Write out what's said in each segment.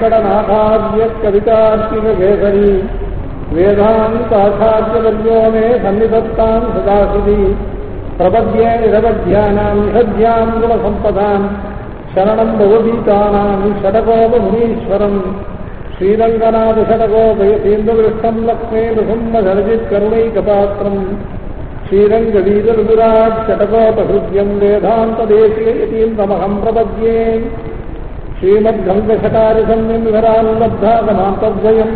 वेङ्कटनाथार्य कवितार्किककेसरी वेदान्ताचार्यवर्यो मे सन्निधत्ताम् सदाशिवी प्रपद्ये निरवध्यानाम् निषध्याम् गुणसम्पदाम् शरणम् भवभीतानाम् षडकोपमुनीश्वरम् श्रीरङ्गनाथषडकोपयतीन्द्रदृष्टम् लक्ष्मे नृसिंहधरजित्करुणैकपात्रम् श्रीरङ्गवीररुराट् षटकोपहृद्यम् वेदान्तदेशीयतीन्द्रमहम् प्रपद्ये श्रीमद्गङ्गशटारिसंयमिवराल्लब्धागमान्तद्वयम्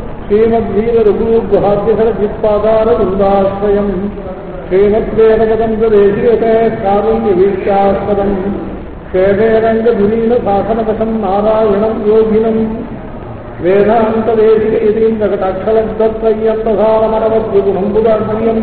श्रीमद्वीररुगुरुगुहाद्यषडजित्पादारवृन्दाश्रयम् श्रीमद्वेदगदन्तदेशीयते कारुण्यवीक्षास्पदम् சேவேரங்கதுரீனசாசனவசம் நாராயணம் யோகினம் வேதாந்ததேசிகயதீந்திரகடாட்சலப்தத்வய்யந்தசாரமரவத்குணம்புதார்மயம்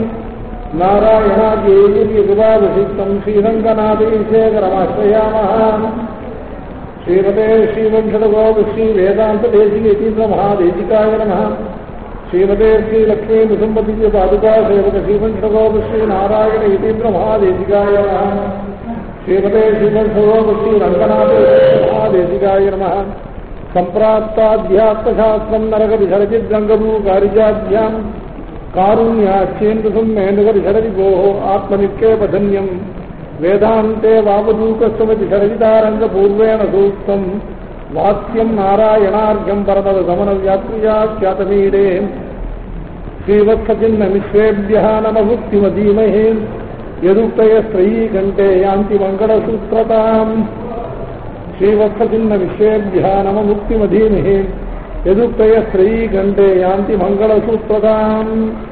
நாராயணாத்யேயுபாவசித்தம் ஸ்ரீரங்கநாதேசேகரமாश्रयामः श्रीमते श्रीवंशदगोप श्री वेदान्तदेशिकेतीन्द्रमहादेशिकाय नमः श्रीमते श्रीलक्ष्मी नृसम्पति पादुका सेवक श्रीवंशदगोप श्री नारायण यतीन्द्रमहादेशिकाय नमः श्रीमते श्रीमत्सर्वोप श्री रङ्गनाथदेशिकाय नमः सम्प्राप्ताध्यात्मशास्त्रम् नरकविसरचिद्रङ्गभूकारिजाभ्याम् कारुण्याच्छेन्दुसम् मेन्दुकविसरति भोः आत्मनित्येपधन्यम् वेदान्ते वावदूकस्वमति सरजितारङ्गपूर्वेण सूक्तम् वाक्यम् नारायणार्घ्यम् परमदगमनव्याप्रियाख्यातमीडे श्रीवत्सचिन्नमिश्रेभ्यः नमभुक्तिमधीमहे यदुक्तयस्त्रयी कण्ठे यान्ति मङ्गलसूत्रताम् श्रीवत्सचिन्नविश्वेभ्यः नम मुक्तिमधीमहे यदुक्तयस्त्रयी कण्ठे यान्ति मङ्गलसूत्रताम्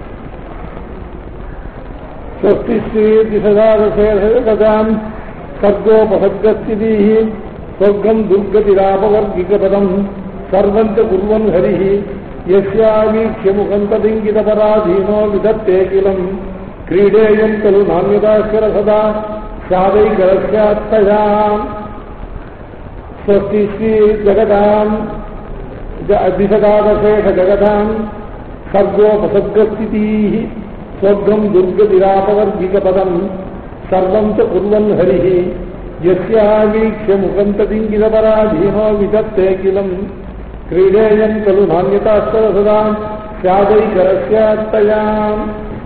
स्वस्ति श्रीदिशदादशेषगताम् सर्गोपसर्गस्थितिः स्वर्गम् दुर्गतिरापवर्गिकपदम् सर्वम् च कुर्वन् हरिः यस्यावीक्ष्य मुखम् तदिङ्गितपराधीनो विधत्ते किलम् क्रीडेयम् खलु नान्यदाश्वर सदा स्यादैकरस्यात्तयाम् स्वस्ति श्रीजगदाम् दिशदादशेषजगदाम् सर्गोपसर्गस्थितिः स्वर्गम् दुर्गतिरापवर्गिकपदम् सर्वम् च कुर्वन् हरिः यस्यावीक्ष्य मुखम् तदिङ्गितपराधीनो विधत्ते किलम् क्रीडेयम् खलु नान्यताश्वर सदा स्यादैकरस्यात्तयाम्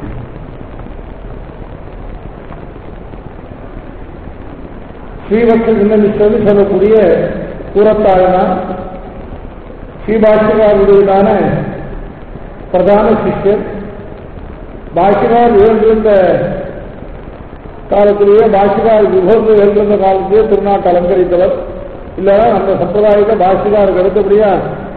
ஸ்ரீவக்ஷ சின்னமிஸ்வரன் சொல்லக்கூடிய கூறத்தாழனா ஸ்ரீபாஷ்யகாருடையதான பிரதான சிஷ்யர் பாஷ்யகார் எழுந்திருந்த காலத்திலேயே பாஷ்யகார் விபோக எழுந்திருந்த காலத்திலேயே திருநாட்டு அலங்கரித்தவர் இல்லைன்னா அந்த சம்பிரதாயத்தை பாஷ்யகாருக்கு அடுத்தபடியா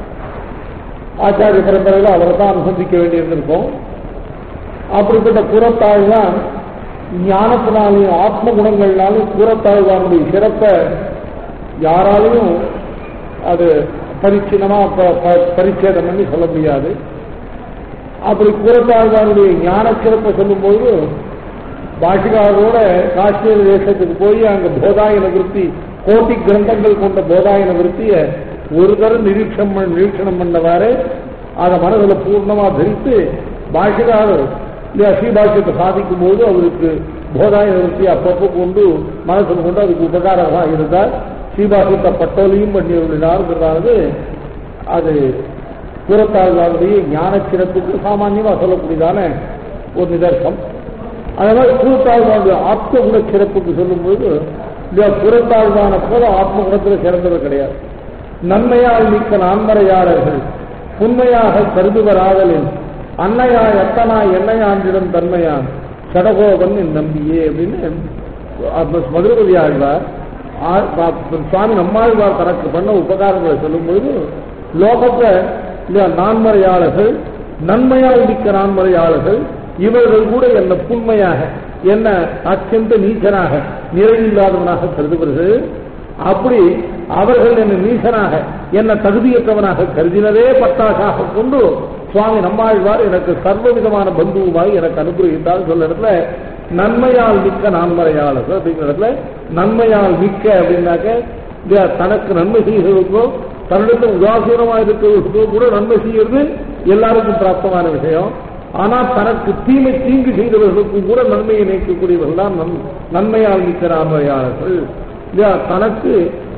ஆச்சாரிய பரம்பரையில் அவரை தான் அனுசந்திக்க வேண்டியிருந்திருக்கும் அப்படிப்பட்ட கூறத்தாழ் தான் ஞானத்தினாலையும் ஆத்ம குணங்கள்னாலும் கூறத்தாழ்வானுடைய சிறப்பை யாராலையும் அது பரிச்சினமா பரிச்சேதம் பண்ணி சொல்ல முடியாது அப்படி கூறத்தாழ்வானுடைய ஞான சிறப்பை சொல்லும்போது பாஷிகாரோட காஷ்மீர் தேசத்துக்கு போய் அங்க போதாயன விருத்தி கோட்டி கிரந்தங்கள் கொண்ட போதாயன விருத்திய ஒரு தரம் நிரீட்சம் நிரீட்சணம் பண்ணவாறு அதை மனதில் பூர்ணமா தரித்து பாஷிகாரர் இல்லையா ஸ்ரீபாஷ்யத்தை சாதிக்கும் போது அவருக்கு போதாய நிறுத்தி அப்பப்போ கொண்டு மனசில் கொண்டு அதுக்கு உபகாரமாக இருந்தால் ஸ்ரீபாஷ்யத்தை பட்டோலையும் பண்ணி வருகிறாருங்கிறதாவது அது கூறத்தாழ்வாருடைய ஞான சிறப்புக்கு சாமான்யமாக சொல்லக்கூடியதான ஒரு நிதர்சனம் அதனால் கூறத்தாழ்வாருடைய ஆத்ம குண சிறப்புக்கு சொல்லும்போது இந்த புறத்தாழ்வான போல ஆத்ம குணத்தில் சிறந்தது கிடையாது நன்மையால் மிக்க நான்மறையாளர்கள் உண்மையாக கருதுவராதலின் அன்னையா எத்தனா என்னையாண்டிடம் தன்மையான் சடகோபன் என் நம்பியே அப்படின்னு மதுரபதி ஆழ்வார் சுவாமி நம்மாழ்வார் தனக்கு பண்ண உபகாரங்களை சொல்லும்போது லோகத்தை நான்மறையாளர்கள் நன்மையால் மிக்க நான்மறையாளர்கள் இவர்கள் கூட என்ன புண்மையாக என்ன அத்தியந்த நீச்சனாக நிறைவில்லாதவனாக கருதுகிறார்கள் அப்படி அவர்கள் என்னை நீசனாக என்ன தகுதியற்றவனாக கருதினதே பட்டாசாக கொண்டு சுவாமி நம்மாழ்வார் எனக்கு சர்வ விதமான பந்துவுமாய் எனக்கு அனுகிரகித்தால் சொல்ல இடத்துல நன்மையால் மிக்க நான்மறையாளர்கள் அப்படிங்கிற இடத்துல நன்மையால் மிக்க அப்படின்னாக்க தனக்கு நன்மை செய்கிறதுக்கோ தன்னிடத்தில் உதாசீனமாக இருக்கிறதுக்கோ கூட நன்மை செய்யறது எல்லாருக்கும் பிராப்தமான விஷயம் ஆனால் தனக்கு தீமை தீங்கு செய்தவர்களுக்கும் கூட நன்மையை நினைக்கக்கூடியவர்கள் தான் நன்மையால் மிக்க நான்மறையாளர்கள் இல்லையா தனக்கு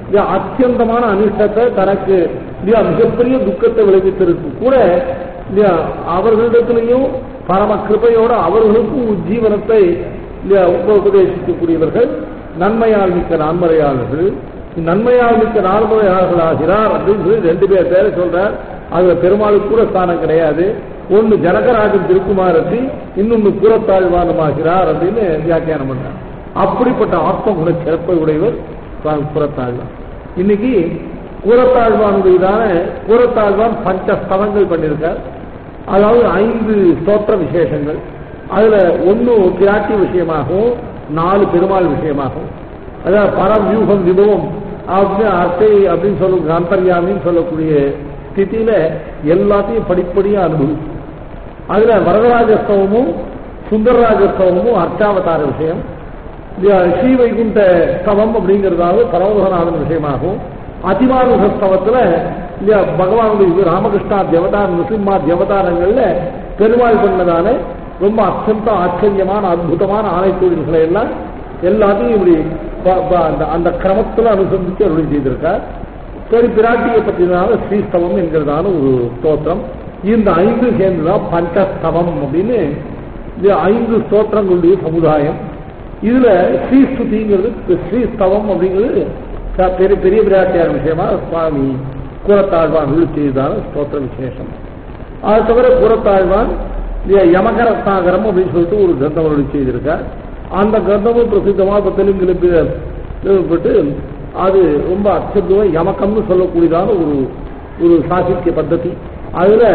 இல்லையா அத்தியந்தமான அனிஷ்டத்தை தனக்கு இல்லையா மிகப்பெரிய துக்கத்தை விளைவித்திருக்கு கூட இல்லையா அவர்களிடத்திலையும் பரம கிருபையோட அவர்களுக்கும் உஜ்ஜீவனத்தை இல்லையா உப- உபதேசிக்கக்கூடியவர்கள் நன்மையால் மிக்க நான்மறையாளர்கள் நன்மையால் மிக்க நான்மறையாளர்கள் ஆகிறார் அப்படின்னு சொல்லி ரெண்டு பேர் பேரை சொல்றார் அதுல பெருமாளுக்கு கூட ஸ்தானம் கிடையாது ஒன்னு ஜனகராஜன் திருக்குமாரத்தி இன்னொன்னு புறத்தாழ்வானமாகிறார் அப்படின்னு வியாக்கியானம் பண்றார் அப்படிப்பட்ட ஆத்ம குண சிறப்பை உடையவர் சுவாமி புறத்தாழ்வான் இன்னைக்கு கூறத்தாழ்வானுடையதான கூறத்தாழ்வான் பஞ்ச ஸ்தலங்கள் பண்ணியிருக்கார் அதாவது ஐந்து ஸ்தோத்திர விசேஷங்கள் அதுல ஒன்னு கிராட்டி விஷயமாகவும் நாலு பெருமாள் விஷயமாகவும் அதாவது பரம் வியூகம் விபவம் அப்படின்னு அர்த்தை அப்படின்னு சொல்ல அந்தர்யாமின்னு சொல்லக்கூடிய ஸ்திதியில எல்லாத்தையும் படிப்படியா அனுபவிச்சு அதுல வரதராஜஸ்தவமும் சுந்தரராஜஸ்தவமும் அர்ச்சாவதார விஷயம் இல்லையா, ஸ்ரீ வைகுண்ட ஸ்தவம் அப்படிங்கிறதாவது பரமபதநாதன் விஷயமாகும் அதிமானுஷ ஸ்தவத்துல இல்லையா பகவானுடைய இது ராமகிருஷ்ணா தேவதார நரசிம்மா தேவதாரங்கள்ல பெருமாள் பண்ணதான ரொம்ப அத்தியந்த ஆச்சரியமான அற்புதமான ஆணை தொழில்களை எல்லாம் எல்லாத்தையும் இப்படி ப- ப- அந்த- அந்த கிரமத்துல அனுசந்திச்சு அருளி செய்திருக்கார் சரி பிராட்டியை பற்றினால ஸ்ரீஸ்தவம் என்கிறதான ஒரு ஸ்தோத்திரம் இந்த ஐந்து சேர்ந்துதான் பஞ்சஸ்தவம் அப்படின்னு இது ஐந்து ஸ்தோத்திரங்களுடைய சமுதாயம் இதுல ஸ்ரீஸ்துதிங்கிறது ஸ்ரீஸ்தவம் அப்படிங்கிறது ச- பெரிய பெரிய பிராட்டியார் விஷயமா சுவாமி கூறத்தாழ்வான் அருள் செய்ததான ஸ்தோத்திர விசேஷம் அது தவிர கூறத்தாழ்வான் இல்லையா, யமகரத்தாகரம் அப்படின்னு சொல்லிட்டு ஒரு கிரந்தம் அருளி செய்திருக்கார் அந்த கிரந்தமும் பிரசித்தமா இப்ப தெலுங்குல எழுதப்பட்டு அது ரொம்ப அச்சத்துவம் யமக்கம்னு சொல்லக்கூடியதான ஒரு ஒரு சாகித்ய பద్ధதி அதுல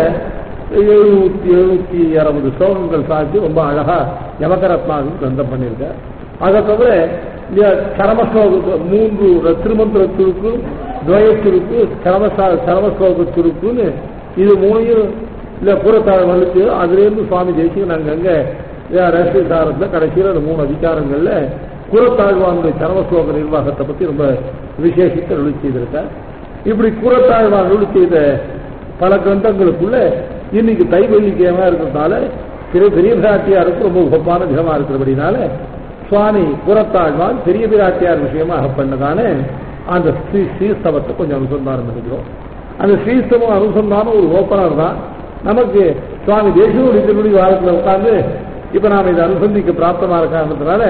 எழுநூத்தி எழுநூத்தி அறுபது ஸ்லோகங்கள் சாதிச்சு ரொம்ப அழகா யமகரத்னாக கிரந்தம் பண்ணியிருக்கார் அதை தவிர இல்லையா, சரம ஸ்லோக மூன்று திருமந்திர சுருக்கு துவய சுருக்கு சரம சரம ஸ்லோக சுருக்குன்னு இது மூணையும் இல்ல கூறத்தாழ் வலிச்சு அதுல இருந்து சுவாமி தேசிகன் அங்கங்க ரகசிய சாரத்துல கடைசியில அந்த மூணு அதிகாரங்கள்ல கூறத்தாழ்வானுடைய சரம ஸ்லோக நிர்வாகத்தை பத்தி ரொம்ப விசேஷித்து அருளி செய்திருக்கார் இப்படி கூறத்தாழ்வான் அருளி செய்த பல கிரந்தங்களுக்குள்ள இன்னைக்கு தைவெள்ளிக்கிழமா இருக்கிறதுனால பெரிய பெரிய பிராட்டியாருக்கு ரொம்ப உகப்பான தினமா இருக்கிறபடினால சுவாமி புறத்தாழ்வான் பெரிய பிராட்டியார் விஷயமாக பண்ணதான அந்த ஸ்ரீ ஸ்ரீஸ்தவத்தை கொஞ்சம் அனுசந்தானம் பண்ணிக்கிறோம் அந்த ஸ்ரீஸ்தவம் அனுசந்தானம் ஒரு ஓப்பனர் தான் நமக்கு சுவாமி தேசியனுடைய திருவடி வாரத்தில் உட்கார்ந்து இப்ப நாம இதை அனுசந்திக்க பிராப்தமா காரணத்தினால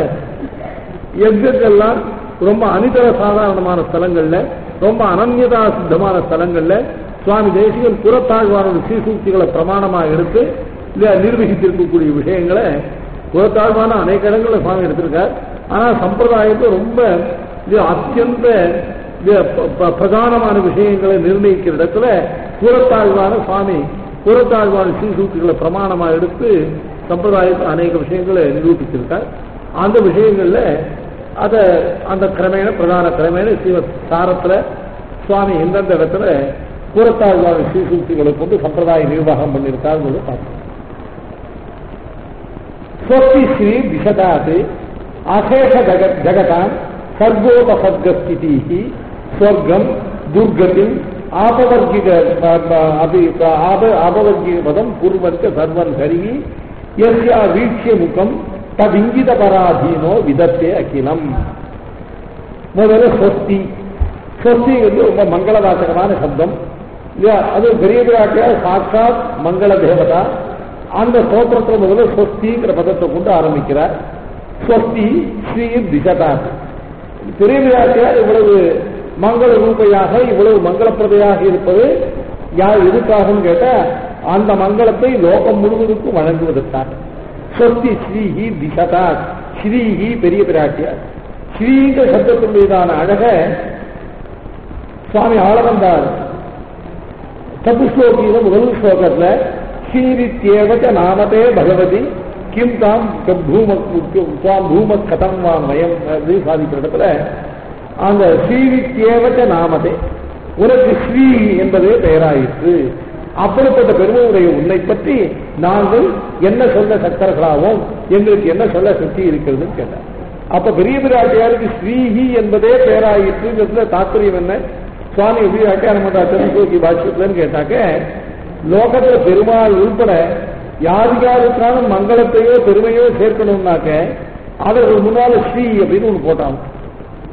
எங்கெங்கெல்லாம் ரொம்ப அனிதர சாதாரணமான ஸ்தலங்கள்ல ரொம்ப அனன்யதா சித்தமான ஸ்தலங்கள்ல சுவாமி தேசிகன் புறத்தாழ்வானோட சீசூக்திகளை பிரமாணமா எடுத்து இல்ல நிர்வகித்திருக்கக்கூடிய விஷயங்களை புறத்தாழ்வான அநேக இடங்கள்ல சுவாமி எடுத்திருக்கார் ஆனா சம்பிரதாயத்தை ரொம்ப இது அத்தியந்த இது ப- ப- பிரதானமான விஷயங்களை நிர்ணயிக்கிற இடத்துல புறத்தாழ்வான சுவாமி புறத்தாழ்வான சீசூக்திகளை பிரமாணமா எடுத்து சம்பிரதாயத்தை அநேக விஷயங்களை நிரூபிச்சிருக்கார் அந்த விஷயங்கள்ல அத அந்த கிரமேண பிரதான கிரமேண சிவ சாரத்துல சுவாமி எந்தெந்த இடத்துல கூறத்தாழ்வான ஸ்ரீசூக்திகளை கொண்டு சம்பிரதாய நிர்வாகம் பண்ணியிருக்காருங்கிறது பார்த்தோம் ஸ்வஸ்தி ஸ்ரீ விஷதாத் அசேஷ ஜகத் ஜகதாம் சர்வோபசர்கஸ்திதி ஸ்வர்க்கம் துர்கதிம் ஆபவர்கிக அபி ஆப ஆபவர்கிக பதம் குர்வந்த சர்வன் ஹரிகி யஸ்யா வீட்சிய முகம் ததிங்கித பராதீனோ விதத்தே அகிலம் முதல்ல சொஸ்தி சொஸ்தி வந்து ரொம்ப மங்களவாசகமான சப்தம் இல்லையா அது பெரிய பிராட்டியார் சாட்சாத் மங்கள தேவதா அந்த ஸ்தோத்திரத்தில் முதல்ல சொஸ்திங்கிற பதத்தை கொண்டு ஆரம்பிக்கிறார் ஸ்வஸ்தி ஸ்ரீ திசதா பெரிய பிராட்டியார் இவ்வளவு மங்கள ரூபையாக இவ்வளவு மங்களப்பிரதையாக இருப்பது யார் எதுக்காகன்னு கேட்டா அந்த மங்களத்தை லோகம் முழுவதுக்கும் வழங்குவதற்காக சொஸ்தி ஸ்ரீஹி திசதா ஸ்ரீஹி பெரிய பிராட்டியார் ஸ்ரீங்கிற சப்தத்தினுடையதான அழக சுவாமி ஆளவந்தார் சதுஸ்லோகியில முதல் ஸ்லோகத்துல ஸ்ரீரித்யேவச்ச நாமதே பகவதி கிம் தாம் பூம துவாம் பூம கதம் வா மயம் அப்படின்னு சாதிக்கிற இடத்துல அந்த ஸ்ரீரித்யேவச்ச நாமதே உனக்கு ஸ்ரீ என்பதே பெயராயிற்று அப்படிப்பட்ட பெருமையுடைய உன்னை பற்றி நாங்கள் என்ன சொல்ல சக்கரர்களாவோம் எங்களுக்கு என்ன சொல்ல சக்தி இருக்கிறதுன்னு கேட்டார் அப்ப பெரிய பிராட்டியாருக்கு ஸ்ரீஹி என்பதே பேராயிற்றுங்கிறதுல தாத்பரியம் என்ன சுவாமி எப்படி வியாக்கியானம் பண்றா திருக்கோக்கி பாஷ்யத்துலன்னு கேட்டாக்க லோகத்துல பெருமாள் உள்பட யாருக்காருக்கான மங்களத்தையோ பெருமையோ சேர்க்கணும்னாக்க அவர்கள் முன்னால ஸ்ரீ அப்படின்னு ஒண்ணு போட்டாங்க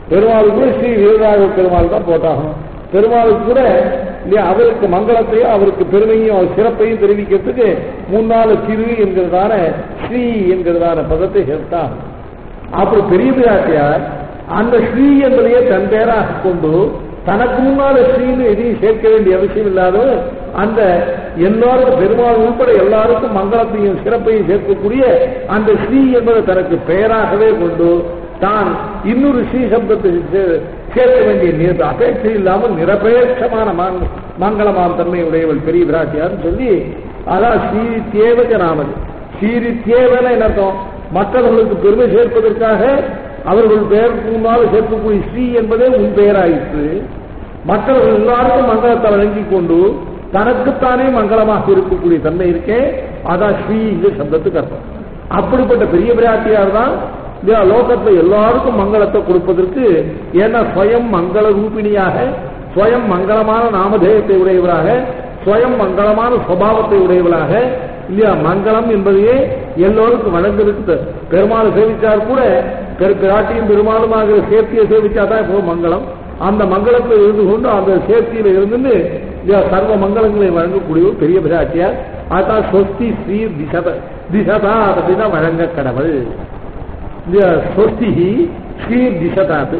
பெருமாளுக்கு கூட ஸ்ரீ வீரராக பெருமாள் தான் போட்டாகணும் பெருமாளுக்கு கூட இல்லையா அவருக்கு மங்களத்தையும் அவருக்கு பெருமையும் அவர் சிறப்பையும் தெரிவிக்கிறதுக்கு முன்னால திரு என்கிறதான ஸ்ரீ என்கிறதான பதத்தை சேர்த்தான் அப்படி பெரிய பிராட்டியார் அந்த ஸ்ரீ என்பதையே தன் பேராக கொண்டு தனக்கு முன்னால ஸ்ரீன்னு எதையும் சேர்க்க வேண்டிய அவசியம் இல்லாதவர் அந்த எல்லாருக்கும் பெருமாள் உட்பட எல்லாருக்கும் மங்களத்தையும் சிறப்பையும் சேர்க்கக்கூடிய அந்த ஸ்ரீ என்பதை தனக்கு பெயராகவே கொண்டு தான் இன்னொரு ஸ்ரீ சப்தத்தை சே- சேர்க்க வேண்டிய நீர் அபேட்சை இல்லாமல் நிரபேட்சமான மாங்- மங்களமான தன்மை உடையவள் பெரிய விராட்டியார்னு சொல்லி அதான் ஸ்ரீரித்தேவக நாமது ஸ்ரீரித்தேவன என்ன அர்த்தம் மற்றவர்களுக்கு பெருமை சேர்ப்பதற்காக அவர்கள் பெயருக்கு முன்னால் சேர்க்கக்கூடிய ஸ்ரீ என்பதே உன் பெயராயிற்று மற்றவர்கள் எல்லாருக்கும் மங்களத்தை வழங்கிக் கொண்டு தனக்குத்தானே மங்களமாக இருக்கக்கூடிய தன்மை இருக்கே அதான் ஸ்ரீ இந்த சப்தத்துக்கு அர்த்தம் அப்படிப்பட்ட பெரிய பிராட்டியார் தான் இந்த லோகத்துல எல்லாருக்கும் மங்களத்தை கொடுப்பதற்கு ஏன்னா ஸ்வயம் மங்கள ரூபிணியாக ஸ்வயம் மங்களமான நாமதேயத்தை உடையவராக ஸ்வயம் மங்களமான சுவாவத்தை உடையவளாக இல்லையா மங்களம் என்பதையே எல்லோருக்கும் வழங்கிருக்கு பெருமாள் சேவிச்சார் கூட பெரு பிராட்டியும் பெருமாளுமாக சேர்த்தியை சேவிச்சா தான் இப்போ மங்களம் அந்த மங்களத்தில் இருந்து கொண்டு அந்த சேர்த்தியில இருந்து இல்லையா சர்வ மங்களங்களை வழங்கக்கூடிய ஒரு பெரிய பிராட்டியார் அதான் சொஸ்தி ஸ்ரீ திசத திசதா அப்படின்னா வழங்க கடவுள் இந்த சொஸ்தி ஸ்ரீ திசதாத்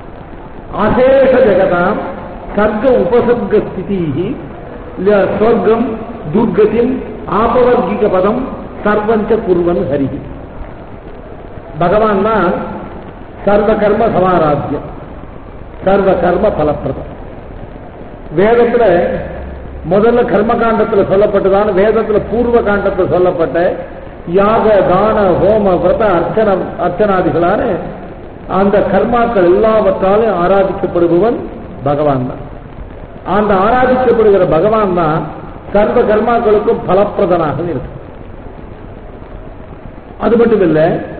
அசேஷ ஜெகதாம் சர்க்க உபசர்க ஸ்திதி இல்ல சொர்க்கம் துர்கதிம் ஆபவர்கிக பதம் சர்வஞ்ச குருவன் ஹரி பகவான் தான் சர்வ கர்ம சமாராத்தியம் சர்வ கர்ம பலப்பிரதம் வேதத்துல முதல்ல கர்ம காண்டத்துல சொல்லப்பட்டதான வேதத்துல பூர்வ காண்டத்துல சொல்லப்பட்ட யாக தான ஹோம விரத அர்ச்சன அர்ச்சனாதிகளான அந்த கர்மாக்கள் எல்லாவற்றாலும் ஆராதிக்கப்படுபவன் பகவான் தான் அந்த ஆராதிக்கப்படுகிற பகவான் தான் சர்வ கர்மாக்களுக்கும் பலப்பிரதனாக இருக்கு அது மட்டும் இல்ல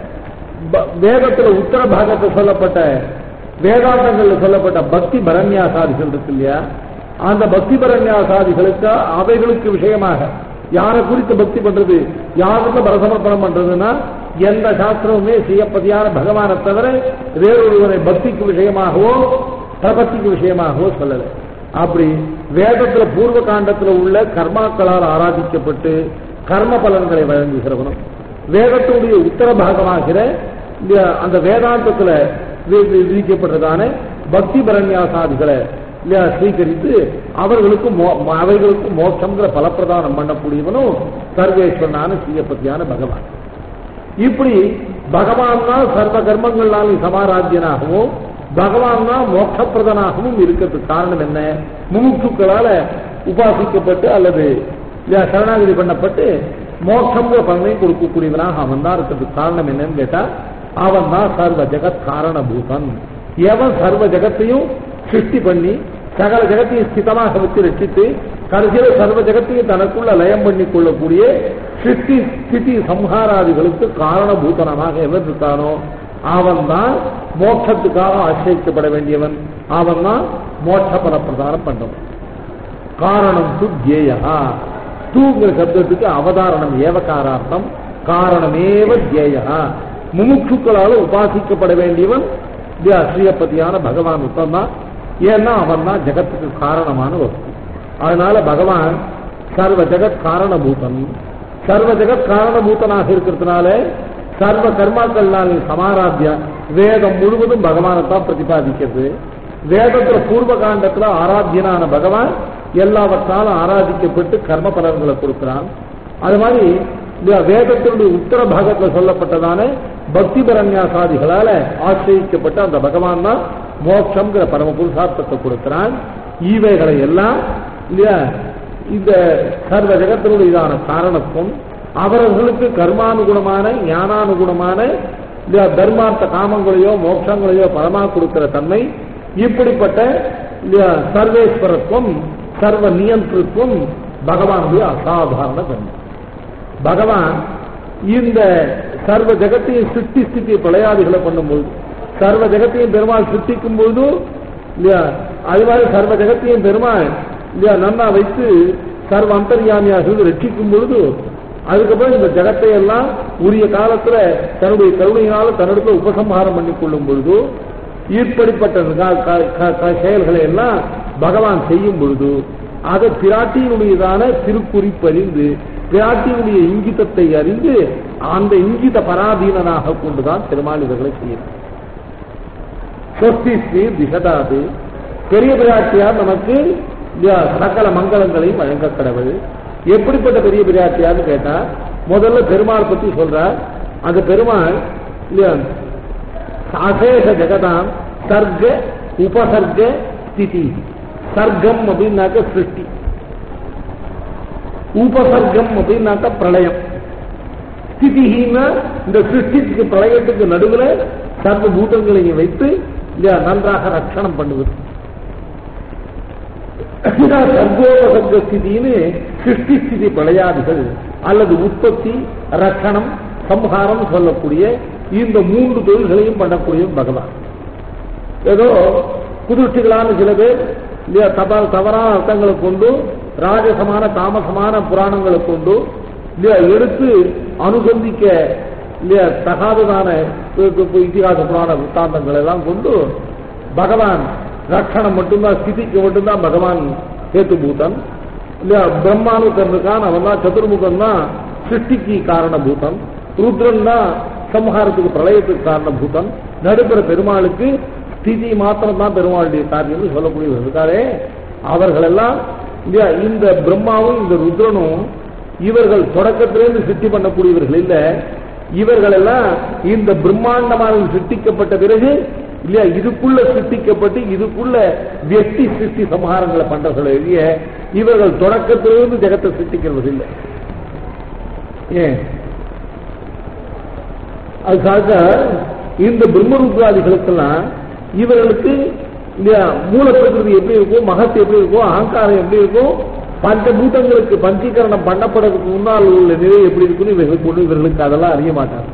ப- வேதத்துல உத்தர பாகத்தில் சொல்லப்பட்ட வேதாந்தங்கள்ல சொல்லப்பட்ட பக்தி பரண்யாசாதிகள் இருக்கு இல்லையா அந்த பக்தி பரண்யாசாதிகளுக்கு அவைகளுக்கு விஷயமாக யாரை குறித்து பக்தி பண்றது யாருக்கு பரசமர்ப்பணம் பண்றதுன்னா எந்த சாஸ்திரமுமே செய்யப்பதியான பகவானை தவிர வேறொருவரை பக்திக்கு விஷயமாகவோ பிரபத்திக்கு விஷயமாகவோ சொல்லலை அப்படி வேதத்துல பூர்வ காண்டத்துல உள்ள கர்மாக்களால் ஆராதிக்கப்பட்டு கர்ம பலன்களை வழங்குகிறவனும் வேதத்துடைய உத்தர பாகமாகிற இந்த அந்த வேதாந்தத்துல வி- வி- விதிக்கப்பட்டதான பக்தி பரண்யாசாதிகளை இல்லையா ஸ்வீகரித்து அவர்களுக்கு மோ- அவைகளுக்கு மோட்சங்கிற பலப்பிரதானம் பண்ணக்கூடியவனும் சர்வேஸ்வரனான ஸ்ரீயப்பதியான பகவான் இப்படி பகவான் தான் சர்வ கர்மங்களாலும் சமாராத்தியனாகவும் பகவான் தான் மோட்சப்பிரதனாகவும் இருக்கிறதுக்கு காரணம் என்ன முமுட்சுக்களால உபாசிக்கப்பட்டு அல்லது இல்லையா சரணாகதி பண்ணப்பட்டு மோட்சங்கிற பலனை கொடுக்கக்கூடியவனாக அவன் தான் இருக்கிறதுக்கு காரணம் என்னன்னு கேட்டா அவன் தான் சர்வ ஜெகத் காரணபூதன் எவன் சர்வ ஜெகத்தையும் சிருஷ்டி பண்ணி சகல ஜெகத்தையும் ஸ்திதமாக வச்சு ரட்சித்து கடைசியில சர்வ ஜெகத்தையும் தனக்குள்ள லயம் பண்ணி கொள்ளக்கூடிய சிருஷ்டி ஸ்திதி சம்ஹாராதிகளுக்கு காரணபூதனமாக எவன் இருக்கானோ அவன் தான் மோட்சத்துக்காக ஆசிரியக்கப்பட வேண்டியவன் அவன் தான் மோட்ச பல பிரதானம் பண்ணவன் காரணம் து ஜேயா தூங்கிற சப்தத்துக்கு அவதாரணம் ஏவகாரார்த்தம் காரணமேவ ஜேயா முமுட்சுக்களால உபாசிக்கப்பட வேண்டியவன் இல்லையா ஸ்ரீயப்பதியான பகவான் தான் ஏன்னா அவன் தான் ஜெகத்துக்கு காரணமான வஸ்து அதனால பகவான் சர்வ ஜெகத் காரணபூதன் சர்வ ஜெகத் காரணபூதனாக இருக்கிறதுனால சர்வ கர்மாக்கள்னால சமாராத்தியா வேதம் முழுவதும் பகவானைத்தான் பிரதிபாதிக்கிறது வேதத்துல பூர்வ காண்டத்துல ஆராத்தியனான பகவான் எல்லாவற்றாலும் ஆராதிக்கப்பட்டு கர்ம பலன்களை கொடுக்கிறான் அது மாதிரி இந்த வேதத்தினுடைய உத்தர பாகத்துல சொல்லப்பட்டதான பக்தி பரன்யாசாதிகளால ஆசிரியக்கப்பட்ட அந்த பகவான் தான் மோட்சம்ங்கிற பரம புருஷார்த்தத்தை கொடுக்கிறான் ஈவைகளை எல்லாம் இல்லையா இந்த சர்வ ஜெகத்தினுடைய இதான காரணத்துவம் அவர்களுக்கு கர்மானுகுணமான ஞானானுகுணமான இந்த தர்மார்த்த காமங்களையோ மோட்சங்களையோ பலமா கொடுக்கிற தன்மை இப்படிப்பட்ட இந்த சர்வேஸ்வரத்துவம் சர்வ நியந்திரத்துவம் பகவானுடைய அசாதாரண தன்மை பகவான் இந்த சர்வ ஜெகத்தையும் சிருஷ்டி ஸ்திதி பிரளயாதிகளை பண்ணும்போது சர்வ ஜெகத்தையும் பெருமாள் சிருஷ்டிக்கும் போது இல்லையா அது மாதிரி சர்வ ஜெகத்தையும் பெருமாள் இல்லையா நன்னா வைத்து சர்வ அந்தர்யாமியாக இருந்து ரட்சிக்கும் பொழுது அதுக்கப்புறம் இந்த ஜெகத்தை எல்லாம் உரிய காலத்துல தன்னுடைய கருணையினால தன்னிடத்துல உபசம்ஹாரம் பண்ணி கொள்ளும் பொழுது இப்படிப்பட்ட க- க- க- க- செயல்களை எல்லாம் பகவான் செய்யும் பொழுது அதை பிராட்டியினுடையதான திருக்குறிப்பறிந்து பிராட்டியினுடைய இங்கிதத்தை அறிந்து அந்த இங்கித பராதீனனாக கொண்டுதான் பெருமாள் இவர்களை செய்யணும் சொஸ்தி ஸ்ரீ திசதாது பெரிய பிராட்டியார் நமக்கு இல்லையா, சகல மங்களங்களையும் வழங்க கடவுள் எப்படிப்பட்ட பெரிய பிராட்டியார்னு கேட்டா முதல்ல பெருமாள் பத்தி சொல்றார் அந்த பெருமாள் இல்லையா அசேஷ ஜெகதாம் சர்க்க உபசர்க்க ஸ்திதி சர்க்கம் அப்படின்னாக்க சிருஷ்டி உபசர்க்கம் அப்படின்னாக்க பிரளயம் ஸ்திதிஹீன இந்த சிருஷ்டிக்கு பிரளயத்துக்கு நடுவுல சர்வ பூதங்களையும் வைத்து இல்லையா நன்றாக ரட்சணம் பண்ணுவது இதான் சர்வோபசர்க்க ஸ்திதின்னு சிருஷ்டி ஸ்திதி பிரளயாதிகள் அல்லது உற்பத்தி ரட்சணம் சம்ஹாரம் சொல்லக்கூடிய இந்த மூன்று தொழில்களையும் பண்ணக்கூடிய பகவான் ஏதோ குதிர்ச்சிகளான சில பேர் இல்லையா தப தவறான அர்த்தங்களை கொண்டு ராஜசமான தாமசமான புராணங்களை கொண்டு இல்லையா எடுத்து அனுசந்திக்க இல்லையா தகாததான இ- இ- இதிகாச புராண வித்தாந்தங்கள் எல்லாம் கொண்டு பகவான் ரட்சணம் மட்டும்தான் ஸ்திதிக்கு மட்டும்தான் பகவான் ஹேத்துபூதன் இல்லையா பிரம்மானு இருக்கான் அவன் தான் சதுர்முகன் தான் சிருஷ்டிக்கு காரணபூதன் ருத்ரன் தான் சம்ஹாரத்துக்கு பிரளயத்துக்கு காரணபூதன் நடுப்புற பெருமாளுக்கு ஸ்திதி மாத்திரம் தான் பெருமாளுடைய காரியம்னு சொல்லக்கூடியவர் இருக்காரே அவர்கள் எல்லாம் இல்லையா இந்த பிரம்மாவும் இந்த ருத்ரனும் இவர்கள் தொடக்கத்திலிருந்து சிருஷ்டி பண்ணக்கூடியவர்கள் இல்ல இவர்கள் எல்லாம் இந்த பிரம்மாண்டமாக சிருஷ்டிக்கப்பட்ட பிறகு இல்லையா இதுக்குள்ள சிருஷ்டிக்கப்பட்டு இதுக்குள்ள வெட்டி சிருஷ்டி சம்ஹாரங்களை பண்றவர்கள் எழுதிய இவர்கள் தொடக்கத்திலிருந்து ஜெகத்தை சிருஷ்டிக்கிறது இல்லை ஏன் அதுக்காக இந்த பிரம்மருத்ராதிகளுக்கெல்லாம் இவர்களுக்கு இல்லையா மூலப்பிரகிருதி எப்படி இருக்கும் மகத்து எப்படி இருக்கும் அகங்காரம் எப்படி இருக்கும் பஞ்சபூதங்களுக்கு பஞ்சீகரணம் பண்ணப்படுறதுக்கு முன்னால் உள்ள நிலை எப்படி இருக்குன்னு இவர்களுக்கு ஒண்ணு இவர்களுக்கு அதெல்லாம் அறிய மாட்டாங்க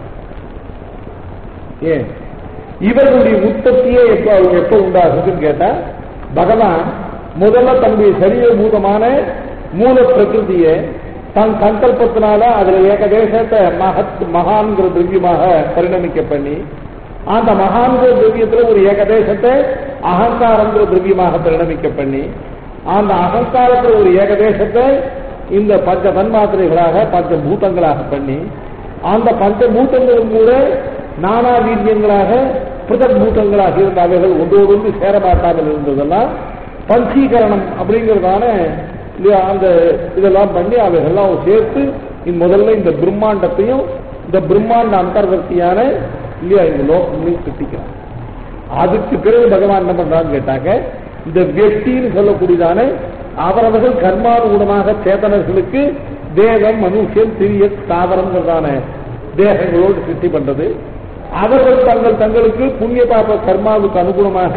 ஏன் இவர்களுடைய உற்பத்தியே எப்ப எப்ப உண்டாகுதுன்னு கேட்டா பகவான் முதல்ல தன்னுடைய சரீரபூதமான மூல பிரகிருதியை தன் சங்கல்பத்தினால அதுல ஏகதேசத்தை மகத் மகான்கிற திரவியமாக பரிணமிக்க பண்ணி அந்த மகான்கிற திரவியத்துல ஒரு ஏகதேசத்தை அகங்காரங்கிற திரவியமாக பரிணமிக்க பண்ணி அந்த அகங்காரத்துல ஒரு ஏகதேசத்தை இந்த பஞ்ச தன்மாத்திரைகளாக பஞ்ச பூதங்களாக பண்ணி அந்த பஞ்சபூதங்களும் கூட நானா வீரியங்களாக பிரதக் பூதங்களாக இருந்த அவைகள் ஒன்றோடு ஒன்று சேர மாட்டாமல் இருந்ததெல்லாம் பஞ்சீகரணம் அப்படிங்கிறதான இல்லையா, அந்த இதெல்லாம் பண்ணி அவைகள்லாம் சேர்த்து இந்த முதல்ல இந்த பிரம்மாண்டத்தையும் இந்த பிரம்மாண்ட அந்தர்வர்த்தியான இல்லையா இந்த லோகங்களையும் சிருஷ்டிக்கிறான் அதுக்கு பிறகு பகவான் என்ன பண்றான்னு கேட்டாங்க இந்த வெட்டின்னு சொல்லக்கூடியதான அவரவர்கள் கர்மானுகுணமாக சேதனர்களுக்கு தேகம் மனுஷன் திரிய தாவரங்கிறதான தேகங்களோடு சிருஷ்டி பண்றது அவர்கள் தங்கள் தங்களுக்கு புண்ணிய பாப கர்மாவுக்கு அனுகுணமாக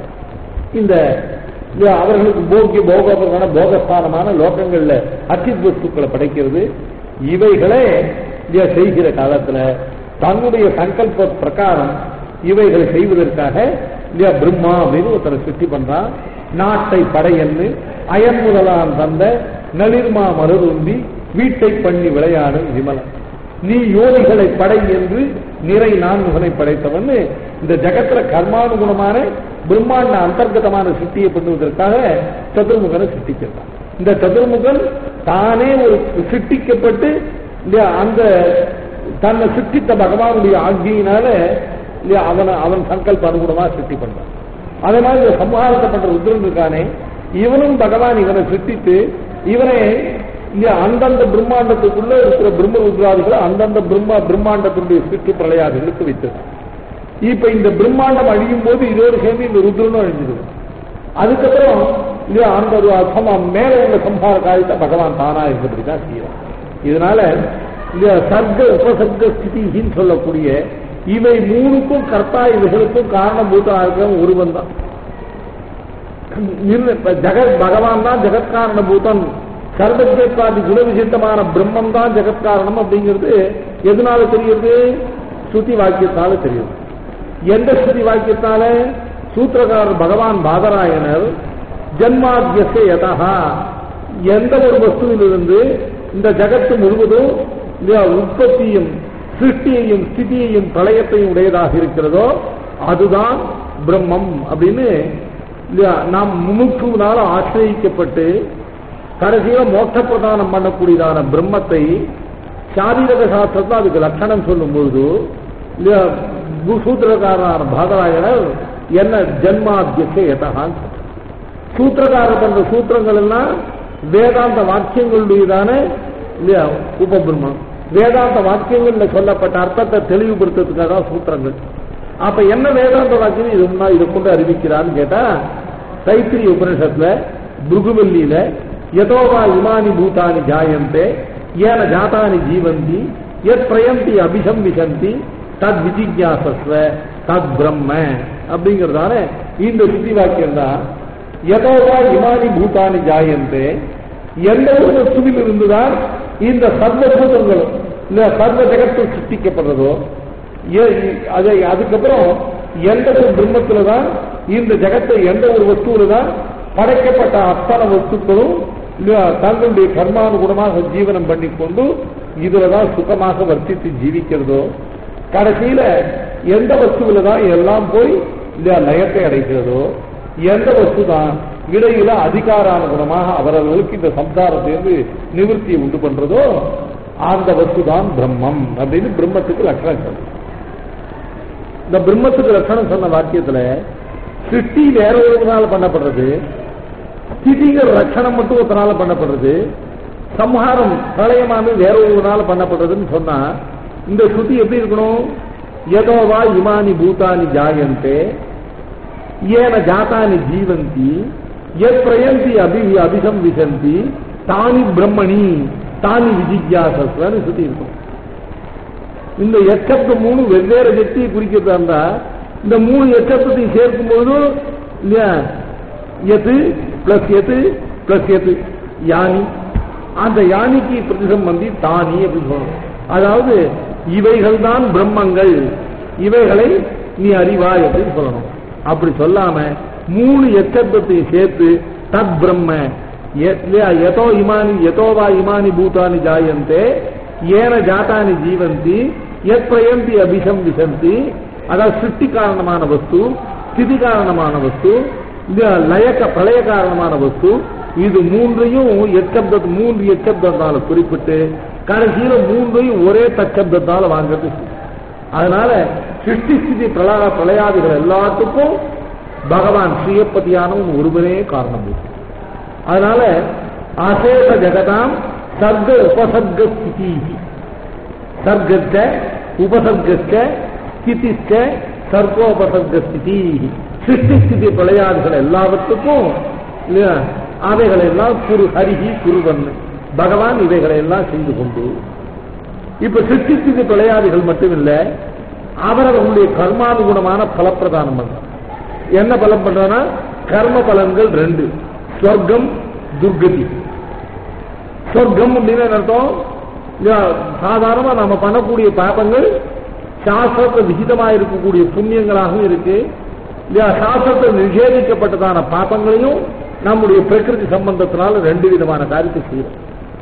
இந்த இந்த அவர்களுக்கு போக்கிய போகமான போகஸ்தானமான லோகங்கள்ல அச்சித் வஸ்துக்களை படைக்கிறது இவைகளே இங்க செய்கிற காலத்துல தன்னுடைய சங்கல்ப பிரகாரம் இவைகளை செய்வதற்காக இல்லையா பிரம்மா அப்படின்னு ஒருத்தரை சிருஷ்டி பண்றான் நாட்டை படையன்னு அயன் முதலாம் தந்த நளிர்மா மலருந்தி வீட்டை பண்ணி விளையாடும் விமலன் நீ யோனிகளை படை என்று நிறை நான்முகனை படைத்தவன் இந்த ஜகத்துல கர்மானுகுணமான பிரம்மாண்ட அந்தர்கதமான சிட்டியை பண்ணுவதற்காக சதுர்முகனை சிட்டிக்கிறான் இந்த சதுர்முகன் தானே ஒரு சிட்டிக்கப்பட்டு இல்லையா அந்த தன்னை சிட்டித்த பகவானுடைய ஆக்தியினால இல்லையா அவனை அவன் சங்கல்ப அனுகுணமா சிட்டி பண்றான் அதே மாதிரி இந்த சம்ஹாரத்தை பண்ற ருத்ரன் இருக்கானே இவனும் பகவான் இவனை சிட்டித்து இவனை இல்லையா அந்தந்த பிரம்மாண்டத்துக்குள்ள இருக்கிற பிரம்ம ருத்ராதிகளை அந்தந்த பிரம்மா பிரம்மாண்டத்தினுடைய சிட்டு பிரளையாதிகளுக்கு வைத்திருக்கான் இப்ப இந்த பிரம்மாண்டம் அழியும் போது இதோடு சேர்ந்து இந்த ருத்ரனும் அழிஞ்சிடும் அதுக்கப்புறம் இல்லையா அந்த ஒரு சமம் மேல உள்ள சம்ஹார காரியத்தை பகவான் தானா இருந்தபடி தான் செய்யறான் இதனால இல்லையா சர்க்க உபசர்க்க ஸ்திதின்னு சொல்லக்கூடிய இவை மூணுக்கும் கர்த்தா இவைகளுக்கும் காரணபூதம் இருக்கிறவன் ஒருவன் தான் இல்ல, இப்ப ஜெகத் பகவான் தான் ஜெகத்காரண பூதன் சர்வஜத்வாதி குணவிசித்தமான பிரம்மம் தான் ஜெகத்காரணம் அப்படிங்கிறது எதனால தெரியுது ஸ்ருதி வாக்கியத்தால தெரியுது எந்த ஸ்ருதி வாக்கியத்தால சூத்திரகாரர் பகவான் பாதராயணர் ஜன்மாத்தியச யதா எந்த ஒரு வஸ்துவிலிருந்து இந்த ஜகத்து முழுவதும் இந்த உற்பத்தியும் சிருஷ்டியையும் ஸ்திதியையும் பிரளயத்தையும் உடையதாக இருக்கிறதோ அதுதான் பிரம்மம் அப்படின்னு இல்லையா நாம் முமுட்சுனால ஆசிரியக்கப்பட்டு கடைசியில மோட்ச பிரதானம் பண்ணக்கூடியதான பிரம்மத்தை சாரீரக சாஸ்திரத்தை அதுக்கு லட்சணம் சொல்லும் பொழுது இல்லையா சூத்திரக்காரனான பாதராயணர் என்ன ஜென்மாத்தியத்தை எதகான் சூத்திரக்காரர் பண்ற சூத்திரங்கள் எல்லாம் வேதாந்த வாக்கியங்களுடையதான இல்லையா உபபிரம்மம் வேதாந்த வாக்கியங்கள்ல சொல்லப்பட்ட அர்த்தத்தை தெளிவுபடுத்துறதுக்காக தான் சூத்திரங்கள் அப்ப என்ன வேதாந்த வாக்கியம் இது முன்னா இதை கொண்டு அறிவிக்கிறான்னு கேட்டா தைத்திரி உபனிஷத்துல புருகுவல்லியில யதோவா இமானி பூதானி ஜாயந்தே ஏன ஜாதானி ஜீவந்தி எத் பிரயந்தி அபிசம்பிசந்தி தத் விஜிஜாசஸ்வ தத் பிரம்ம அப்படிங்கிறதான இந்த சுத்தி வாக்கியம் தான் யதோவா இமானி பூதானி ஜாயந்தே எந்த ஒரு வஸ்துவில் இருந்துதான் இந்த சர்வ பூதங்களும் இந்த சர்வ ஜெகத்து சிருஷ்டிக்கப்படுறதோ ஏ- அதை அதுக்கப்புறம் எந்த ஒரு பிரம்மத்துல தான் இந்த ஜெகத்தை எந்த ஒரு வஸ்துவில தான் படைக்கப்பட்ட அத்தனை வஸ்துக்களும் இல்லையா, தங்களுடைய கர்மானுகுணமாக ஜீவனம் பண்ணிக்கொண்டு இதுலதான் சுகமாக வர்த்தித்து ஜீவிக்கிறதோ கடைசியில எந்த வஸ்துவில தான் எல்லாம் போய் இல்லையா லயத்தை அடைக்கிறதோ எந்த வஸ்து தான் இடையில அதிகாரானுகுணமாக அவரவர்களுக்கு இந்த சம்சாரத்திலிருந்து நிவர்த்தியை உண்டு பண்றதோ அந்த வஸ்து தான் பிரம்மம் அப்படின்னு பிரம்மத்துக்கு லட்சணம் சொல்லுது இந்த பிரம்மத்துக்கு லட்சணம் சொன்ன வாக்கியத்துல சிருஷ்டி வேற ஒருவரால் பண்ணப்படுறது ஸ்திதிங்கிற லட்சணம் மட்டும் ஒருத்தனால பண்ணப்படுறது சம்ஹாரம் பிரளயமானது வேற ஒருவரால பண்ணப்படுறதுன்னு சொன்னா இந்த ஸ்ருதி எப்படி இருக்கணும் யதோவா இமானி பூதானி ஜாயந்தே ஏன ஜாத்தானி ஜீவந்தி எத் பிரயந்தி அபி அபிசம்விசந்தி தானி பிரம்மணி தானி விஜிஜாசஸ்வன்னு சுத்தி இருக்கும் இந்த எச்சப்த மூணு வெவ்வேறு சக்தியை குறிக்கிறதா இருந்தா இந்த மூணு எச்சப்தத்தை சேர்க்கும் போது இல்லையா எது பிளஸ் எது பிளஸ் எது யானி அந்த யானிக்கு பிரதிசம்பந்தி தானி அப்படின்னு சொல்லணும் அதாவது இவைகள் தான் பிரம்மங்கள் இவைகளை நீ அறிவாய் அப்படின்னு சொல்லணும் அப்படி சொல்லாம மூணு எச்சப்தத்தையும் சேர்த்து தத் பிரம்ம எ- இல்லையா எதோ இமானி எதோவா இமானி பூதானி ஜாயந்தே ஏன ஜாத்தானி ஜீவந்தி எத் பிரயந்தி அபிசம் விசந்தி அதாவது சிருஷ்டி காரணமான வஸ்து ஸ்திதி காரணமான வஸ்து இந்த லயக்க பிரளய காரணமான வஸ்து இது மூன்றையும் எச்சப்த மூன்று எச்சப்தத்தால குறிப்பிட்டு கடைசியில மூன்றையும் ஒரே தச்சப்தத்தால வாங்குறது அதனால சிருஷ்டி ஸ்திதி பிரளய பிரளயாதிகள் எல்லாத்துக்கும் பகவான் ஸ்ரீயப்பதியானவன் ஒருவரே காரணம் இருக்கு. அதனால அசேஷ ஜெகதாம் சர்க்க உபசர்க்க ஸ்திதி சர்க்கச்ச உபசர்க்கச்ச ஸ்திதிச்ச சர்க்கோபசர்க்க ஸ்திதி சிருஷ்டி ஸ்திதி பிரளயாதிகள் எல்லாவற்றுக்கும் இல்லையா அவைகளை எல்லாம் குரு ஹரிஹி குருவன் பகவான் இவைகளை எல்லாம் செய்து கொண்டு இப்ப சிருஷ்டி ஸ்திதி பிரளயாதிகள் மட்டுமில்ல அவரவர்களுடைய கர்மானுகுணமான பலப்பிரதானம் பண்றார் என்ன பலம் பண்றானா கர்ம பலன்கள் ரெண்டு சொர்க்கம் துர்கதி சொர்க்கம் அப்படின்னு என்ன அர்த்தம் இல்லையா, சாதாரணமா நம்ம பண்ணக்கூடிய பாபங்கள் சாஸ்திரத்தை விகிதமா இருக்கக்கூடிய புண்ணியங்களாகவும் இருக்கு இல்லையா சாஸ்திரத்தில் நிஷேதிக்கப்பட்டதான பாபங்களையும் நம்முடைய பிரகிருதி சம்பந்தத்தினால ரெண்டு விதமான காரியத்தை செய்யறோம்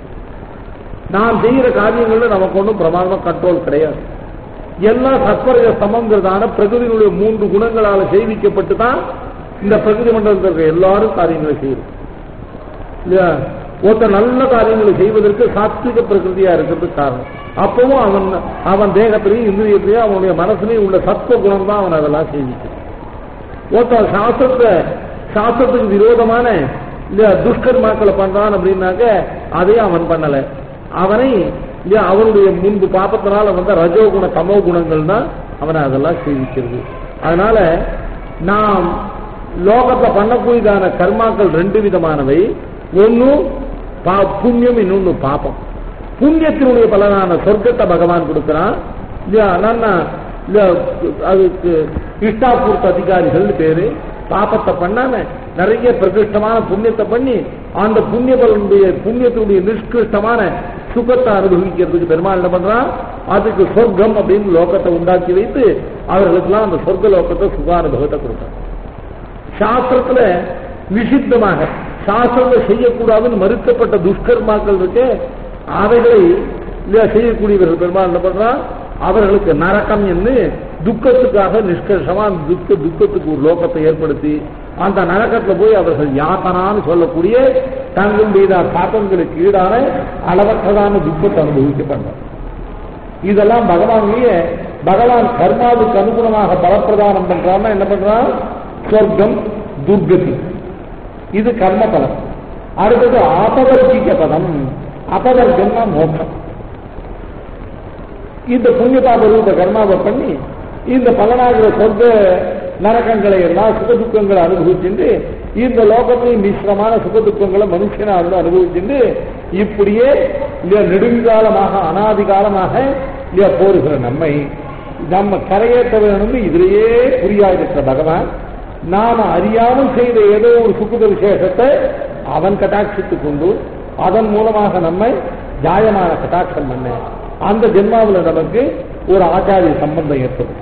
நாம் செய்யற காரியங்கள்ல நமக்கு ஒன்றும் பிரமாதமா கண்ட்ரோல் கிடையாது எல்லாம் சத்வரக சமங்கிறதான பிரகிருதியுடைய மூன்று குணங்களால செய்விக்கப்பட்டு தான் இந்த பிரகிருதி மண்டலத்தில் இருக்க எல்லாரும் காரியங்களை செய்யறோம் இல்லையா ஒருத்தர் நல்ல காரியங்களை செய்வதற்கு சாத்விக பிரகிருதியா இருக்கிறது காரணம் அப்பவும் அவன் அவன் தேகத்திலையும் இந்திரியத்திலையும் அவனுடைய மனசுலையும் உள்ள சத்துவ குணம் தான் அவன் அதெல்லாம் செய்விக்கும் ஒருத்தன் சாஸ்திரத்தை சாஸ்திரத்துக்கு விரோதமான இல்லையா துஷ்கர்மாக்களை பண்றான் அப்படின்னாக்க அதையும் அவன் பண்ணல அவனை இல்லையா அவனுடைய முன்பு பாப்பத்தினால வந்த ரஜோகுண தமோ குணங்கள் தான் அவனை அதெல்லாம் செய்விக்கிறது அதனால நாம் லோகத்தை பண்ணக்கூடியதான கர்மாக்கள் ரெண்டு விதமானவை ஒன்னு பா- புண்ணியம் இன்னொன்னு பாபம் புண்ணியத்தினுடைய பலனான சொர்க்கத்தை பகவான் கொடுக்கிறான் இல்லையா நான் இல்ல அதுக்கு இஷ்டாபூர்த்த அதிகாரிகள் பேரு பாபத்தை பண்ணாம நிறைய பிரகிருஷ்டமான புண்ணியத்தை பண்ணி அந்த புண்ணிய பலனுடைய புண்ணியத்தினுடைய நிஷ்கிருஷ்டமான சுகத்தை அனுபவிக்கிறதுக்கு பெருமாள் என்ன பண்றான் அதுக்கு சொர்க்கம் அப்படின்னு லோகத்தை உண்டாக்கி வைத்து அவர்களுக்கெல்லாம் அந்த சொர்க்க லோகத்தை சுகானுபவத்தை கொடுக்கிறான் சாஸ்திரத்துல நிஷித்தமாக சாஸ்திரத்தை செய்யக்கூடாதுன்னு மறுக்கப்பட்ட துஷ்கர்மாக்கள் இருக்கு அவைகளை இல்லையா செய்யக்கூடியவர்கள் பெருமாள் என்ன பண்றான் அவர்களுக்கு நரகம் என்று துக்கத்துக்காக நிஷ்கர்ஷமா அந்த துக்க துக்கத்துக்கு ஒரு லோகத்தை ஏற்படுத்தி அந்த நரகத்துல போய் அவர்கள் யாத்தனான்னு சொல்லக்கூடிய தங்களுடைய பாப்பங்களுக்கு ஈடான அளவற்றதான துக்கத்தை அனுபவிக்கப்படுறார் இதெல்லாம் பகவான்லயே பகவான் கர்மாவுக்கு அனுகுணமாக பலப்பிரதானம் பண்றான்னா என்ன பண்றான் சொர்க்கம் துர்கதி இது கர்ம பலம் அடுத்தது அபவர்ஜிக்க பதம் அபவர்க்கம்னா மோட்சம் இந்த புண்ணியபாப ரூப கர்மாவை பண்ணி இந்த பலனாகிற சொர்க்க நரகங்களை எல்லாம் சுக துக்கங்களை அனுபவிச்சுட்டு இந்த லோகத்திலையும் மிஸ்ரமான சுக துக்கங்களை மனுஷனா வந்து அனுபவிச்சுட்டு இப்படியே இல்லையா நெடுங்காலமாக அனாதி காலமாக இல்லையா போருகிற நம்மை நம்ம கரையேற்ற வேணும்னு இதிலேயே புரியாதிருக்கிற பகவான் நாம அறியாமல் செய்த ஏதோ ஒரு சுக்குத விசேஷத்தை அவன் கட்டாட்சித்துக் கொண்டு அதன் மூலமாக நம்மை ஜாயமான கட்டாட்சம் பண்ண அந்த ஜென்மாவில் நமக்கு ஒரு ஆச்சாரிய சம்பந்தம் ஏற்படும்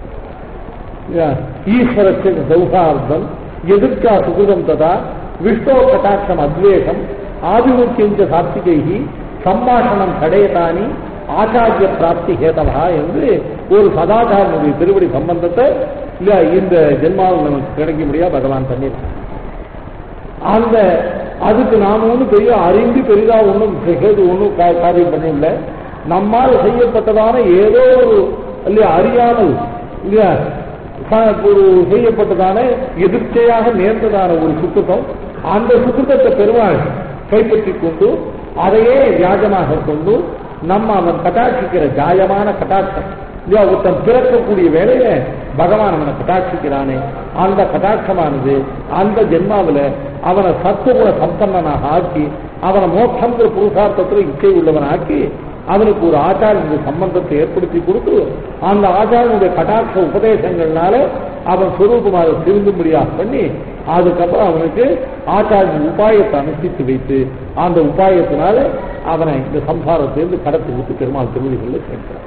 ஈஸ்வரத்தின் சௌகார்த்தம் எதிர்க்கா சுகிருதம் ததா விஷ்ணோ கட்டாட்சம் அத்வேஷம் ஆதிமுக்கியஞ்ச சாத்திகைகி சம்பாஷணம் கடையதானி ஆச்சாரிய பிராப்தி ஹேதவா என்று ஒரு சதாச்சாரனுடைய திருவடி சம்பந்தத்தை இல்ல இந்த ஜென்மாவில் நமக்கு கிடைக்க முடியாது பகவான் பண்ணியிருக்கான் அந்த அதுக்கு நாம ஒன்றும் பெரிய அறிந்து பெரிதா ஒன்றும் செய்து ஒன்றும் காரியம் பண்ணல நம்மால் செய்யப்பட்டதான ஏதோ ஒரு இல்லையா அறியாமல் இல்லையா ஒரு செய்யப்பட்டதான எதிர்ச்சையாக நேர்ந்ததான ஒரு சுத்தம் அந்த சுத்தத்தை பெருமாள் கைப்பற்றி கொண்டு அதையே வியாஜமாக கொண்டு நம்ம அவன் கட்டாட்சிக்கிற ஜாயமான கட்டாட்சம் இல்லையா ஒருத்தன் பிறக்கக்கூடிய வேலையில பகவான் அவனை கட்டாட்சிக்கிறானே அந்த கட்டாட்சமானது அந்த ஜென்மாவில் அவனை சத்துகுண சம்பன்னனாக ஆக்கி அவனை மோட்சங்கிற புருஷார்த்தத்தில் இச்சை உள்ளவன் ஆக்கி அவனுக்கு ஒரு ஆச்சாரியனுடைய சம்பந்தத்தை ஏற்படுத்தி கொடுத்து அந்த ஆச்சாரியனுடைய கட்டாட்ச உபதேசங்கள்னால அவன் சுரூபமாக திருந்தும்படியாக பண்ணி அதுக்கப்புறம் அவனுக்கு ஆச்சாரிய உபாயத்தை அனுஷ்டித்து வைத்து அந்த உபாயத்தினால அவனை இந்த சம்சாரத்திலிருந்து கடத்தி விட்டு பெருமாள் திருவடிகளில் சேர்க்கிறான்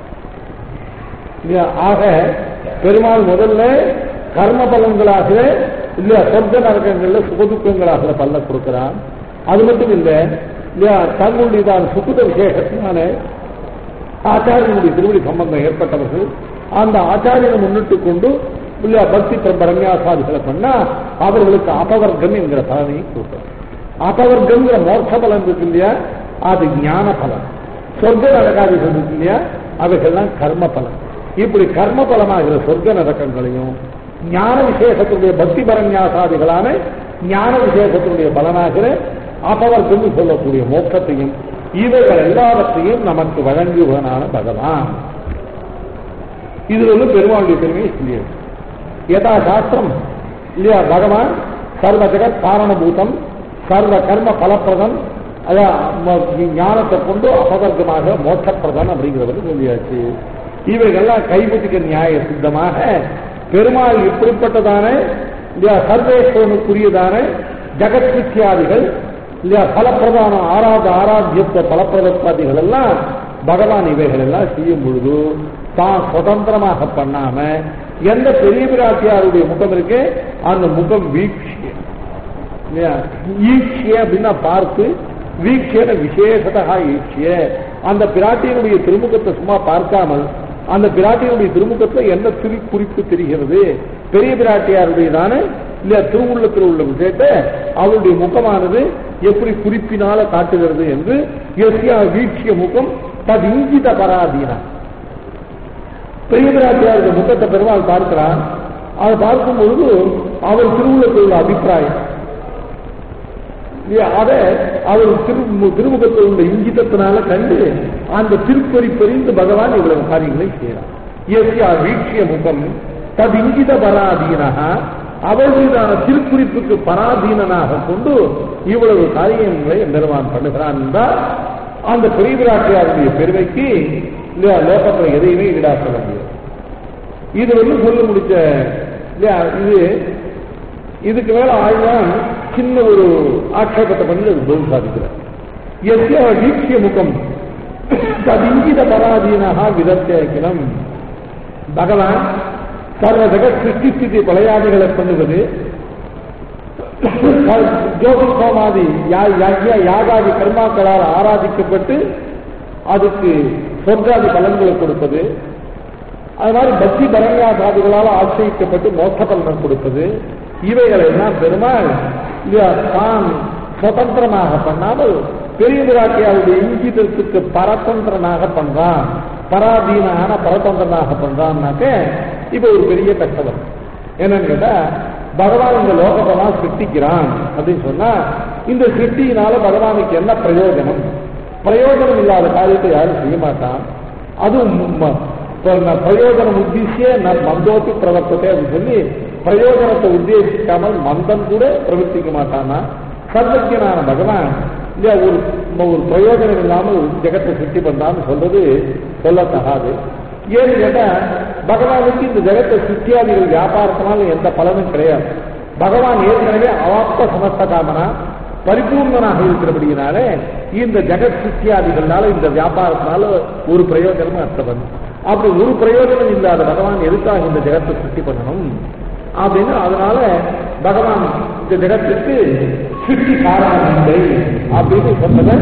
ஆக பெருமாள் முதல்ல கர்ம பலன்களாக இல்லையா சொர்க்க நரகங்கள்ல சுகதுக்கங்களாக பல்ல கொடுக்கிறான் அது மட்டும் இல்லை இல்லையா தங்களுடைய தான் சுகுத விசேஷத்தினால ஆச்சாரியனுடைய திருவடி சம்பந்தம் ஏற்பட்டவர்கள் அந்த ஆச்சாரியனை முன்னிட்டு கொண்டு இல்லையா பக்தி பிரம்யாசாதிகளை பண்ணா அவர்களுக்கு அபவர்க்கம் என்கிற பலனையும் கொடுக்கிறார் அபவர்க்கம்ங்கிற மோட்ச பலன் இருக்கு இல்லையா அது ஞான பலன் சொர்க்க நரகாதிகள் இருக்கு இல்லையா அவைகள்லாம் கர்ம பலன் இப்படி கர்ம பலமாகிற சொர்க்க நரக்கங்களையும் ஞான விசேஷத்தினுடைய பக்தி பரநியாசாதிகளான ஞான விசேஷத்தினுடைய பலனாகிற அபவர்க்கம் சொல்லக்கூடிய மோட்சத்தையும் இவைகள் எல்லாவற்றையும் நமக்கு வழங்குவனான பகவான் இது வந்து பெருமாளுடைய பெருமையை சொல்லியது யதா சாஸ்திரம் இல்லையா பகவான் சர்வ ஜெகத் காரணபூதம் சர்வ கர்ம பலப்பிரதம் அதான் ஞானத்தை கொண்டு அபவர்க்கமாக மோட்சப்பிரதம் அப்படிங்கிறது சொல்லியாச்சு இவைகள்லாம் கைப்பற்றிக்க நியாய சித்தமாக பெருமாள் இப்படிப்பட்டதான இல்லையா சர்வேஸ்வரனுக்குரியதான ஜெகத் வித்தியாதிகள் இல்லையா பலப்பிரதான ஆராத ஆராத்தியத்துவ பலப்பிரதத்வாதிகள் எல்லாம் பகவான் இவைகள் எல்லாம் செய்யும் பொழுது தான் சுதந்திரமாக பண்ணாம எந்த பெரிய பிராட்டியாருடைய முகம் இருக்கு அந்த முகம் வீழ்ச்சிய ஈட்சிய அப்படின்னா பார்த்து வீழ்ச்சிய விசேஷதா ஈட்சிய அந்த பிராட்டியினுடைய திருமுகத்தை சும்மா பார்க்காமல் அந்த பிராட்டியினுடைய திருமுகத்துல என்ன திரு குறிப்பு தெரிகிறது பெரிய பிராட்டியாருடையதான இல்ல திருவுள்ளத்தில் உள்ள விஷயத்தை அவருடைய முகமானது எப்படி குறிப்பினால காட்டுகிறது என்று எஸ்யா வீழ்ச்சிய முகம் தது இங்கித பராதீனா பெரிய பிராட்டியாருடைய முகத்தை பெருமாள் பார்க்கிறான் அதை பார்க்கும் பொழுது அவர் திருவுள்ளத்தில் உள்ள அபிப்பிராயம் அதை அவர் திரு திருமுகத்தில் உள்ள இங்கிதத்தினால கண்டு அந்த திருப்பறி பெறிந்து பகவான் இவ்வளவு காரியங்களை செய்யறார் எஸ்யா வீழ்ச்சிய முகம் தது இங்கித பராதீனக அவர் மீதான திருக்குறிப்புக்கு பராதீனனாக கொண்டு இவ்வளவு காரியங்களை பெருமான் பண்ணுகிறான் என்றால் அந்த பெரிய பிராட்டியாருடைய பெருமைக்கு இல்லையா லோகத்தில் எதையுமே ஈடா சொல்ல முடியாது இது வந்து சொல்ல முடிச்ச இல்லையா இது இதுக்கு மேல ஆழ்வான் சின்ன ஒரு ஆட்சேபத்தை பண்ணி அது பதில் சாதிக்கிறார் எஸ்ய வீட்சிய முகம் ததிங்கித பராதீனகா விதத்தேக்கினம் பகவான் சர்வ ஜெகத் சிருஷ்டி ஸ்திதி பழையாதிகளை பண்ணுவது ஜோதி சோமாதி யாகாதி கர்மாக்களால் ஆராதிக்கப்பட்டு அதுக்கு சொர்க்காதி பலன்களை கொடுப்பது அது மாதிரி பக்தி பரண்யாசாதிகளால் ஆசிரியக்கப்பட்டு மோட்ச பலனம் கொடுப்பது இவைகளை எல்லாம் பெருமாள் இல்லையா, தான் சுதந்திரமாக பண்ணாமல் பெரிய விராட்டியாருடைய இங்கிதத்துக்கு பரதந்திரனாக பண்றான் பராதீனான பரதந்திரனாக பண்றான்னாக்க இப்ப ஒரு பெரிய கஷ்டம் என்னன்னு கேட்டா பகவான் இந்த லோகத்தெல்லாம் சிருஷ்டிக்கிறான் அப்படின்னு சொன்னா இந்த சிருஷ்டியினால பகவானுக்கு என்ன பிரயோஜனம் பிரயோஜனம் இல்லாத காரியத்தை யாரும் செய்ய மாட்டான் அதுவும் ம- இப்ப நான் பிரயோஜனம் உத்தேசிய நான் மந்தோத்தி பிரவர்த்தத்தை அப்படின்னு சொல்லி பிரயோஜனத்தை உத்தேசிக்காமல் மந்தம் கூட பிரவர்த்திக்க மாட்டானா சர்வஜனான பகவான் இல்லையா ஒரு ஒரு பிரயோஜனம் இல்லாமல் ஜெகத்தை சிருஷ்டி பண்ணான்னு சொல்றது சொல்லத்தகாது ஏன்னு கேட்டா பகவானுக்கு இந்த ஜெகத்தை சிருஷ்டியாதிகள் வியாபாரத்தினால எந்த பலனும் கிடையாது பகவான் ஏற்கனவே அவாப்த சமஸ்த காமனா பரிபூர்ணனாக இருக்கிறபடியினாலே இந்த ஜெகத் சிருஷ்டியாதிகள்னால இந்த வியாபாரத்தினால ஒரு பிரயோஜனமும் அர்த்தம் அப்படி ஒரு பிரயோஜனம் இல்லாத பகவான் எதுக்காக இந்த ஜெகத்தை சிருஷ்டி பண்ணணும் அப்படின்னு அதனால பகவான் இந்த ஜெகத்துக்கு சிருஷ்டி காரணம் இல்லை அப்படின்னு சொன்னதை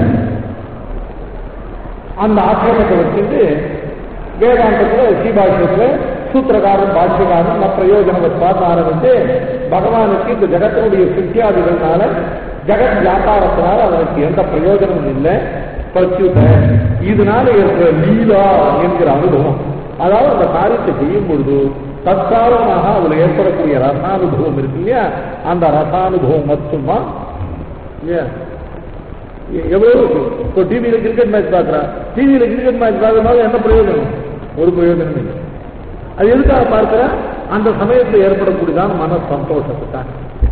அந்த ஆசிரமத்தை வச்சுட்டு வேதாந்தத்துல ஸ்ரீபாஷ்யத்துல சூத்திரகாரன் பாஷ்யகாரன் நான் பிரயோஜனம் வச்சார்னு ஆரம்பிச்சு பகவானுக்கு இந்த ஜெகத்தினுடைய சித்தியாதிகள்னால ஜெகத் வியாபாரத்தினால அவனுக்கு எந்த பிரயோஜனமும் இல்லை பிரச்சுத இதனால இருக்கிற லீலா என்கிற அனுபவம் அதாவது அந்த காரியத்தை செய்யும் பொழுது தற்காலமாக அதுல ஏற்படக்கூடிய ரசானுபவம் இருக்கு இல்லையா அந்த ரசானுபவம் மட்டும்தான் இல்லையா எ- எவ்வளவு இருக்கு? இப்போ டிவியில கிரிக்கெட் மேட்ச் பார்க்கறா டிவியில கிரிக்கெட் மேட்ச் பார்க்கறதுனால என்ன பிரயோஜனம் ஒரு பிரயோஜனம் இல்லை அது எதுக்காக பார்க்கிற அந்த சமயத்தில் ஏற்படக்கூடியதான மன சந்தோஷத்துக்காக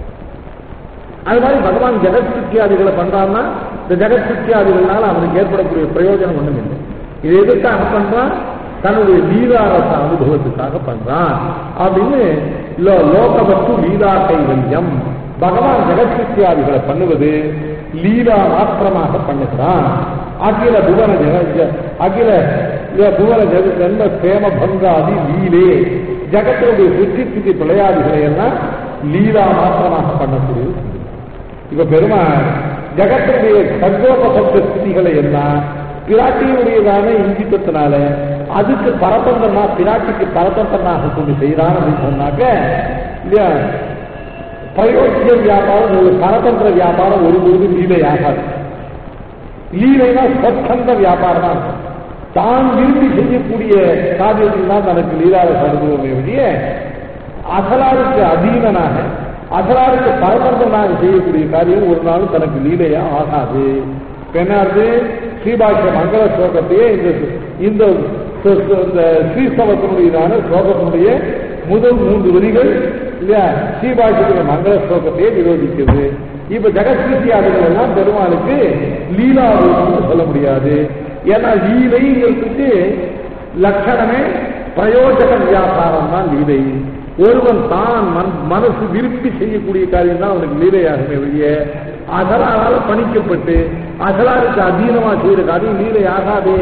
அது மாதிரி பகவான் ஜெகத் சித்தியாதிகளை பண்றான்னா இந்த ஜெகத் சித்தியாதிகள்னால அவனுக்கு ஏற்படக்கூடிய பிரயோஜனம் ஒண்ணும் இல்லை இது எதுக்காக பண்றான் தன்னுடைய லீலாரச அனுபவத்துக்காக பண்றான் அப்படின்னு லோ- லோகவஸ்து லீலா கைவல்யம் பகவான் ஜெகத் சித்தியாதிகளை பண்ணுவது லீலா மாத்திரமாக பண்ணுகிறான் அகில புவன ஜெக ஜ- அகில ஜ- புவன ஜெக ஜென்ம சேம பங்காதி லீலே ஜகத்தினுடைய சித்தி சித்தி பிழையாதிகளை எல்லாம் லீலா மாத்திரமாக பண்ணக்கூடியது இப்ப பெருமாள் ஜகத்தினுடைய சர்வோபசப்த ஸ்திதிகளை எல்லாம் பிராட்டியினுடையதான இங்கித்தத்தினால அதுக்கு பரதந்திரனா பிராட்டிக்கு பரதந்திரனாக கொண்டு செய்யறான் அப்படின்னு சொன்னாக்க இல்லையா பிரயோஜன வியாபாரம் ஒரு பரதந்திர வியாபாரம் ஒருபொழுது லீலை ஆகாது லீலைனா சொத்தந்த வியாபாரம் தான் இருக்கும். தான் விரும்பி செய்யக்கூடிய காரியத்தில் தான் தனக்கு லீலாரச அனுபவமே வெளிய அசலாருக்கு அதீனனாக அசலாருக்கு பரதந்திரனாக செய்யக்கூடிய காரியம் ஒரு நாளும் தனக்கு லீலையா ஆகாது பெண்ணார்ந்து ஸ்ரீபாஷ்ய மங்கள ஸ்லோகத்தையே இந்த இந்த ச- ச- இந்த ஸ்ரீஸ்தவத்தினுடையதான ஸ்லோகத்தினுடைய முதல் மூன்று வரிகள் இல்லையா ஸ்ரீபாஷ்யத்துடைய மங்கள ஸ்லோகத்தையே விரோதிக்கிறது இப்ப ஜெகஸ்கிருத்தியாதிகள் எல்லாம் பெருமாளுக்கு லீலாரூபம்னு சொல்ல முடியாது ஏன்னா லீலைங்கிறதுக்கு லட்சணமே பிரயோஜக வியாபாரம் தான் லீலை ஒருவன் தான் மன் மனசு விரும்பி செய்யக்கூடிய காரியம் தான் அவனுக்கு லீலையாகுமே வெளிய அசலாரால பணிக்கப்பட்டு அசலாருக்கு அதீனமா செய்யற காரியம் லீலை ஆகாதே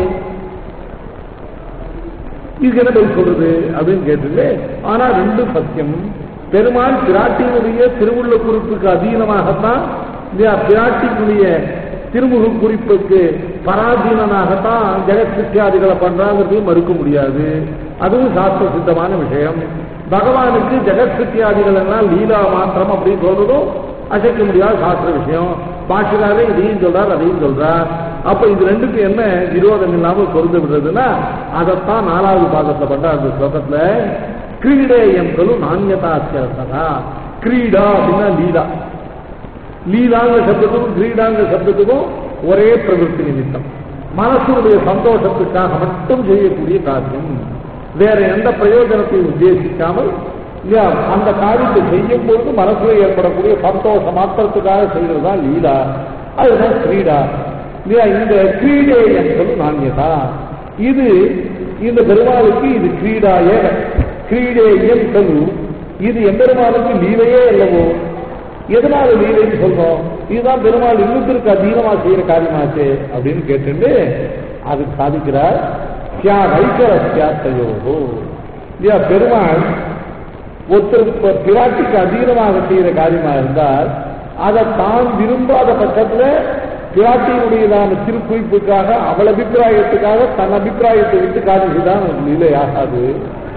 இதுக்கு என்ன பதில் சொல்றது அப்படின்னு கேட்டது ஆனா ரெண்டும் சத்தியம் பெருமாள் பிராட்டியினுடைய திருவுள்ள குறிப்புக்கு அதீனமாகத்தான் இல்லையா பிராட்டியினுடைய திருமுக குறிப்புக்கு பராதீனனாகத்தான் ஜெகத் சித்தியாதிகளை பண்றாங்கிறதையும் மறுக்க முடியாது அதுவும் சாஸ்திர சித்தமான விஷயம் பகவானுக்கு ஜெகத் சித்தியாதிகள் எல்லாம் லீலா மாத்திரம் அப்படின்னு சொல்றதும் அசைக்க முடியாத சாஸ்திர விஷயம் பாஷிலாவே இதையும் சொல்றார் அதையும் சொல்றார் அப்ப இது ரெண்டுக்கும் என்ன விரோதம் இல்லாமல் பொருந்து விடுறதுன்னா அதைத்தான் நாலாவது பாகத்துல பண்ற அந்த ஸ்லோகத்துல கிரீடேயம் சொல்லு நாண்யதாசியதா கிரீடா அப்படின்னா லீலா லீலாங்கிற சப்தத்துக்கும் கிரீடாங்கிற சப்தத்துக்கும் ஒரே பிரவൃத்தி நிமித்தம் மனசுடைய சந்தோஷத்துக்காக மட்டும் செய்யக்கூடிய காரியம் வேற எந்த பிரயோஜனத்தையும் உத்தேசிக்காமல் இல்லையா அந்த காரியத்தை செய்யும் பொழுது மனசுல ஏற்படக்கூடிய சந்தோஷ மாத்திரத்துக்காக செய்யறது தான் லீலா அதுதான் கிரீடா இல்லையா இந்த கிரீடே என்பது நாண்யதா இது இந்த பெருமாளுக்கு இது கிரீடாயே கிரீடே என்பது இது எம்பெருமாளுக்கு லீலையே அல்லவோ எதனால லீலைன்னு சொல்றோம் இதுதான் பெருமாள் இன்னத்திற்கு அதீனமா செய்யற காரியமாச்சு அப்படின்னு கேட்டுட்டு அது சாதிக்கிறார் சியா வைக்கர சியாத்தையோகோ இல்லையா பெருமாள் ஒருத்தர் இப்ப பிராட்டிக்கு அதீனமாக செய்யற காரியமா இருந்தால் அதை தான் விரும்பாத பட்சத்துல பிராட்டியினுடையதான திருக்குறிப்புக்காக அவள் அபிப்பிராயத்துக்காக தன் அபிப்பிராயத்தை விட்டு காரியம் செய்தான் லீலை ஆகாது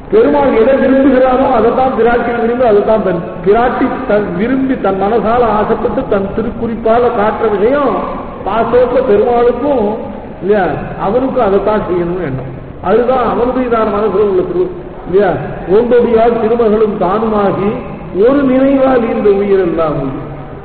பெருமாள் எதை விரும்புகிறாரோ அதைத்தான் பிராட்டி விரும்பி அதைத்தான் தன் பிராட்டி தன் விரும்பி தன் மனசால ஆசைப்பட்டு தன் திருக்குறிப்பால காட்டுற விஷயம் பாசோக்க பெருமாளுக்கும் இல்லையா அவனுக்கும் அதைத்தான் செய்யணும்னு எண்ணம் அதுதான் அவனுடையதான மனசுல உள்ள திரு இல்லையா ஓம்படியால் திருமகளும் தானுமாகி ஒரு நினைவால் இந்த உயிர் எல்லாம் உயிர்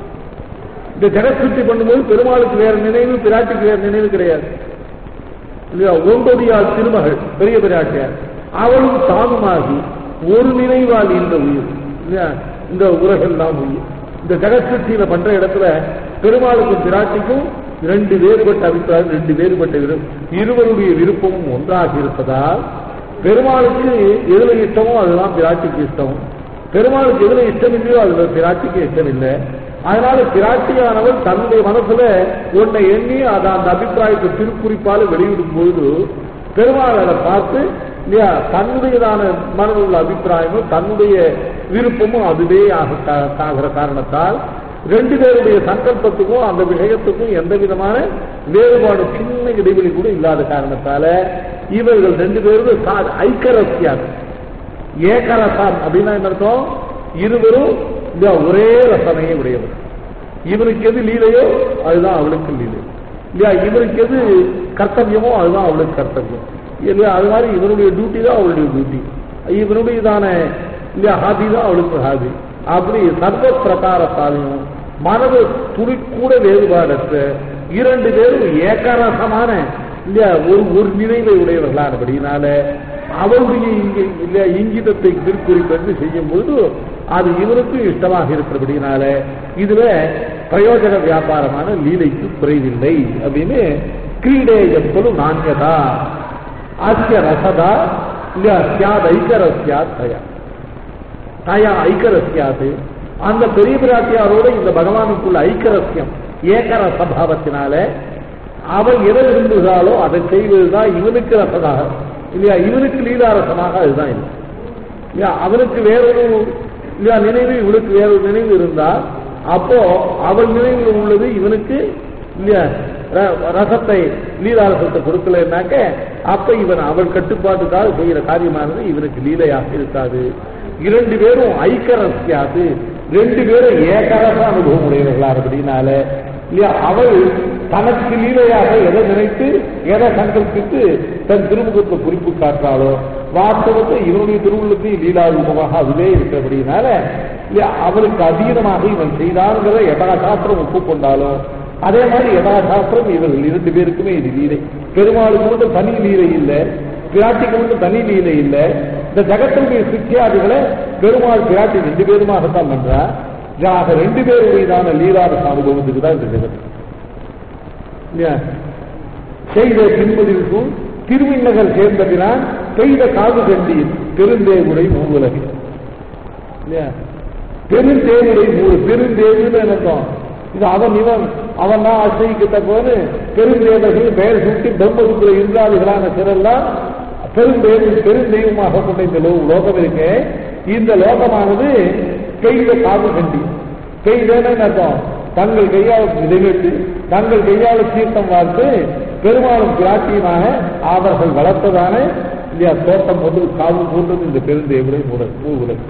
இந்த ஜெகசுத்தி பண்ணும்போது பெருமாளுக்கு வேற நினைவு பிராட்டிக்கு வேற நினைவு கிடையாது இல்லையா ஓம்படியால் திருமகள் பெரிய பிராட்டியார் அவளும் தானுமாகி ஒரு நினைவால் இந்த உயிர் இல்லையா இந்த உலகெல்லாம் உயிர் இந்த ஜெகசுத்தியில பண்ற இடத்துல பெருமாளுக்கும் பிராட்டிக்கும் இரண்டு வேறுபட்ட அபிப்பிராயம் ரெண்டு வேறுபட்ட விருப்பம் இருவருடைய விருப்பமும் ஒன்றாக இருப்பதால் பெருமாளுக்கு எதுல இஷ்டமோ அதுதான் பிராட்டிக்கு இஷ்டம் பெருமாளுக்கு எதுல இஷ்டம் இல்லையோ அதுல பிராட்டிக்கு இஷ்டம் இல்லை அதனால பிராட்டியானவர் தன்னுடைய மனசுல ஒன்றை எண்ணி அதை அந்த அபிப்பிராயத்தை திருக்குறிப்பால வெளியிடும் பொழுது பெருமாள் அதை பார்த்து இல்லையா தன்னுடையதான மனதில் உள்ள அபிப்பிராயமும் தன்னுடைய விருப்பமும் அதுவே ஆக- ஆகிற காரணத்தால் ரெண்டு பேருடைய சங்கல்பத்துக்கும் அந்த விஷயத்துக்கும் எந்த விதமான வேறுபாடு சின்ன இடைவெளி கூட இல்லாத காரணத்தால இவர்கள் ரெண்டு பேரும் சா- ஐக்கரசியாக ஏகரசம் அப்படின்னா என்ன அர்த்தம் இருவரும் இந்த ஒரே ரசனையை உடையவர் இவனுக்கு எது லீலையோ அதுதான் அவளுக்கு லீலை இல்லையா இவனுக்கு எது கர்த்தவியமோ அதுதான் அவளுக்கு கர்த்தவியம் இல்லையா அது மாதிரி இவனுடைய டியூட்டி தான் அவளுடைய டியூட்டி இவனுடையதான இல்லையா ஹாபி தான் அவளுக்கு ஹாபி அப்படி சர்வ பிரகாரத்தாலையும் மனது துளி கூட வேறுபாடற்ற இரண்டு பேரும் ஏகரசமான இல்லையா ஒரு ஒரு நினைவை உடையவர்களானபடினால அவருடைய இங்க இல்லையா இங்கிதத்தை திருக்குறிப்பென்று செய்யும் பொழுது அது இவருக்கும் இஷ்டமாக இருக்கிறபடினால இதுல பிரயோஜன வியாபாரமான லீலைக்கு குறைவில்லை அப்படின்னு கிரீடே எப்பொழுது நான்யதா ஆசிய ரசதா இல்லையா சியாத் ஐக்கரஸ்யா தயா தயா ஐக்கரஸ்யாது அந்த பெரிய பிராட்டியாரோட இந்த பகவானுக்குள்ள ஐக்கரஸ்யம் ஏகர சபாவத்தினால அவள் எதை விரும்புகிறாளோ அதை செய்வதுதான் இவனுக்கு ரசமாக இல்லையா இவனுக்கு லீலாரசமாக அதுதான் இல்லை இல்லையா அவனுக்கு வேறொரு இல்லையா நினைவு இவளுக்கு வேறொரு நினைவு இருந்தா அப்போ அவள் நினைவில் உள்ளது இவனுக்கு இல்லையா ர- ரசத்தை லீலாரசத்தை கொடுக்கலன்னாக்க அப்ப இவன் அவள் கட்டுப்பாட்டுக்காக செய்கிற காரியமானது இவனுக்கு லீலையாக இருக்காது இரண்டு பேரும் ஐக்கரசியாது ரெண்டு பேரும் ஏகரச அனுபவம் உடையவர்களா அப்படின்னால இல்லையா அவள் தனக்கு லீலையாக எதை நினைத்து எதை சங்கல்பித்து தன் திருமுகத்தில் குறிப்பு காட்டுறாளோ வாஸ்தவத்தை இவனுடைய திருவுள்ளத்தையும் லீலாரூபமாக அதுவே இருக்கிறபடினால இல்லையா அவளுக்கு அதீனமாக இவன் செய்தான்கிற யதாசாஸ்திரம் ஒப்புக்கொண்டாலும் அதே மாதிரி யதாசாஸ்திரம் இவர்கள் இரண்டு பேருக்குமே இது லீலை பெருமாளுக்கு மட்டும் தனி லீலை இல்லை பிராட்டிக்கு மட்டும் தனி லீலை இல்லை இந்த ஜகத்தினுடைய சித்தியாதிகளை பெருமாள் பிராட்டி ரெண்டு பேருமாகத்தான் பண்றா ஆக ரெண்டு பேருடையதான லீலாரச அனுபவத்துக்கு தான் இந்த ஜெகத் இல்லையா செய்த பின்பதிவுக்கும் திருவிண்ணகர் சேர்ந்தபிரான் பெய்த காது கண்டீர் பெருந்தேவுடை மூவுலகு இல்லையா பெருந்தேவுடை மூவு பெருந்தேவுன்னு அர்த்தம் இது அவன் இவன் அவன் தான் ஆசிரியத்தக்கவனு பெருந்தேவர்கள் பெயர் சுட்டி பிரம்மருக்குள்ள இந்திராதிகளான சிறெல்லாம் பெருந்தேவு பெருந்தெய்வமாக கொண்ட இந்த லோ- லோகம் இருக்கு இந்த லோகமானது பெய்த காது கண்டி பெய்தேன்னு அர்த்தம் தங்கள் கையால் விதைவிட்டு தங்கள் கையால் தீர்த்தம் பார்த்து பெருமாளும் பிராட்டியுமாக அவர்கள் வளர்த்ததான இல்லையா தோட்டம் போட்டு காவு போன்றது இந்த பெருந்தேவுடைய மூலகு மூவுலகு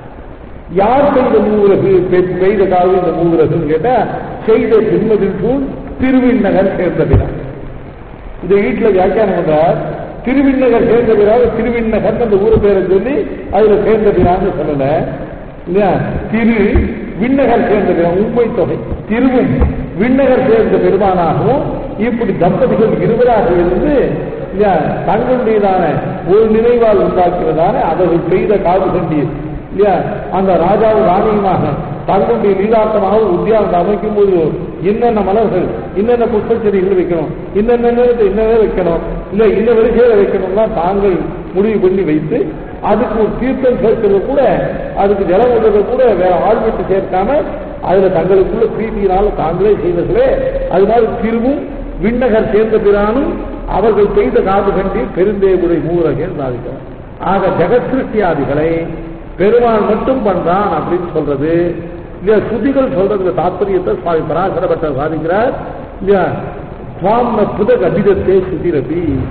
யார் செய்த மூவுலகு பெ- பெய்த காவு இந்த மூவுலகுன்னு கேட்டா செய்த பின்மதில் சூழ் திருவிண்ணகர் சேர்ந்தபிரான் இந்த வீட்டுல வியாக்கியானம் பண்றார் திருவிண்ணகர் சேர்ந்த பிறாக திருவிண்ணகர் அந்த ஊரு பேரை சொல்லி அதுல சேர்ந்த பிறான்னு சொல்லல இல்லையா திரு விண்ணகர் சேர்ந்த பிறான் உண்மை தொகை திருவும் விண்ணகர் சேர்ந்த பெருமானாகவும் இப்படி தம்பதிகள் இருவராக இருந்து இல்லையா தங்களுடையதான ஒரு நினைவால் உண்டாக்குவதான அவர்கள் செய்த காது கண்டீர் இல்லையா அந்த ராஜாவும் ராணியுமாக தங்களுடைய லீலாட்டமாக உத்தியானத்தை அமைக்கும் போது என்னென்ன மலர்கள் என்னென்ன புஷ்ப செடிகள் வைக்கணும் இன்னென்ன நேரத்தை இன்ன வைக்கணும் இல்ல இந்த வரிசையில வைக்கணும்னா தாங்கள் முடிவு பண்ணி வைத்து அதுக்கு ஒரு தீர்த்தம் சேர்க்கிறது கூட அதுக்கு ஜலம் விடுறது கூட வேற ஆள் விட்டு சேர்க்காம அதுல தங்களுக்குள்ள பிரீதியினால தாங்களே செய்வர்களே அது மாதிரி திருவும் விண்ணகர் சேர்ந்த பிரானும் அவர்கள் செய்த காது கண்டி பெருந்தேவுடைய மூரகன் சாதிக்கிறார் ஆக ஜெகசிருஷ்டியாதிகளை பெருமாள் மட்டும் பண்றான் அப்படின்னு சொல்றது இல்லையா சுதிகள் சொல்றது தாத்பரியத்தை சுவாமி பராசரப்பட்ட சாதிக்கிறார் இல்லையா சுவாம புதக அபிதத்தே சுதிரபி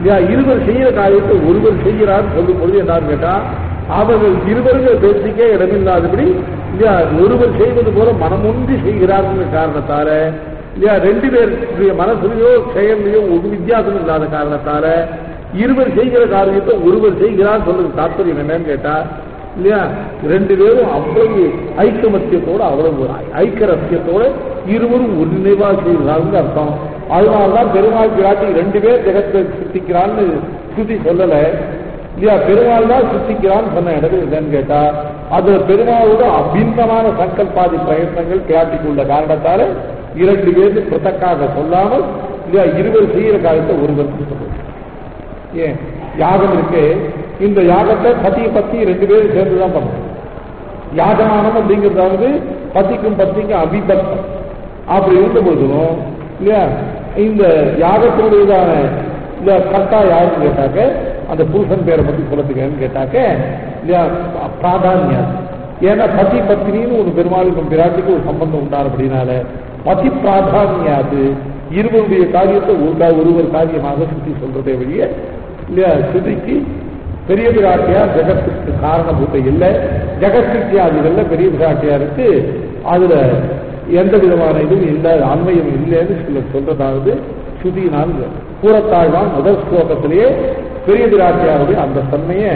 இல்லையா இருவர் செய்கிற காரியத்தை ஒருவர் செய்கிறார் சொல்லும் பொழுது என்னன்னு கேட்டா அவர்கள் இருவருங்கிற பேச்சுக்கே இடமில்லாதபடி இல்லையா ஒருவர் செய்வது போல மனமொன்றி செய்கிறார்ங்கிற காரணத்தால இல்லையா ரெண்டு பேருடைய மனசுலையோ செயல்லையோ ஒரு வித்தியாசம் இல்லாத காரணத்தால இருவர் செய்கிற காரியத்தை ஒருவர் செய்கிறார் சொல்றது தாற்பயம் என்னன்னு கேட்டா இல்லையா ரெண்டு பேரும் அவ்வளவு ஐக்கமத்தியத்தோட அவ்வளவு ஐக்கரத்தியத்தோட இருவரும் ஒருநினைவா செய்கிறார்கள் அர்த்தம் அதனால்தான் பெருமாள் பிராட்டி ரெண்டு பேர் ஜெகத்தை சித்திக்கிறான்னு சுத்தி சொல்லல இல்லையா பெருமாள் தான் சித்திக்கிறான்னு சொன்ன இடத்துல என்னன்னு கேட்டா அது பெருமாளோட அபிந்தமான சங்கல்பாதி பிரயத்னங்கள் பிராட்டிக்குள்ள காரணத்தால இரண்டு பேருக்கு பிரத்தக்காக சொல்லாமல் இல்லையா இருவர் செய்கிற காரியத்தை ஒருவருக்கு சொல்லுவது ஏன் யாகம் இருக்கு இந்த யாகத்தை பத்தி பத்தி ரெண்டு பேரும் சேர்ந்து தான் பண்ணணும் யாகமானம் அப்படிங்கிறதாவது பத்திக்கும் பத்திக்கும் அபிபத்தம் அப்படி இருந்த போதிலும் இல்லையா இந்த யாகத்தினுடையதான இல்ல கர்த்தா யாருன்னு கேட்டாக்க அந்த புருஷன் பேரை பத்தி சொல்லத்துக்கன்னு கேட்டாக்க இல்லையா பிராதானியம் ஏன்னா பதி பத்தினின்னு ஒரு பெருமாளுக்கும் பிராட்டிக்கு ஒரு சம்பந்தம் உண்டான அப்படின்னால பதி பிராதானியாது இருவருடைய காரியத்தை ஒரு ஒருவர் காரியமாக சுத்தி சொல்றதே வழிய இல்லையா சுதிக்கு பெரிய பிராட்டியார் ஜெகத்துக்கு காரணபூத்த இல்லை ஜெகத்தியாதிகள்ல பெரிய பிராட்டியாருக்கு அதுல எந்த விதமான இதுவும் இல்லை அண்மையும் இல்லைன்னு சில சொல்றதாவது சுதியினால் கூறத்தாழ்வான் முதல் ஸ்லோகத்திலேயே பெரிய பிராட்டியாருடைய அந்த தன்மையை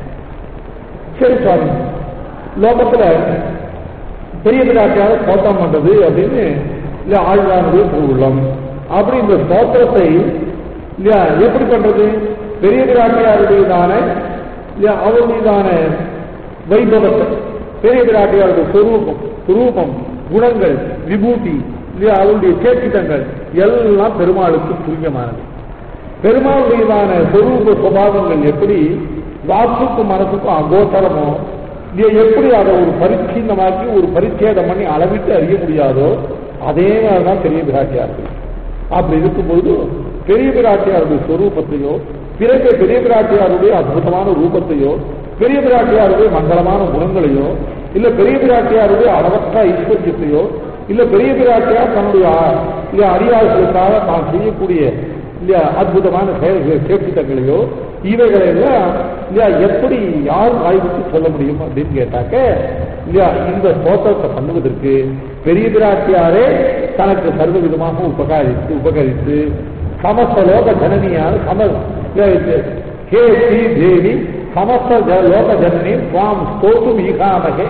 சரி சுவாமி லோகத்துல பெரிய பிராட்டியார ஸ்தோத்திரம் பண்றது அப்படின்னு இல்ல ஆழ்வானுடைய திருவுள்ளம் அப்படி இந்த ஸ்தோத்திரத்தை இல்லையா எப்படி பண்றது பெரிய பிராட்டியாருடையதான இல்லையா அவருடையதான வைபவத்தை பெரிய பிராட்டியாருடைய சொரூபம் சுரூபம் குணங்கள் விபூதி இல்லையா அவருடைய சேத்திதங்கள் எல்லாம் பெருமாளுக்கு துல்லியமானது பெருமாளுடையதான சொரூப சுபாவங்கள் எப்படி வாக்குக்கும் மனசுக்கும் அகோச்சரமோ இல்லையா எப்படி அதை ஒரு பரிச்சீனமாக்கி ஒரு பரிச்சேதம் பண்ணி அளவிட்டு அறிய முடியாதோ அதே மாதிரிதான் பெரிய பிராட்டியார்கள் அப்படி இருக்கும்போது பெரிய பிராட்டியாருடைய சொரூபத்தையோ பிறகு பெரிய பிராட்டியாருடைய அற்புதமான ரூபத்தையோ பெரிய பிராட்டியாருடைய மங்களமான குணங்களையோ இல்ல பெரிய பிராட்டியாருடைய அளவற்ற ஐஸ்வர்யத்தையோ இல்ல பெரிய பிராட்டியார் தன்னுடைய ஆ- இல்ல அடியார்களுக்காக தான் செய்யக்கூடிய இல்லையா அற்புதமான செயல்கள் சேப்பிட்டங்களையோ இவைகளை எல்லாம் இல்லையா எப்படி யார் ஆய்வுக்கு சொல்ல முடியும் அப்படின்னு கேட்டாக்க இல்லையா இந்த ஸ்தோத்திரத்தை பண்ணுவதற்கு பெரிய பிராட்டியாரே தனக்கு சர்வ விதமாக உபகாரித்து உபகரித்து சமஸ்த லோக ஜனனியான சம இல்ல, ஹே ஸ்ரீ தேவி சமஸ்த ஜ- லோக ஜனனி சுவாம் ஸ்தோத்தும் ஈகாமகே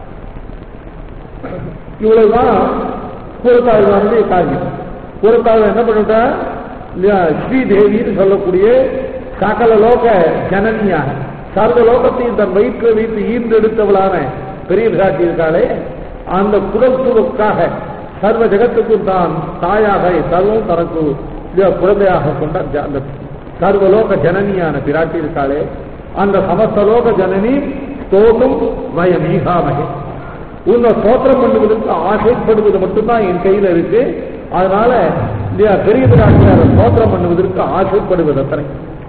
இவ்வளவுதான் கூறத்தாழ்வானுடைய காரியம் கூறத்தாழ்வு என்ன பண்ணிட்டா இல்லையா ஸ்ரீதேவின்னு சொல்லக்கூடிய சகல லோக ஜனனியாக சர்வ லோகத்தையும் தன் வயிற்றில் வைத்து ஈன்றெடுத்தவளான பெரிய பிராட்டி இருக்காளே அந்த குடல் சூழலுக்காக சர்வ ஜெகத்துக்கும் தான் தாயாக சர்வம் தனக்கு இல்லையா குழந்தையாக கொண்ட ஜ- அந்த சர்வலோக ஜனனியான பிராட்டி இருக்காளே அந்த சமஸ்தலோக ஜனனி ஸ்தோகம் வயம் ஈகாமகே உன்னை ஸ்தோத்திரம் பண்ணுவதற்கு ஆசைப்படுவது மட்டும்தான் என் கையில இருக்கு அதனால இல்லையா பெரிய பிராட்டியார ஸ்தோத்திரம் பண்ணுவதற்கு ஆசைப்படுவது அத்தனை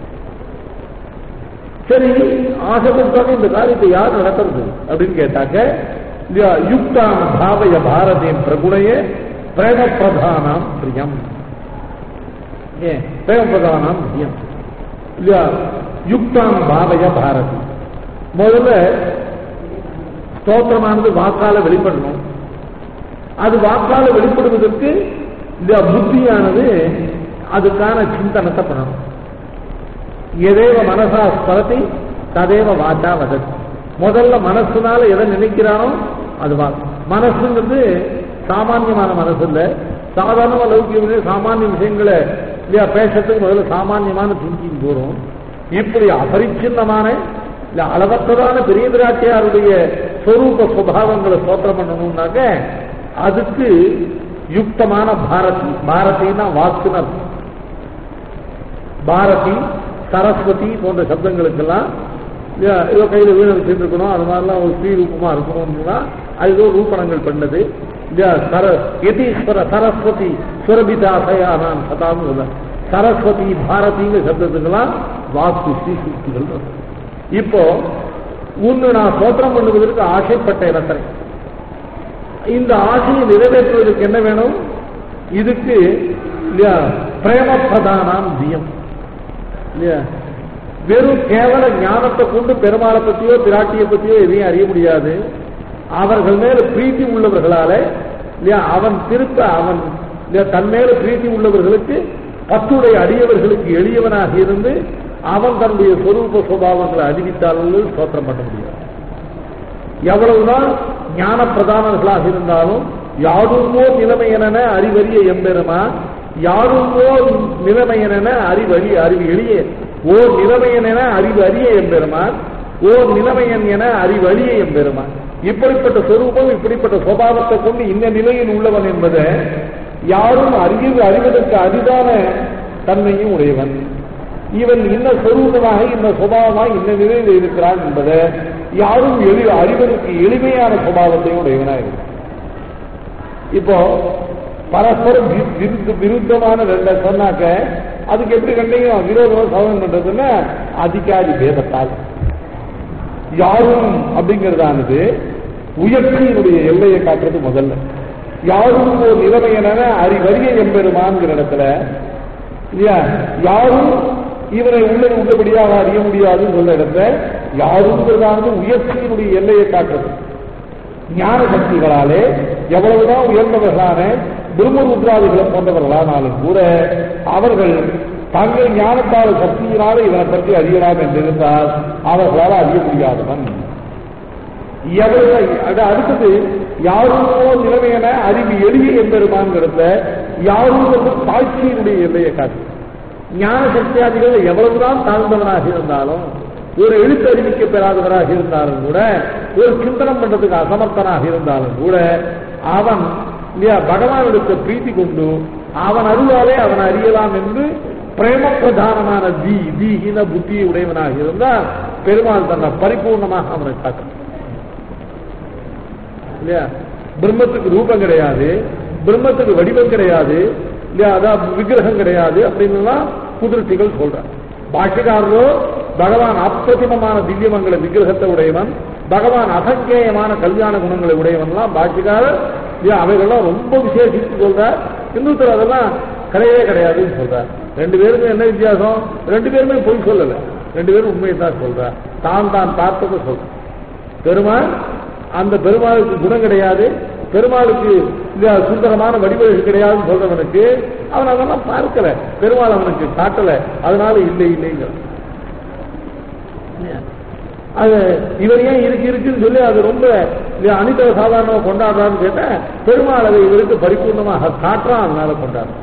சரி ஆசைப்பட்டாங்க இந்த காரியத்தை யார் நடத்துறது அப்படின்னு கேட்டாக்க இல்லையா யுக்தாம் பாவய பாரதியின் பிரகுணைய பிரேம பிரதானாம் பிரியம் ஏன் பிரேம பிரதானாம் பிரியம் இல்லையா யுக்தாம் பாவய பாரதி முதல்ல ஸ்தோத்திரமானது வாக்கால வெளிப்படணும் அது வாக்கால வெளிப்படுவதற்கு இந்த புத்தியானது அதுக்கான சிந்தனத்தை பண்ணணும் எதேவ மனசா ஸ்மரதி ததேவ வாச்சா வதத்தி முதல்ல மனசுனால எதை நினைக்கிறானோ அது வா மனசுங்கிறது சாமானியமான மனசு இல்ல சாதாரண லௌகிய சாமானிய விஷயங்களை இல்லையா பேசுறதுக்கு முதல்ல சாமானியமான திங்கிங் போறோம் இப்படி அபரிச்சின்னமான இல்ல அளவற்றதான பெரிய பிராட்டியாருடைய சொரூப சுபாவங்களை ஸ்தோத்திரம் பண்ணணும்னாக்க அதுக்கு யுக்தமான பாரதி பாரதினா வாக்குன்னு அர்த்தம். பாரதி சரஸ்வதி போன்ற சப்தங்களுக்கெல்லாம் இல்லையா, ஏதோ கையில் வீணை வச்சுட்டு இருக்கணும் அது மாதிரிலாம் ஒரு ஸ்ரீ ரூபமா இருக்கணும்னா அது ஏதோ ரூபணங்கள் பண்ணது இல்லையா சர யதீஸ்வர சரஸ்வதி சுரபிதாசையா நான் சதான்னு சொல்ல சரஸ்வதி பாரதிங்கிற சப்தத்துக்கெல்லாம் வாக்கு ஸ்ரீ சூக்திகள் இருக்கு. இப்போ உன்னு நான் சோத்திரம் பண்ணுவதற்கு ஆசைப்பட்ட இடத்தை இந்த ஆசையை நிறைவேற்றுவதற்கு என்ன வேணும் இதுக்கு இல்லையா பிரேம பிரதானாம் தியம் இல்லையா வெறும் கேவல ஞானத்தை கொண்டு பெருமாளை பத்தியோ பிராட்டியை பத்தியோ எதையும் அறிய முடியாது அவர்கள் மேல பிரீத்தி உள்ளவர்களால இல்லையா அவன் திருப்ப அவன் இல்லையா தன் மேல பிரீத்தி உள்ளவர்களுக்கு பத்துடைய அடியவர்களுக்கு எளியவனாக இருந்து அவன் தன்னுடைய சொரூப சுபாவங்களை அறிவித்தாலும் ஸ்தோத்திரம் பண்ண முடியாது எவ்வளவுதான் ஞான பிரதானர்களாக இருந்தாலும் யாருமோ நிலைமையென அறிவறிய எம்பெருமான் யாருமோ நிலைமையென அறிவறி அறிவு எளிய ஓர் நிலைமையன் என அறிவு அறிய எம்பெருமான் ஓர் நிலைமையன் என அறிவழிய எம்பெருமான் இப்படிப்பட்ட சொரூபம் இப்படிப்பட்ட சுபாவத்தை கொண்டு இந்த நிலையில் உள்ளவன் என்பதை யாரும் அறிவு அறிவதற்கு அரிதான தன்மையும் உடையவன் இவன் இன்ன சொரூபமாக இன்ன சுபாவமாக இந்த நிலையில் இருக்கிறான் என்பதை யாரும் எளி அறிவதற்கு எளிமையான சுபாவத்தையும் உடையவனாக இருக்கிறான் இப்போ பரஸ்பரம் வி- விருத்த விருத்தமான ரெண்ட சொன்னாக்க அதுக்கு எப்படி கண்டிக்கும் விரோதமா சோதனை பண்றதுன்னா அதிகாரி பேதத்தால் யாரும் அப்படிங்கிறதானது உயர்ச்சியினுடைய எல்லையை காட்டுறது முதல்ல யாரும் ஒரு நிலைமையன அறிவறிய எம்பெருமான்கிற இடத்துல இல்லையா யாரும் இவரை உள்ளது உள்ளபடியாக அறிய முடியாதுன்னு சொல்ற இடத்துல யாருங்கிறதானது உயர்ச்சியினுடைய எல்லையை காட்டுறது ஞான சக்திகளாலே எவ்வளவுதான் உயர்ந்தவர்களான பிரம்மருத்ராதிகளை போன்றவர்களானாலும் கூட அவர்கள் தங்கள் ஞானத்தால் சக்தியினால இவனை பற்றி அறியலாம் என்றிருந்தால் அவர்களால் அறிய முடியாதவன் எவரை அது அடுத்தது யாருமோ நிலைமையென அறிவு எளிய எம்பெருமான்கிறத யாரும் தாழ்ச்சியினுடைய எல்லையை காட்டு ஞான சக்தியாதிகள் எவ்வளவுதான் தாழ்ந்தவனாக இருந்தாலும் ஒரு எழுத்து அறிவிக்க பெறாதவராக இருந்தாலும் கூட ஒரு சிந்தனம் பண்றதுக்கு அசமர்த்தனாக இருந்தாலும் கூட அவன் இல்லையா பகவானிடத்தை பிரீத்தி கொண்டு அவன் அருளாலே அவன் அறியலாம் என்று பிரேம பிரதானமான தி தீஹீன புத்தியை உடையவனாக இருந்தால் பெருமாள் தன்னை பரிபூர்ணமாக அவனை காட்டும் இல்லையா பிரம்மத்துக்கு ரூபம் கிடையாது பிரம்மத்துக்கு வடிவம் கிடையாது இல்லையா அதான் விக்கிரகம் கிடையாது அப்படின்னுலாம் குதிர்ச்சிகள் சொல்றார் பாஷ்யக்காரரோ பகவான் அப்பிரதிமமான திவ்யமங்கல விக்கிரகத்தை உடையவன் பகவான் அசங்கேயமான கல்யாண குணங்களை உடையவன்லாம் பாஷ்யக்காரர் இல்லையா அவைகள்லாம் ரொம்ப விசேஷித்து சொல்றார் இன்னொருத்தர் அதெல்லாம் கிடையவே கிடையாதுன்னு சொல்றார் ரெண்டு பேருக்கும் என்ன வித்தியாசம் ரெண்டு பேருமே பொய் சொல்லல ரெண்டு பேரும் உண்மையை தான் சொல்றார் தான் தான் பார்த்ததை சொல்றார் பெருமாள் அந்த பெருமாளுக்கு குணம் கிடையாது பெருமாளுக்கு இந்த சுந்தரமான வடிவழகு கிடையாதுன்னு சொல்றவனுக்கு அவன் அதெல்லாம் பார்க்கல பெருமாள் அவனுக்கு காட்டல அதனால இல்லை இல்லைங்கிற அது இவர் ஏன் இருக்கு இருக்குன்னு சொல்லி அது ரொம்ப அனித சாதாரணமா கொண்டாடுறான்னு கேட்டா பெருமாள் அதை இவருக்கு பரிபூர்ணமாக காட்டுறான் அதனால கொண்டாடுறான்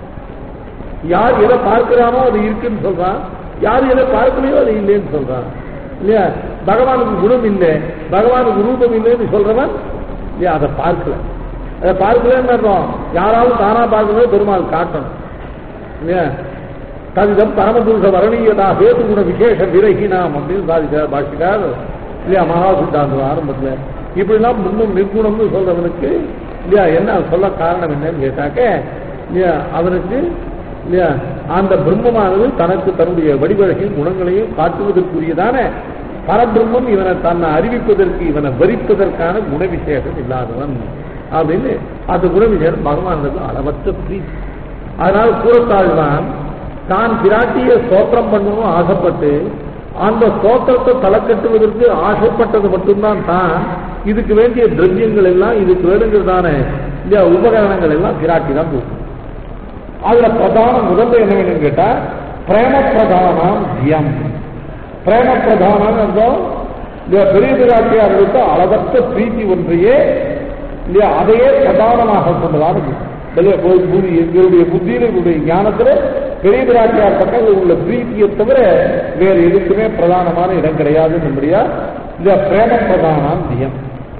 யார் எதை பார்க்கிறானோ அது இருக்குன்னு சொல்றான் யார் எதை பார்க்கலையோ அது இல்லைன்னு சொல்றான் இல்லையா பகவானுக்கு குணம் இல்லை பகவானுக்கு ரூபம் இல்லைன்னு சொல்றவன் இல்லையா அதை பார்க்கல அதை பார்க்கலன்னு அர்த்தம் யாராவது தானா பார்க்கணும் பெருமாள் காட்டணும் இல்லையா தவிதம் பரமபுருஷ வரணீயதா ஹேத்து குண விசேஷ விரகினாம் அப்படின்னு சாதிச்சார் பாஷிக்கார் இல்லையா மகா சித்தாந்தம் ஆரம்பத்துல இப்படிலாம் முன்னும் நிர்குணம்னு சொல்றவனுக்கு இல்லையா என்ன சொல்ல காரணம் என்னன்னு கேட்டாக்க இல்லையா அவனுக்கு இல்லையா அந்த பிரம்மமானது தனக்கு தன்னுடைய வடிவழகையும் குணங்களையும் காட்டுவதற்குரியதான பரபிரம்மம் இவனை தன்னை அறிவிப்பதற்கு இவனை வரிப்பதற்கான குண விசேஷம் இல்லாதவன் அப்படின்னு அந்த குண விசேஷம் பகவானுக்கு அளவற்ற பிரீத்தி அதனால் கூறத்தாழ்வான் தான் பிராட்டிய ஸ்தோத்திரம் பண்ணணும் ஆசைப்பட்டு அந்த ஸ்தோத்திரத்தை தலைக்கட்டுவதற்கு ஆசைப்பட்டது மட்டும்தான் தான் இதுக்கு வேண்டிய திரவியங்கள் எல்லாம் இதுக்கு வேணுங்கிறதான இல்லையா உபகரணங்கள் எல்லாம் பிராட்டி தான் கொடுக்கும் அதுல பிரதானம் முதல்ல என்ன வேணும்னு கேட்டா பிரேம பிரதானம் தியம் பிரேம பிரதானம் அர்த்தம் இல்லையா பெரிய பிராட்டியார்களுக்கு அளவற்ற பிரீத்தி ஒன்றையே இல்லையா அதையே பிரதானமாக கொண்டதான இல்லையா ஒரு புதி எங்களுடைய புத்தியில எங்களுடைய ஞானத்துல பெரிய பிராட்டியார் பக்கம் உள்ள பிரீத்தியை தவிர வேறு எதுக்குமே பிரதானமான இடம் கிடையாது நம்முடைய இந்த பிரேம பிரதானம் தியம்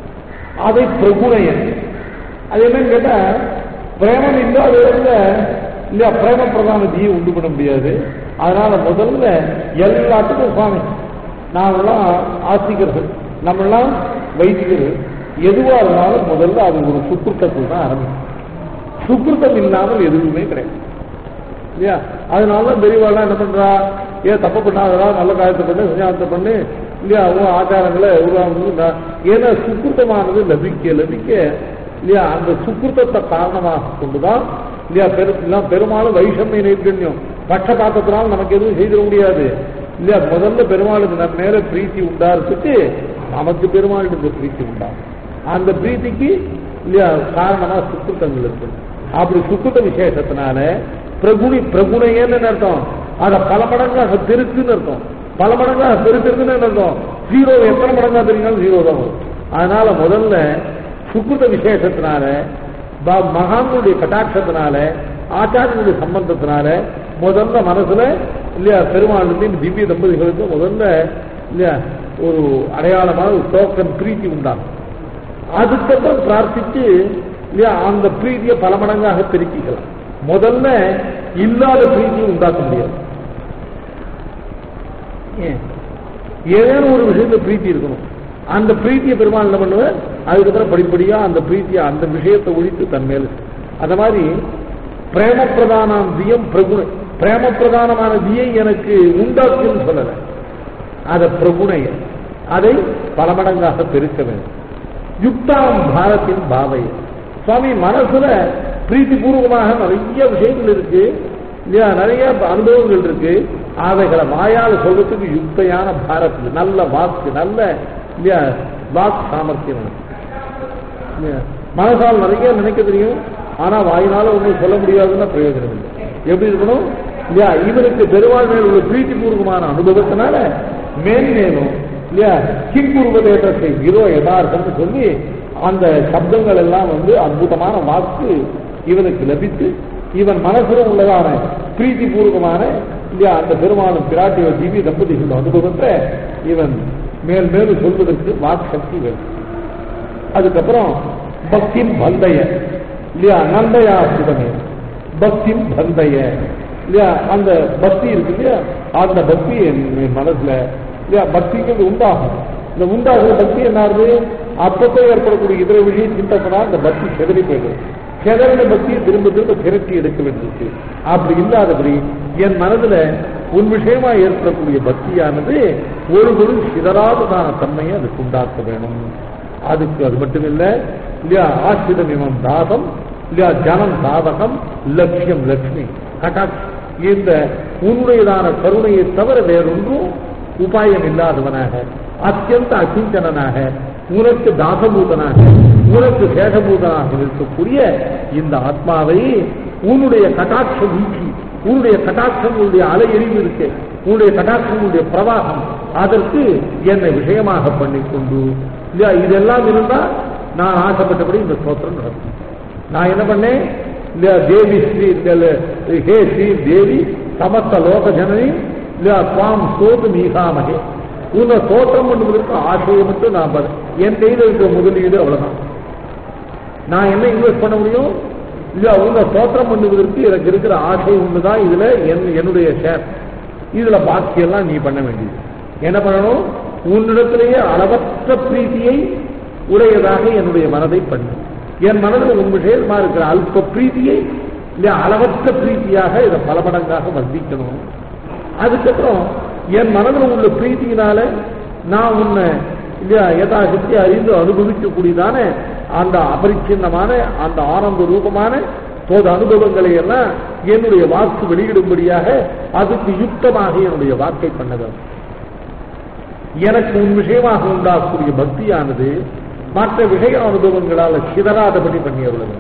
அதை பிரகுணையன் அது என்னன்னு கேட்டா பிரேமம் இல்லாத இடத்துல இல்லையா பிரேம பிரதான தீயை உண்டு பண்ண முடியாது அதனால முதல்ல எல்லாத்துக்கும் சுவாமி நாமெல்லாம் ஆஸ்திகர்கள் நம்மெல்லாம் வைதிகர்கள் எதுவா இருந்தாலும் முதல்ல அது ஒரு சுக்குத்தத்தில் தான் ஆரம்பிக்கும் சுக்குத்தம் இல்லாமல் எதுவுமே கிடையாது இல்லையா அதனால பெரியவாள்லாம் என்ன பண்றா ஏன் தப்பு பண்ணாதடா நல்ல காரியத்தை பண்ணு சஞ்சாரத்தை பண்ணு இல்லையா அவங்க ஆச்சாரங்களை உருவாங்க ஏன்னா சுக்குத்தமானது லபிக்க லபிக்க இல்லையா அந்த சுக்குத்தத்தை காரணமாக கொண்டுதான் இல்லையா பெரு இல்லையா பெரும்பாலும் வைஷமிய நைர்கண்யம் பட்சபாத்தத்தினால் நமக்கு எதுவும் செய்திட முடியாது இல்லையா முதல்ல பெருமாளுக்கு நம்ம மேல பிரீத்தி உண்டாகிறதுக்கு நமக்கு பெருமாளுக்கு பிரீத்தி உண்டாகும் அந்த பிரீத்திக்கு இல்லையா காரணமா சுத்தங்கள் இருக்கு அப்படி சுத்த விசேஷத்தினால பிரகுணி பிரகுணையன்னு அர்த்தம் அதை பல மடங்காக பெருக்குன்னு அர்த்தம் பல மடங்காக பெருக்குறதுன்னு அர்த்தம் ஜீரோ எத்தனை மடங்கா தெரியும் ஜீரோ தான் வரும் அதனால முதல்ல சுக்கிருத விசேஷத்தினால ப- மகான்களுடைய கட்டாட்சத்தினால ஆச்சாரியனுடைய சம்பந்தத்தினால முதல்ல மனசுல இல்லையா பெருமாளுக்கு இந்த திவ்ய தம்பதிகளுக்கு முதல்ல இல்லையா ஒரு அடையாளமான ஒரு டோக்கன் பிரீத்தி உண்டாகும் அதுக்கப்புறம் பிரார்த்திச்சு இல்லையா அந்த பிரீதியை பல மடங்காக பெருக்கிக்கலாம் முதல்ல இல்லாத பிரீதியை உண்டாக்க முடியாது ஏன் ஏதேனும் ஒரு விஷயத்துல பிரீத்தி இருக்கணும் அந்த பிரீத்தியை பெருமாள் என்ன பண்ணுவேன் அதுக்கப்புறம் படிப்படியா அந்த பிரீத்தியை அந்த விஷயத்தை ஒழித்து தன் மேல அந்த மாதிரி பிரேம பிரதானம் தியம் பிரகுண பிரேம பிரதானமான தியை எனக்கு உண்டாக்குன்னு சொல்லல அதை பிரகுணைய அதை பல மடங்காக பெருக்க வேண்டும் யுக்தாம் பாரத்தின் பாவை சுவாமி மனசுல பிரீத்தி பூர்வமாக நிறைய விஷயங்கள் இருக்கு இல்லையா நிறைய அனுபவங்கள் இருக்கு அவைகளை வாயால சொல்றதுக்கு யுக்தையான பாரத் நல்ல வாக்கு நல்ல இல்லையா வாக் சாமர்த்தியம் வேணும். இல்லையா? மனசால் நிறைய நினைக்க தெரியும் ஆனா வாயினால ஒன்றும் சொல்ல முடியாதுன்னா பிரயோஜனம் இல்லை எப்படி இருக்கணும் இல்லையா இவனுக்கு பெருமாள் மேல் உள்ள பிரீத்தி பூர்வமான அனுபவத்தினால மேன்மேலும் இல்லையா கிம்பூர்வதேற்றத்தை விரோ யதார்த்தம்னு சொல்லி அந்த சப்தங்கள் எல்லாம் வந்து அற்புதமான வாக்கு இவனுக்கு லபித்து இவன் மனசுல உள்ளதான பிரீத்தி பூர்வமான இல்லையா அந்த பெருமாளும் பிராட்டிய திவ்ய தம்பதிகள் அனுபவத்தை இவன் மேல் மேலும் சொல்வதற்கு வாக்கு சக்தி வேணும் அதுக்கப்புறம் பக்திம் பந்தய இல்லையா நந்தயா சுதமே பக்திம் பந்தய இல்லையா அந்த பக்தி இருக்கு இல்லையா அந்த பக்தி என் என் மனசுல இல்லையா பக்திங்கிறது உண்டாகும் இந்த உண்டாகிற பக்தி என்ன ஆகுது அப்பப்போ ஏற்படக்கூடிய இதர விஷய சிந்தத்தினால் அந்த பக்தி செதறி போயிடுது செதறின பக்தியை திரும்ப திரும்ப திரட்டி எடுக்க வேண்டியிருக்கு அப்படி இல்லாதபடி என் மனதுல உன் விஷயமா ஏற்படக்கூடிய பக்தியானது ஒரு ஒரு சிதறாததான தன்மையை அதுக்கு உண்டாக்க வேணும் அதுக்கு அது மட்டும் இல்ல இல்லையா ஆசிரிதம் இவம் தாதம் இல்லையா ஜனம் தாதகம் லட்சியம் லட்சுமி கட்டாட்சி இந்த உன்னுடையதான கருணையை தவிர வேறொன்றும் உபாயம் இல்லாதவனாக அத்தியந்த அகிஞ்சனாக உனக்கு தாசபூதனாக உனக்கு சேஷபூதனாக இருக்கக்கூடிய இந்த ஆத்மாவை உன்னுடைய கட்டாட்சம் வீழ்ச்சி உன்னுடைய கட்டாட்சம் உன்னுடைய அலை எரிவு இருக்கு உன்னுடைய கட்டாட்சம் உன்னுடைய பிரவாகம் அதற்கு என்னை விஷயமாக பண்ணிக்கொண்டு இல்லையா இதெல்லாம் இருந்தா நான் ஆசைப்பட்டபடி இந்த ஸ்தோத்திரம் நடக்கும் நான் என்ன பண்ணேன் இல்லையா தேவி ஸ்ரீ இல்ல, ஹே ஸ்ரீ தேவி சமஸ்த லோக ஜனனி இல்லையா சுவாம் சோது மீகாமகே உன்னை தோற்றம் பண்ணுவதற்கு ஆசையை மட்டும் நான் பட என் கையில் இருக்கிற முதலீடு அவ்வளவுதான் நான் என்ன இன்வெஸ்ட் பண்ண முடியும் இல்ல உன்னை தோற்றம் பண்ணுவதற்கு எனக்கு இருக்கிற ஆசை ஒண்ணுதான் இதுல என் என்னுடைய ஷேர் இதுல பாக்கியெல்லாம் நீ பண்ண வேண்டியது என்ன பண்ணணும் உன்னிடத்திலேயே அளவற்ற பிரீத்தியை உடையதாக என்னுடைய மனதை பண்ணு என் மனதில் உன் விஷயமா இருக்கிற அல்ப பிரீத்தியை இல்ல அளவற்ற பிரீத்தியாக இதை பல மடங்காக வர்த்திக்கணும் அதுக்கப்புறம் என் மனதில் உள்ள பிரீத்தியினால நான் உன்னை இல்லையா யதாசக்தி அறிந்து அனுபவிக்கக்கூடியதான அந்த அபரிச்சின்னமான அந்த ஆனந்த ரூபமான போத அனுபவங்களை எல்லாம் என்னுடைய வாக்கு வெளியிடும்படியாக அதுக்கு யுக்தமாக என்னுடைய வாக்கை பண்ணது எனக்கு உன் விஷயமாக உண்டாகக்கூடிய பக்தியானது மற்ற விஷய அனுபவங்களால் சிதறாதபடி பண்ணியவர்கள்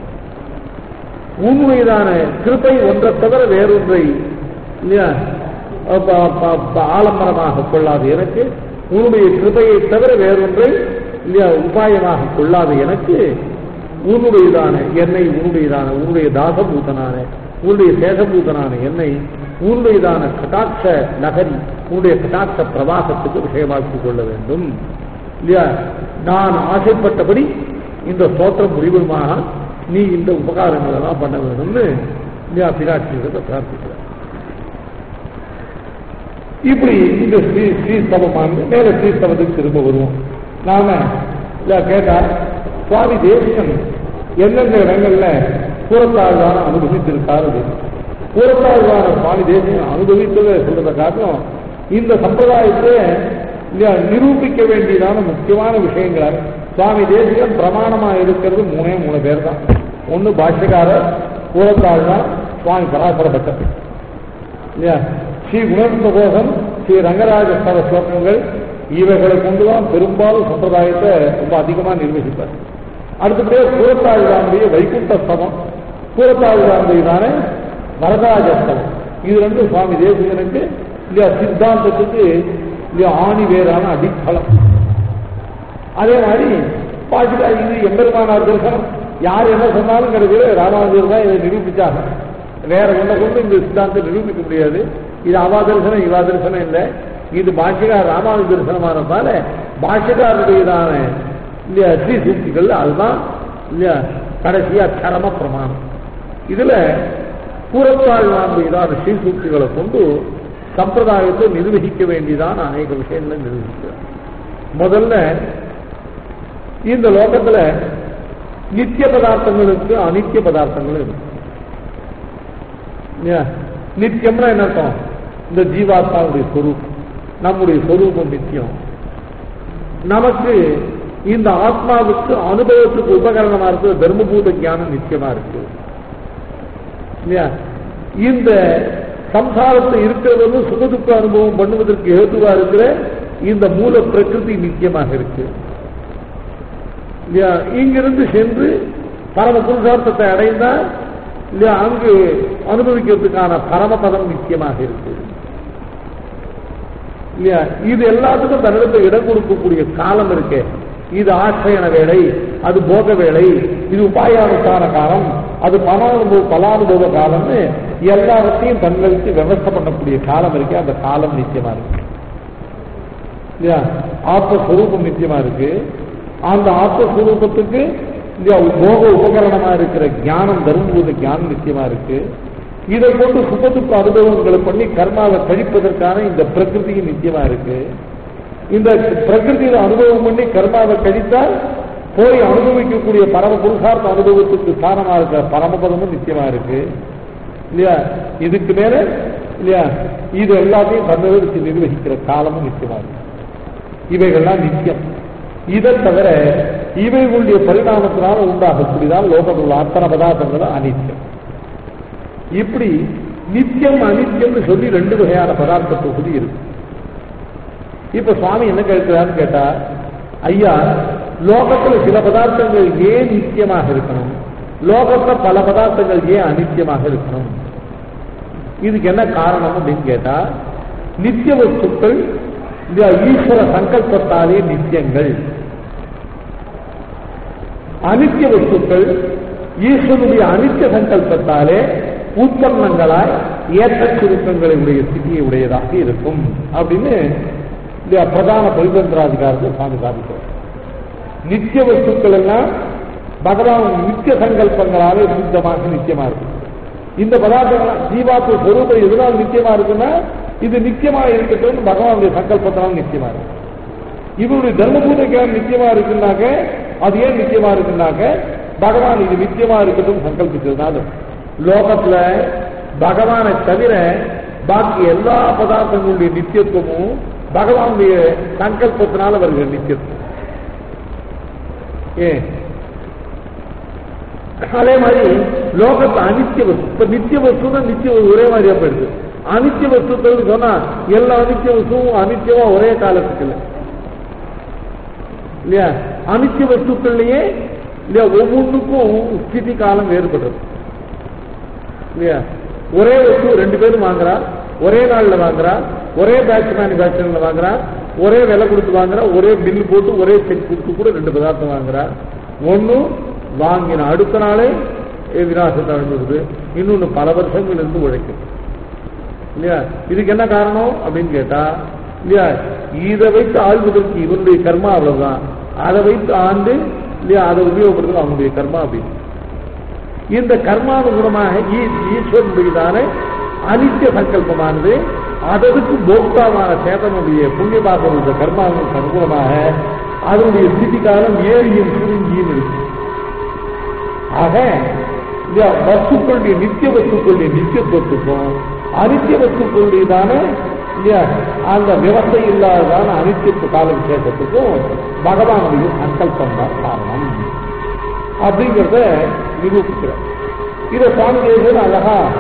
உண்மைதான கிருப்பை ஒன்றை தவிர வேறொன்றை இல்லையா ப- ப- ப- ஆலம்பரமாக கொள்ளாது எனக்கு உன்னுடைய கிருபையை தவிர வேறொன்றை இல்லையா உபாயமாக கொள்ளாத எனக்கு உன்னுடையதான என்னை உன்னுடையதான உன்னுடைய தாசபூதனான உன்னுடைய சேஷபூதனான என்னை உன்னுடையதான கட்டாட்ச நகரி உன்னுடைய கட்டாட்ச பிரவாகத்துக்கு விஷயமாக்கிக் கொள்ள வேண்டும் இல்லையா நான் ஆசைப்பட்டபடி இந்த ஸ்தோத்திரம் முடிவுமாக நீ இந்த உபகாரங்கள் எல்லாம் பண்ண வேணும்னு இல்லையா பிராட்சியிடத்தை பிரார்த்திக்கிறார் இப்படி இந்த ஸ்ரீ ஸ்ரீஸ்தவமானது மேல ஸ்ரீஸ்தவத்துக்கு திரும்ப வருவோம் நாம இல்ல கேட்டா சுவாமி தேசிகன் எந்தெந்த இடங்கள்ல கூறத்தாழ்வான அனுபவித்திருக்காரு அது. கூறத்தாழ்வான சுவாமி தேசிகன் அனுபவித்ததை சொல்றதை காட்டிலும் இந்த சம்பிரதாயத்தை இல்லையா நிரூபிக்க வேண்டியதான முக்கியமான விஷயங்களை சுவாமி தேசிகன் பிரமாணமா இருக்கிறது மூணே மூணு பேர் தான் ஒன்னு பாஷ்யக்காரர் கூறத்தாழ்வான் சுவாமி பராசர பட்டர் இல்லையா ஸ்ரீ குணர்த்த கோஷம் ஸ்ரீ ரங்கராஜ ஸ்தல ஸ்லோகங்கள் இவைகளை கொண்டுதான் பெரும்பாலும் சம்பிரதாயத்தை ரொம்ப அதிகமா நிர்வகிப்பார் அடுத்தபடியாக கூரத்தாழ்வானுடைய வைகுண்ட ஸ்தலம் கூரத்தாழ்வானுடைய தானே வரதராஜ ஸ்தலம் இது ரெண்டும் சுவாமி தேசிகனுக்கு இல்லையா சித்தாந்தத்துக்கு இல்லையா ஆணி வேறான அடித்தளம் அதே மாதிரி பாட்டுக்கா இது எம்பெருமானார் தரிசனம் யார் என்ன சொன்னாலும் கிடைக்கல ராமானுஜர் தான் இதை நிரூபிச்சாங்க வேற ஒன்றை கொண்டு இந்த சித்தாந்தத்தை நிரூபிக்க முடியாது இது அவா தரிசனம் இவா தரிசனம் இல்லை இது பாஷ்யக்கார் ராமானுஜ தரிசனமானதால பாஷ்யக்காரருடையதான இல்லையா ஸ்ரீ சூக்திகள் அதுதான் இல்லையா கடைசியா சரம பிரமாணம் இதுல கூறத்தாழ்வானுடையதான ஸ்ரீ சூக்திகளை கொண்டு சம்பிரதாயத்தை நிர்வகிக்க வேண்டியதான அநேக விஷயங்களை நிர்வகிக்கிறார் முதல்ல இந்த லோகத்துல நித்திய பதார்த்தங்களுக்கு அனித்திய பதார்த்தங்களும் இருக்கு இல்லையா? நித்தியம்னா என்ன அர்த்தம் இந்த ஜீவாத்மாவுடைய சொரூபம் நம்முடைய சொரூபம் நித்தியம் நமக்கு இந்த ஆத்மாவுக்கு அனுபவத்துக்கு உபகரணமா இருக்கிற தர்மபூத ஞானம் நிச்சயமா இருக்கு இல்லையா இந்த சம்சாரத்தை இருக்கிறவரும் சுகதுக்க அனுபவம் பண்ணுவதற்கு ஏதுவா இருக்கிற இந்த மூல பிரகிருதி நித்தியமாக இருக்கு இல்லையா இங்கிருந்து சென்று பரம புருஷார்த்தத்தை அடைந்தால் இல்லையா அங்கு அனுபவிக்கிறதுக்கான பரமபதம் நிச்சயமாக இருக்கு இல்லையா இது எல்லாத்துக்கும் தன்னிடத்தில் இடம் கொடுக்கக்கூடிய காலம் இருக்கு இது ஆசிரியன வேலை அது போக வேலை இது உபாயானுசார காலம் அது பலானுபவ பலானுபவ காலம்னு எல்லாவற்றையும் தங்களுக்கு விவஸ்தை பண்ணக்கூடிய காலம் இருக்கு அந்த காலம் நிச்சயமா இருக்கு இல்லையா ஆத்மஸ்வரூபம் நிச்சயமா இருக்கு அந்த ஆத்மஸ்வரூபத்துக்கு இல்லையா போக உபகரணமா இருக்கிற ஞானம் தர்மபூத ஞானம் நிச்சயமா இருக்கு இதை கொண்டு சுகதுக்க அனுபவங்களை பண்ணி கர்மாவை கழிப்பதற்கான இந்த பிரகிருதி நிச்சயமா இருக்கு இந்த பிரகிருதியில அனுபவம் பண்ணி கர்மாவை கழித்தால் போய் அனுபவிக்கக்கூடிய பரம புருஷார்த்த அனுபவத்துக்கு ஸ்தானமா இருக்கிற பரமபதமும் நிச்சயமா இருக்கு இல்லையா இதுக்கு மேல இல்லையா இது எல்லாத்தையும் தன்னதற்கு நிர்வகிக்கிற காலமும் நிச்சயமா இருக்கு இவைகள்லாம் நித்தியம் இதை தவிர இவைகளுடைய பரிணாமத்தினால உண்டாகக்கூடியதால் லோகத்தில் உள்ள அத்தனை பதார்த்தங்களும் அனித்தியம் இப்படி நித்தியம் அனித்தியம்னு சொல்லி ரெண்டு வகையான பதார்த்த தொகுதி இருக்கு இப்ப சுவாமி என்ன கேட்கிறாருன்னு கேட்டா ஐயா லோகத்துல சில பதார்த்தங்கள் ஏன் நித்தியமாக இருக்கணும் லோகத்துல பல பதார்த்தங்கள் ஏன் அனித்தியமாக இருக்கணும் இதுக்கு என்ன காரணம் அப்படின்னு கேட்டா நித்திய வஸ்துக்கள் இந்த ஈஸ்வர சங்கல்பத்தாலே நித்தியங்கள் அனித்திய வஸ்துக்கள் ஈஸ்வரனுடைய அனித்திய சங்கல்பத்தாலே உற்பன்னங்களாய் ஏற்ற சுருக்கங்களை உடைய ஸ்திதியை உடையதாக இருக்கும் அப்படின்னு இந்த பிரதான பரிதந்திராதிகாரத்தை சுவாமி சாதிக்கிறார் நித்திய வஸ்துக்கள் எல்லாம் பகவான் நித்திய சங்கல்பங்களாலே சித்தமாக நித்தியமா இருக்கும் இந்த பதார்த்தங்கள் ஜீவாத்து சொரூபம் எதனால் நித்தியமா இருக்குன்னா இது நித்தியமா இருக்கட்டும் பகவானுடைய சங்கல்பத்தினால் நித்தியமா இருக்கு இவருடைய தர்மபூத ஞானம் நித்தியமா இருக்குன்னாக்க அது ஏன் நித்தியமா இருக்குன்னாக்க பகவான் இது நித்தியமா இருக்கட்டும் சங்கல்பிச்சதுனால லோகத்துல பகவானை தவிர பாக்கி எல்லா பதார்த்தங்களுடைய நித்தியத்துவமும் பகவானுடைய சங்கல்பத்தினால வருகிற நித்தியத்துவம் ஏன் அதே மாதிரி லோகத்தை அனித்திய வஸ்து இப்ப நித்திய வஸ்து தான் நித்திய வஸ்து ஒரே மாதிரியா போயிடுது அனித்திய வஸ்துக்கள் சொன்னா எல்லா அனித்திய வஸ்துவும் அனித்தியமா ஒரே காலத்துக்கு இல்லை இல்லையா அனித்திய வஸ்துக்கள்லயே இல்லையா ஒவ்வொன்றுக்கும் ஸ்திதி காலம் வேறுபடுறது இல்லையா ஒரே வஸ்து ரெண்டு பேரும் வாங்குறா ஒரே நாள்ல வாங்குறா ஒரே பேட்ச் மேனுபேக்சரிங்ல வாங்குறா ஒரே விலை கொடுத்து வாங்குறா ஒரே பில் போட்டு ஒரே செக் கொடுத்து கூட ரெண்டு பதார்த்தம் வாங்குறா ஒன்னு வாங்கின அடுத்த நாளே விநாசத்தை அடைஞ்சிருது இன்னொன்னு பல வருஷங்கள் இருந்து உழைக்கும் இல்லையா இதுக்கு என்ன காரணம் அப்படின்னு கேட்டா இல்லையா இதை வைத்து ஆள்வதற்கு இவருடைய கர்மா அவ்வளவுதான் அதை வைத்து ஆண்டு இல்லையா அதை உபயோகப்படுறது அவனுடைய கர்மா அப்படின்னு இந்த கர்மானுகுணமாக ஈஸ்வரனுடையதான அனித்திய சங்கல்பமானது அதற்கு போக்தாவான சேதனுடைய புண்ணிய பாசம் இந்த கர்மாவுக்கு அனுகூலமாக அதனுடைய ஸ்திதி காலம் ஏரியும் சுருங்கியும் இருக்கு ஆக இந்த வஸ்துக்களுடைய நித்திய வஸ்துக்களுடைய நித்தியத்துவத்துக்கும் அனித்திய வஸ்துக்களுடையதான இல்லையா அந்த விவசாய இல்லாததான அனித்தியத்து கால விசேஷத்துக்கும் பகவானுடைய சங்கல்பம் தான் காரணம் அப்படிங்கிறத நிரூபிக்கிறார் இதை சுவாமி தேசன் அழகா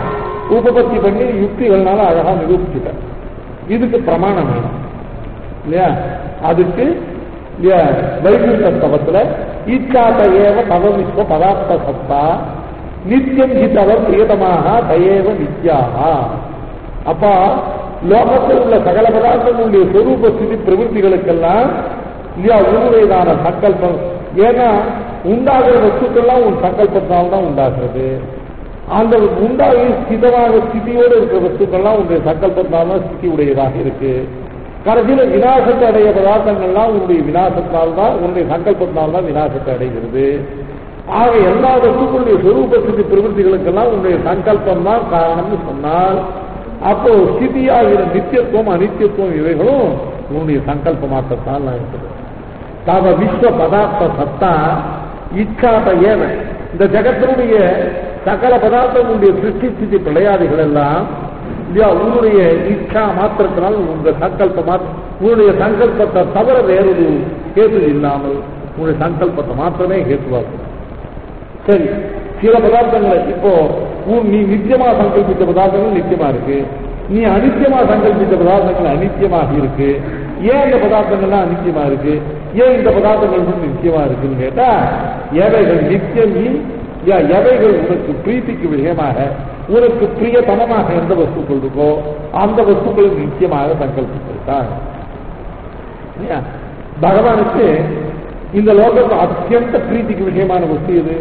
உபபத்தி பண்ணி யுக்திகள்னால அழகா நிரூபிச்சுட்டார் இதுக்கு பிரமாணம் வேணும் இல்லையா அதுக்கு இல்லையா வைகுண்ட ஸ்தவத்துல ஈச்சாத ஏவ தவ விஸ்வ பதார்த்த சத்தா நித்தியம் ஹிதவர் பிரியதமாக தயேவ நித்யாக அப்பா லோகத்தில் உள்ள சகல பதார்த்தங்களுடைய சொரூப ஸ்திதி பிரவೃತ್ತಿகளுக்கெல்லாம் இல்லையா உன்னுடையதான சங்கல்பம் ஏன்னா உண்டாகிற வஸ்துக்கள்லாம் உன் சங்கல்பத்தால் தான் உண்டாகிறது அந்த உண்டாகி ஸ்திதமாக ஸ்திதியோடு இருக்கிற வஸ்துக்கள்லாம் உன்னுடைய சங்கல்பத்தால் தான் ஸ்திதி உடையதாக இருக்கு கடைசியில விநாசத்தை அடைய பதார்த்தங்கள்லாம் உன்னுடைய விநாசத்தால் தான் உன்னுடைய சங்கல்பத்தால் தான் விநாசத்தை அடைகிறது ஆக எல்லா வஸ்துக்களுடைய சொரூப ஸ்திதி பிரவೃತ್ತಿகளுக்கெல்லாம் உன்னுடைய சங்கல்பம் தான் காரணம்னு சொன்னால் அப்போ ஸ்திதியாகிற நித்தியத்துவம் அனித்தியத்துவம் இவைகளும் உன்னுடைய சங்கல்பமாக்கத்தான் இருக்குது தவ விஸ்வ பதார்த்த சத்தா இச்சாத ஏவ இந்த ஜகத்தினுடைய சகல பதார்த்தங்களுடைய சிருஷ்டி ஸ்திதி பிரளயாதிகள் எல்லாம் இல்லையா உன்னுடைய இச்சா மாத்திரத்தினால் உங்க சங்கல்ப மாத்திர உன்னுடைய சங்கல்பத்தை தவிர வேறொரு கேது இல்லாமல் உன்னுடைய சங்கல்பத்தை மாத்திரமே கேத்துவாகும் சரி சில பதார்த்தங்களை இப்போ உன் நீ நித்தியமா சங்கல்பித்த பதார்த்தங்கள் நித்தியமா இருக்கு நீ அனித்தியமா சங்கல்பித்த பதார்த்தங்கள் அனித்தியமாக இருக்கு ஏன் இந்த பதார்த்தங்கள்லாம் அனித்தியமா இருக்கு ஏன் இந்த பதார்த்தங்கள் வந்து நித்தியமா இருக்குன்னு கேட்டா எவைகள் நித்தியம் நீ யா- எவைகள் உனக்கு பிரீத்திக்கு விஷயமாக உனக்கு பிரியதனமாக எந்த வஸ்துக்கள் இருக்கோ அந்த வஸ்துக்களை நித்தியமாக சங்கல்பித்திருக்காங்க இல்லையா? பகவானுக்கு இந்த லோகத்தில் அத்தியந்த பிரீத்திக்கு விஷயமான வஸ்து எது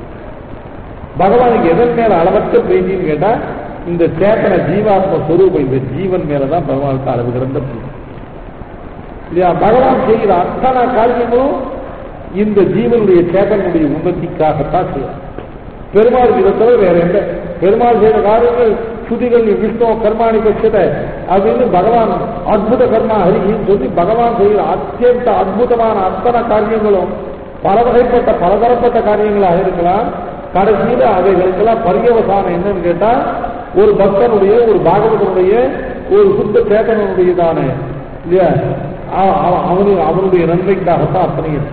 பகவானுக்கு எதன் மேல அளவற்ற பிரீத்தின்னு கேட்டா இந்த சேத்தன ஜீவாத்ம ஸ்வரூபம் இந்த ஜீவன் மேலதான் பகவானுக்கு அளவு கிடந்த பிரீத்தி இல்லையா பகவான் செய்கிற அத்தனை காரியங்களும் இந்த ஜீவனுடைய சேதனுடைய உன்னதிக்காகத்தான் செய்யலாம் பெருமாள் இதை தவிர வேற எந்த பெருமாள் செய்த காரியங்கள் சுதிகள் விஷ்ணு கர்மாணி பட்சத அப்படின்னு பகவான் அற்புத கர்மா ஹரின்னு சொல்லி பகவான் செய்கிற அத்தியந்த அற்புதமான அத்தனை காரியங்களும் பல வகைப்பட்ட பலதரப்பட்ட காரியங்களாக இருக்கலாம் கடைசியில் அவைகளுக்கெல்லாம் பரியவசானம் என்னன்னு கேட்டா ஒரு பக்தனுடைய ஒரு பாகவதனுடைய ஒரு சுத்த சேதனுடையதான இல்லையா அவ- அவ- அவனு அவனுடைய நன்மைக்காகத்தான் அத்தனையும்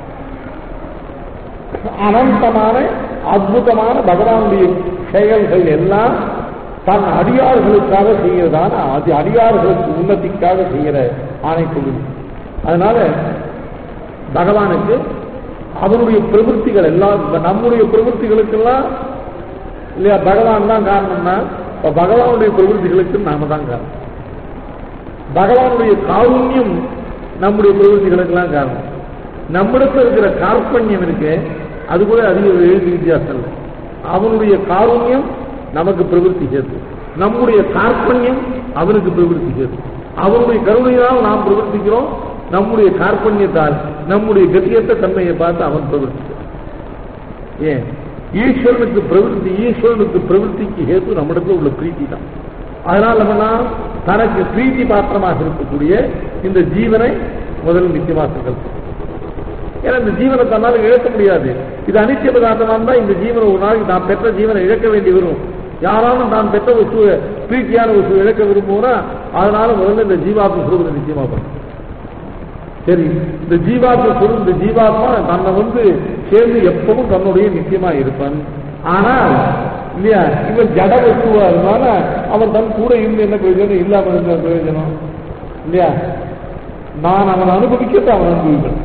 அனந்தமான அற்புதமான பகவானுடைய செயல்கள் எல்லாம் தன் அடியார்களுக்காக செய்கிறதான அது அடியார்களுக்கு உன்னதிக்காக செய்கிற ஆணைக்குழு அதனால பகவானுக்கு அவனுடைய பிரவൃத்திகள் எல்லாம் இப்ப நம்முடைய பிரவൃத்திகளுக்கெல்லாம் இல்லையா பகவான் தான் காரணம்னா இப்ப பகவானுடைய பிரவൃத்திகளுக்கு நாம தான் காரணம் பகவானுடைய காருண்யம் நம்முடைய பிரவೃத்திகளுக்கெல்லாம் காரணம் நம்மிடத்தில் இருக்கிற கார்பண்யம் இருக்கு அது கூட அதிக எழுதி வித்தியாசம் இல்லை அவனுடைய காருண்யம் நமக்கு பிரவೃத்தி சேர்த்து நம்முடைய கார்பண்யம் அவனுக்கு பிரவೃத்தி சேர்த்து அவனுடைய கருணையினால் நாம் பிரவர்த்திக்கிறோம் நம்முடைய கார்பண்யத்தால் நம்முடைய கத்தியத்த தன்மையை பார்த்து அவன் பிரவர்த்திக்கிறான் ஏன் ஈஸ்வரனுக்கு பிரவೃத்தி ஈஸ்வரனுக்கு பிரவೃத்திக்கு ஹேத்து நம்மிடத்தில் உள்ள பிரீத்தி தான் அதனால் நம்ம தனக்கு பிரீத்தி பாத்திரமாக இருக்கக்கூடிய இந்த ஜீவனை முதல் நிச்சயமாக சங்கல்பம் ஏன்னா இந்த ஜீவனை தன்னால் இழக்க முடியாது இது அனித்திய பதார்த்தமாக இருந்தால் இந்த ஜீவனை ஒரு நாளைக்கு நான் பெற்ற ஜீவனை இழக்க வேண்டி வரும் யாராலும் நான் பெற்ற வசுவை பிரீத்தியான வசுவை இழக்க விரும்புவோம்னா அதனால முதல்ல இந்த ஜீவாத்ம சுரூபத்தை நிச்சயமா பண்ணும் சரி இந்த ஜீவாத்ம சுரூபம் இந்த ஜீவாத்மா தன்னை வந்து சேர்ந்து எப்பவும் தன்னுடைய நிச்சயமா இருப்பான் ஆனால் இல்லையா இவன் ஜட வஸ்துவா இருந்தால அவன் தன் கூட இருந்து என்ன பிரயோஜனம் இல்லாம இருந்த பிரயோஜனம் இல்லையா நான் அவன் அனுபவிக்கிறது அவன் அனுபவிக்கணும்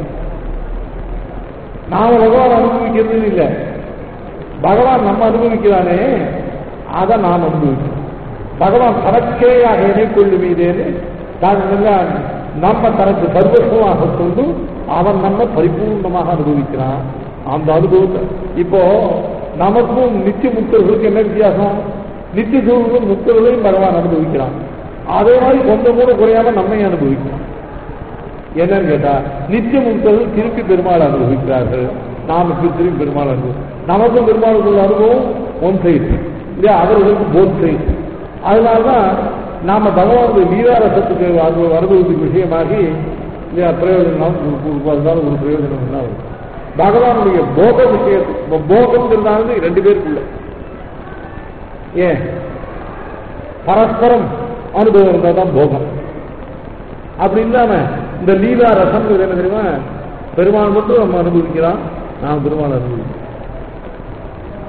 நாம பகவான் அனுபவிக்கிறது இல்லை பகவான் நம்ம அனுபவிக்கிறானே அதை நாம் அனுபவிக்கணும் பகவான் தனக்கேயாக இணைக்கொள்ளுவீதேன்னு தான் நம்ம தனக்கு சர்வஸ்வமாக கொண்டு அவன் நம்ம பரிபூர்ணமாக அனுபவிக்கிறான் அந்த அனுபவத்தை இப்போ நமக்கும் நித்திய முக்தர்களுக்கு என்ன வித்தியாசம் நித்திய சூழலும் முக்தர்களையும் பகவான் அனுபவிக்கிறான் அதே மாதிரி கொஞ்சம் கூட குறையாம நம்மை அனுபவிக்கிறான் என்னன்னு கேட்டா நித்திய முக்தர்கள் திருப்பி பெருமாள் அனுபவிக்கிறார்கள் நாமக்கு திருப்பி பெருமாள் அனுபவம் நமக்கும் பெருமாளுக்குள்ள அனுபவம் ஒன் சைடு இல்லையா அவர்களுக்கு போத் சைடு அதனால்தான் நாம பகவானுடைய லீலாரசத்துக்கு அனு அனுபவத்துக்கு விஷயமாகி இல்லையா பிரயோஜனம் அதனால ஒரு பிரயோஜனம் தான் வரும். பகவானுடைய போக விஷயத்து போகம்ங்கிறதானது ரெண்டு பேருக்குள்ள ஏன் பரஸ்பரம் அனுபவம் இருந்தால் தான் போகம் அப்படி இல்லாம இந்த லீலா ரசம்ங்கிறது என்ன தெரியுமா பெருமாள் மட்டும் நம்ம அனுபவிக்கிறான் நாம் பெருமாள் அனுபவிக்கிறோம்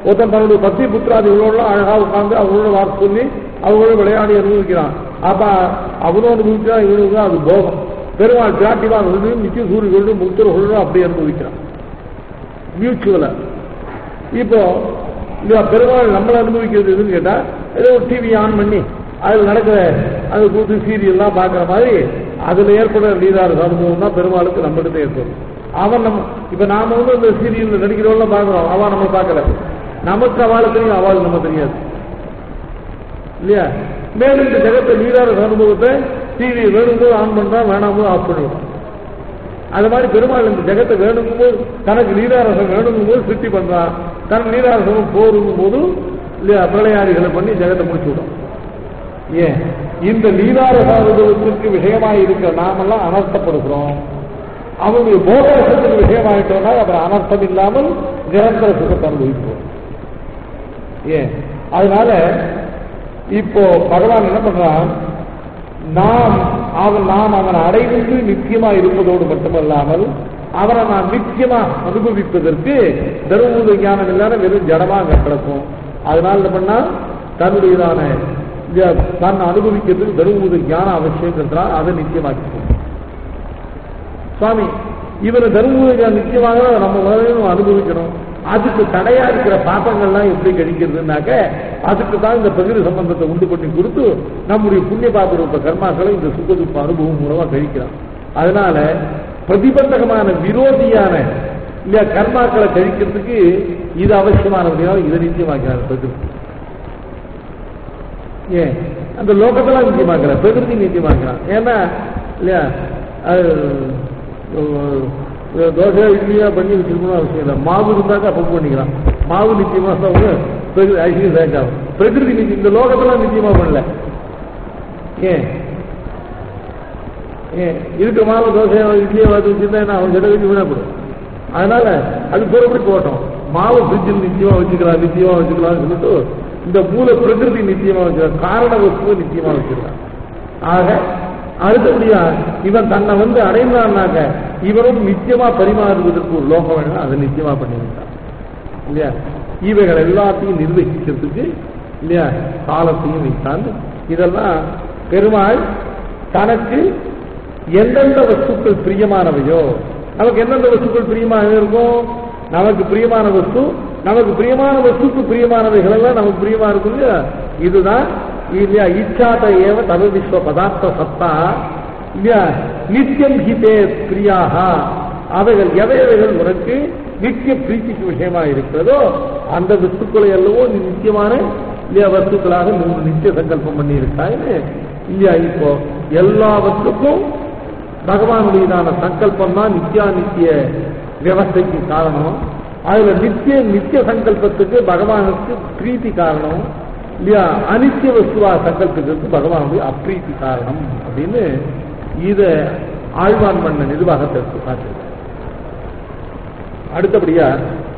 ஒருத்தன் தன்னுடைய பத்தி புத்திராதிகளோடலாம் அழகா உட்கார்ந்து அவங்களோட வார்த்தை சொல்லி அவங்களோட விளையாடி அனுபவிக்கிறான் அப்ப அவனும் அனுபவிக்கிறான் இவனுக்கு அது போகம் பெருமாள் பிராட்டிவா வந்து நித்திய சூரியர்களோடு முக்தர்களோடு அப்படி அனுபவிக்கிறான் மியூச்சுவலா இப்போ இல்லையா பெருமாள் நம்மளை அனுபவிக்கிறது எதுன்னு கேட்டா ஏதோ ஒரு டிவி ஆன் பண்ணி அதில் நடக்கிற அது கூத்து சீரியல்லாம் பார்க்குற மாதிரி அதில் ஏற்படுற லீதார அனுபவம் தான் பெருமாளுக்கு நம்மகிட்ட ஏற்படும் அவன் நம்ம இப்போ நாம வந்து இந்த சீரியலில் நடிக்கிறவங்களாம் பார்க்குறோம் அவன் நம்ம பார்க்கல நமக்கு அவளுக்கு தெரியும் அவள் நம்ம தெரியாது இல்லையா மேலும் இந்த ஜெகத்தை லீதார அனுபவத்தை டிவி வேணும்போது ஆன் பண்ணுறான் வேணாம்போது ஆஃப் பண்ணிவிடும் அது மாதிரி பெருமாள் இந்த ஜெகத்தை வேணுங்கும்போது தனக்கு லீலாரசம் வேணுங்கும்போது சிருஷ்டி பண்றான் தன் லீலாரசம் போருங்கும் போது இல்லையா பிரளயாதிகளை பண்ணி ஜெகத்தை முடிச்சு விடும் ஏன் இந்த லீலாரசானுபவத்திற்கு விஷயமாக இருக்கிற நாமெல்லாம் அனர்த்தப்படுகிறோம் அவங்களுடைய போகரசத்துக்கு விஷயமாயிட்டோம்னா அப்புறம் அனர்த்தம் இல்லாமல் நிரந்தர சுகத்தை அனுபவிப்போம் ஏன் அதனால இப்போ பகவான் என்ன பண்றான் நாம் அவன் நாம் அவன் அடைந்து நித்தியமா இருப்பதோடு மட்டுமல்லாமல் அவனை நாம் நித்தியமா அனுபவிப்பதற்கு தர்மபூத ஞானம் இல்லாத வெறும் ஜடமா அங்க கிடக்கும் அதனால என்ன பண்ணா தன்னுடையதான இந்த தன் அனுபவிக்கிறதுக்கு தர்மபூத ஞானம் அவசியங்கிறதுனால அதை நித்தியமாக்கி சுவாமி இவரை தர்மபூத ஞானம் நித்தியமாக நம்ம முதல்ல அனுபவிக்கணும் அதுக்கு தடையா இருக்கிற பாப்பங்கள்லாம் எப்படி கழிக்கிறதுனாக்க அதுக்கு தான் இந்த பகிர் சம்பந்தத்தை உண்டு பண்ணி கொடுத்து நம்முடைய புண்ணிய பாப ரூப கர்மாக்களை இந்த சுகதுப்ப அனுபவம் மூலமா கழிக்கிறான் அதனால பிரதிபந்தகமான விரோதியான இல்லையா கர்மாக்களை கழிக்கிறதுக்கு இது அவசியமானபடியாக இதை நிச்சயமாக்கிறார் பிரகிருதி ஏன் அந்த லோகத்தெல்லாம் நிச்சயமாக்கிறார் பிரகிருதி நிச்சயமாக்கிறான் ஏன்னா இல்லையா அது தோசை இட்லியா பண்ணி வச்சிருக்கணும் அவசியம் இல்லை மாவு இருந்தாக்க அப்போ பண்ணிக்கலாம் மாவு நிச்சயமா சாப்பிட பிரகிருதி ஐஸ்வர்யம் சேர்க்காகும் பிரகிருதி நிச்சயம் இந்த லோகத்தெல்லாம் நிச்சயமா பண்ணல ஏன் ஏன் இருக்கிற மாவு தோசை இட்லியை பார்த்து வச்சிருந்தா என்ன அவன் கிட்ட வச்சு விடப்படும் அதனால அது பொறுப்படி போட்டோம் மாவு ஃப்ரிட்ஜில் நிச்சயமா வச்சுக்கலாம் நிச்சயமா வச்சுக்கலாம்னு சொல்லிட்டு இந்த மூல பிரகிருதி நிச்சயமா வச்சுக்கலாம் காரண வஸ்துவை நிச்சயமா வச்சிருக்கான் ஆக அடுத்தபடியா இவன் தன்னை வந்து அடைந்தான்னாக்க இவரும் நிச்சயமா பரிமாறுவதற்கு ஒரு லோகம் வேணும் அதை நிச்சயமா பண்ணிவிட்டான் இல்லையா இவைகள் எல்லாத்தையும் நிர்வகிக்கிறதுக்கு இல்லையா காலத்தையும் வைத்தான் இதெல்லாம் பெருமாள் தனக்கு எந்தெந்த வஸ்துக்கள் பிரியமானவையோ நமக்கு எந்தெந்த வஸ்துக்கள் பிரியமாக இருக்கும் நமக்கு பிரியமான வஸ்து நமக்கு பிரியமான வஸ்துக்கு பிரியமானவைகள் எல்லாம் நமக்கு பிரியமா இருக்கும் இல்லையா இதுதான் இல்லையா இச்சாத ஏவ தரு விஸ்வ பதார்த்த சத்தா இல்லையா நித்தியம் ஹிதே பிரியாக அவைகள் எவையவைகள் உனக்கு நித்திய பிரீத்திக்கு விஷயமா இருக்கிறதோ அந்த வஸ்துக்களை அல்லவோ நீ நித்தியமான இல்லையா வஸ்துக்களாக நீ நித்திய சங்கல்பம் பண்ணி இருக்காய்னு இல்லையா இப்போ எல்லாவற்றுக்கும் பகவானுடையதான சங்கல்பம் தான் நித்யா நித்திய வியவஸ்தைக்கு காரணம் அதுல நித்திய நித்திய சங்கல்பத்துக்கு பகவானுக்கு பிரீத்தி காரணம் இல்லையா அனித்திய வஸ்துவா சங்கல்பிக்கிறதுக்கு பகவானுடைய அப்ரீத்தி காரணம் அப்படின்னு இத ஆழ்வான் பண்ண நிர்வாகத்தை எடுத்து காட்டு அடுத்தபடியா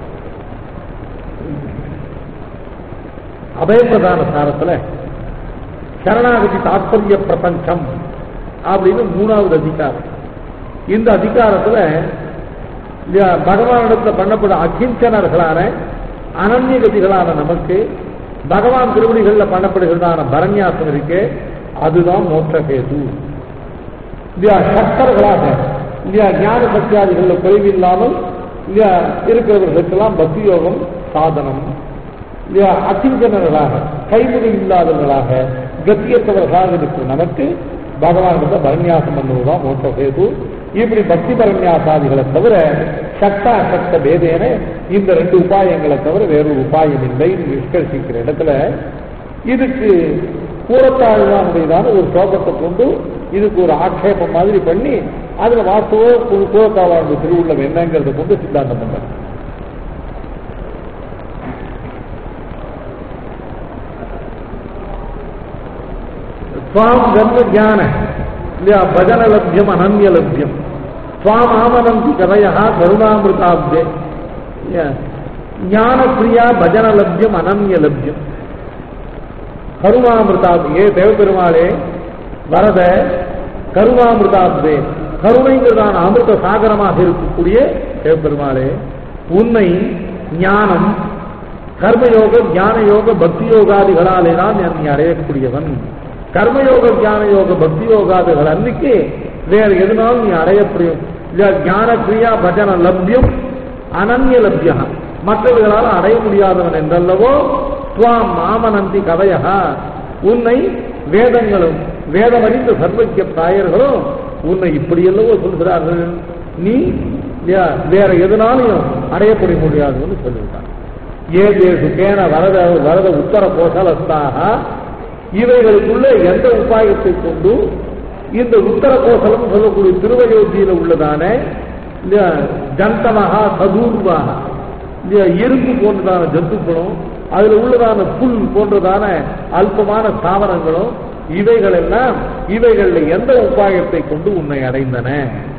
அபயப்பிரதான சாரத்துல சரணாகதி தாத்பரிய பிரபஞ்சம் அப்படின்னு மூணாவது அதிகாரம் இந்த அதிகாரத்துல இல்லையா, பகவானிடத்துல பண்ணப்படும் அகிஞ்சனர்களான அனன்யகதிகளான நமக்கு பகவான் திருவடிகள்ல பண்ணப்படுகிறதான பரநியாசம் இருக்கு அதுதான் மோட்சகேது இல்லையா சக்தர்களாக இல்லையா ஞான சத்தியாதிகள்ல குறைவில்லாமல் இல்லையா இருக்கிறவர்களுக்கெல்லாம் பக்தி யோகம் சாதனம் இல்லையா அச்சிஞ்சனர்களாக கைமுறை இல்லாதவர்களாக கத்தியற்றவர்களாக இருக்கிற நமக்கு பகவானிடத்தை பரநியாசம் பண்ணுவதுதான் மோட்சகேது இப்படி பக்தி பரநியாசாதிகளை தவிர சக்த அசக்த பேதேன இந்த ரெண்டு உபாயங்களை தவிர வேறொரு உபாயம் இல்லை நிஷ்கர்ஷிக்கிற இடத்துல இதுக்கு கூறத்தாழ்வானுடையதான ஒரு சோகத்தை கொண்டு இதுக்கு ஒரு ஆட்சேபம் மாதிரி பண்ணி அதுல வாசுவோ கூறத்தாழ்வானுடைய திருவுள்ளம் என்னங்கிறத கொண்டு சித்தாந்தம் பண்றாங்க ஸ்வாம் கர்ம ஜான இல்லையா பஜன லப்யம் அனன்ய லப்யம் ஸ்வாம் ஆமனந்தி கதையா கருணாமிருதாப்தே ஞான பிரியா பஜன லப்யம் அனன்ய லப்யம் கருணாமிருதாப்தே தேவபெருமாளே வரத கருணாமிருதாப்தே கருணைங்கிறதான அமிர்த சாகரமாக இருக்கக்கூடிய தேவபெருமாளே உன்னை ஞானம் கர்மயோக ஞான யோக பக்தி யோகாதிகளாலே தான் நீ அடையக்கூடியவன் கர்மயோக ஞான யோக பக்தி யோகாதிகள் அன்னைக்கு வேற எதுனாலும் நீ அடையப்படியும் ஞான கிரியா பஜன லப்யம் அனன்ய லப்யா மற்றவர்களால் அடைய முடியாதவன் என்றல்லவோ துவாம் மாமனந்தி கதையா உன்னை வேதங்களும் வேதமறிந்த சர்வஜ பிராயர்களும் உன்னை இப்படி அல்லவோ சொல்கிறார்கள் நீ யா- வேற எதனாலையும் அடையப்பட முடியாதுன்னு சொல்லிவிட்டான் ஏ தேசு கேன வரத வரத உத்தர கோசலஸ்தாக இவைகளுக்குள்ள எந்த உபாயத்தை கொண்டு இந்த உத்தர கோசலம் சொல்லக்கூடிய திருவயோத்தியில உள்ளதான இந்த ஜந்தமகா சதூர்வாக இந்த இரும்பு போன்றதான ஜந்துக்களும் அதுல உள்ளதான புல் போன்றதான அல்பமான ஸ்தாவரங்களும் இவைகள் எல்லாம் இவைகள்ல எந்த உபாயத்தை கொண்டு உன்னை அடைந்தன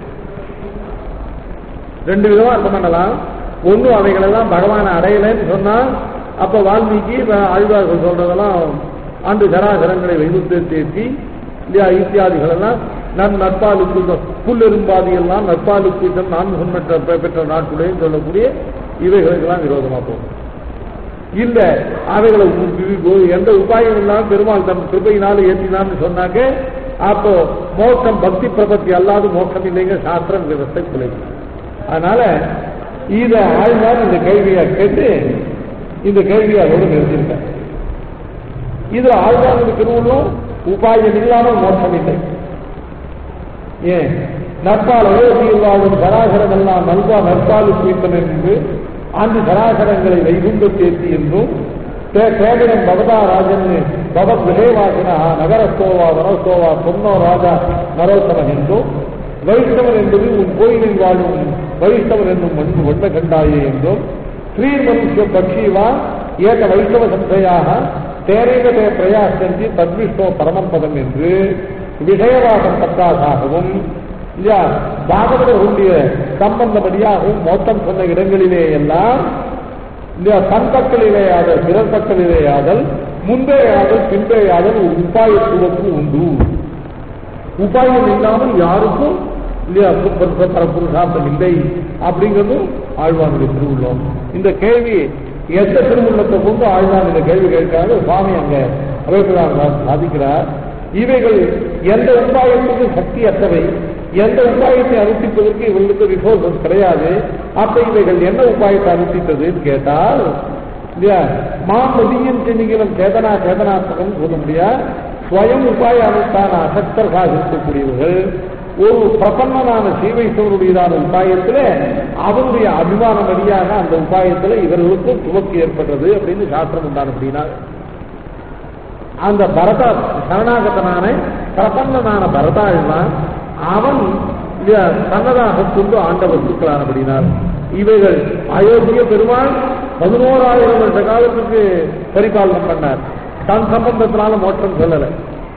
ரெண்டு விதமா அர்த்தம் பண்ணலாம் ஒண்ணு அவைகளெல்லாம் பகவானை அடையலைன்னு சொன்னா அப்ப வால்மீகி வ- ஆழ்வார்கள் சொல்றதெல்லாம் ஆண்டு சராசரங்களை வைகுத்து தேற்றி இல்லையா இத்தியாதிகள் எல்லாம் நன் நற்பாலுக்கு புல்லெரும்பாதி எல்லாம் நற்பாலுக்கு நான் சொன்னற்ற பெ- பெற்ற நாட்டுடையும் சொல்லக்கூடிய இவைகளுக்கெல்லாம் விரோதமா போகும் இல்ல அவைகளை உ- உ- உ- எந்த உபாயம் இல்லாம பெருமாள் தன் கிருபையினால ஏற்றினான்னு சொன்னாக்க அப்போ மோட்சம் பக்தி பிரபத்தி அல்லாது மோட்சம் இல்லைங்க சாஸ்திரம் விவசாய குலைக்கும் அதனால இத ஆழ்வார் இந்த கேள்வியை கேட்டு இந்த கேள்வியை அதோடு நிறுத்தியிருக்கார் இதுல ஆழ்வாருடைய திருவுள்ளும் உபாயம் இல்லாமல் மோட்சம் இல்லை ஏன் நற்பால் அயோத்தியில் வாழும் சராசரம் எல்லாம் நல்வா நற்பாலு தீர்த்தன் என்று ஆண்டு சராசரங்களை வைகுந்த தேர்த்தி என்றும் தே- கேவலம் பவதா ராஜன் பவத் விஜயவாசனா நகரஸ்தோவா வனஸ்தோவா பொன்னோ ராஜா நரோத்தமன் என்றும் வைஷ்ணவன் என்பது உன் கோயிலில் வாழும் வைஷ்ணவன் என்னும் மண் வண்ண கண்டாயே என்றும் ஸ்ரீ மனுஷ பக்ஷிவா ஏக வைஷ்ணவ சந்தையாக தேரேக தே பிரயாசந்தி தத்விஷ்ணோ பரமம் பதம் என்று விஷயவாதம் பத்தாதாகவும் இல்லையா பாகவதர்களுடைய சம்பந்தப்படியாகவும் மோட்டம் சொன்ன இடங்களிலே எல்லாம் இந்த சந்தக்களிலே ஆதல் பிறர் பக்கலிலே ஆதல் முன்பே ஆதல் பின்பே ஆதல் ஒரு உபாயத்துவத்து உண்டு உபாயம் இல்லாமல் யாருக்கும் இல்லையா புருஷ பரப்புருஷார்த்தம் இல்லை அப்படிங்கிறதும் ஆழ்வானுடைய திருவுள்ளம் இந்த கேள்வி எந்த திருவுள்ளத்தை கொண்டு ஆழ்வான் இந்த கேள்வி கேட்கிறாரு சுவாமி அங்க அவைகளார் சாதிக்கிறார் இவைகள் எந்த உபாயத்துக்கு சக்தி அற்றவை எந்த உபாயத்தை அனுஷ்டிப்பதற்கு இவர்களுக்கு ரிசோர்சஸ் கிடையாது அப்ப இவைகள் என்ன உபாயத்தை அனுஷ்டித்ததுன்னு கேட்டால் இல்லையா மாமதியின் சின்னிகளும் சேதனா சேதனாத்மகம் சொல்ல முடியாது ஸ்வயம் உபாய அனுஷ்டான அசக்தர்களாக இருக்கக்கூடியவர்கள் ஒரு பிரபன்னனான சீவைசவருடையதான உபாயத்தில் அவருடைய அபிமானம் வழியாக அந்த உபாயத்தில் இவர்களுக்கும் துவக்கு ஏற்பட்டது அப்படின்னு சாஸ்திரம் உண்டான அப்படின்னா அந்த பரத சரணாகதனான பிரபன்னனான பரதாழ்வான் அவன் இல்லையா, தன்னதாக கொண்டு ஆண்டவர் இருக்கிறான் அப்படின்னார் இவைகள் அயோத்திய பெருமாள் பதினோராயிரம் வருஷ காலத்துக்கு பரிபாலனம் பண்ணார் தன் சம்பந்தத்தினால மோட்சம் சொல்லலை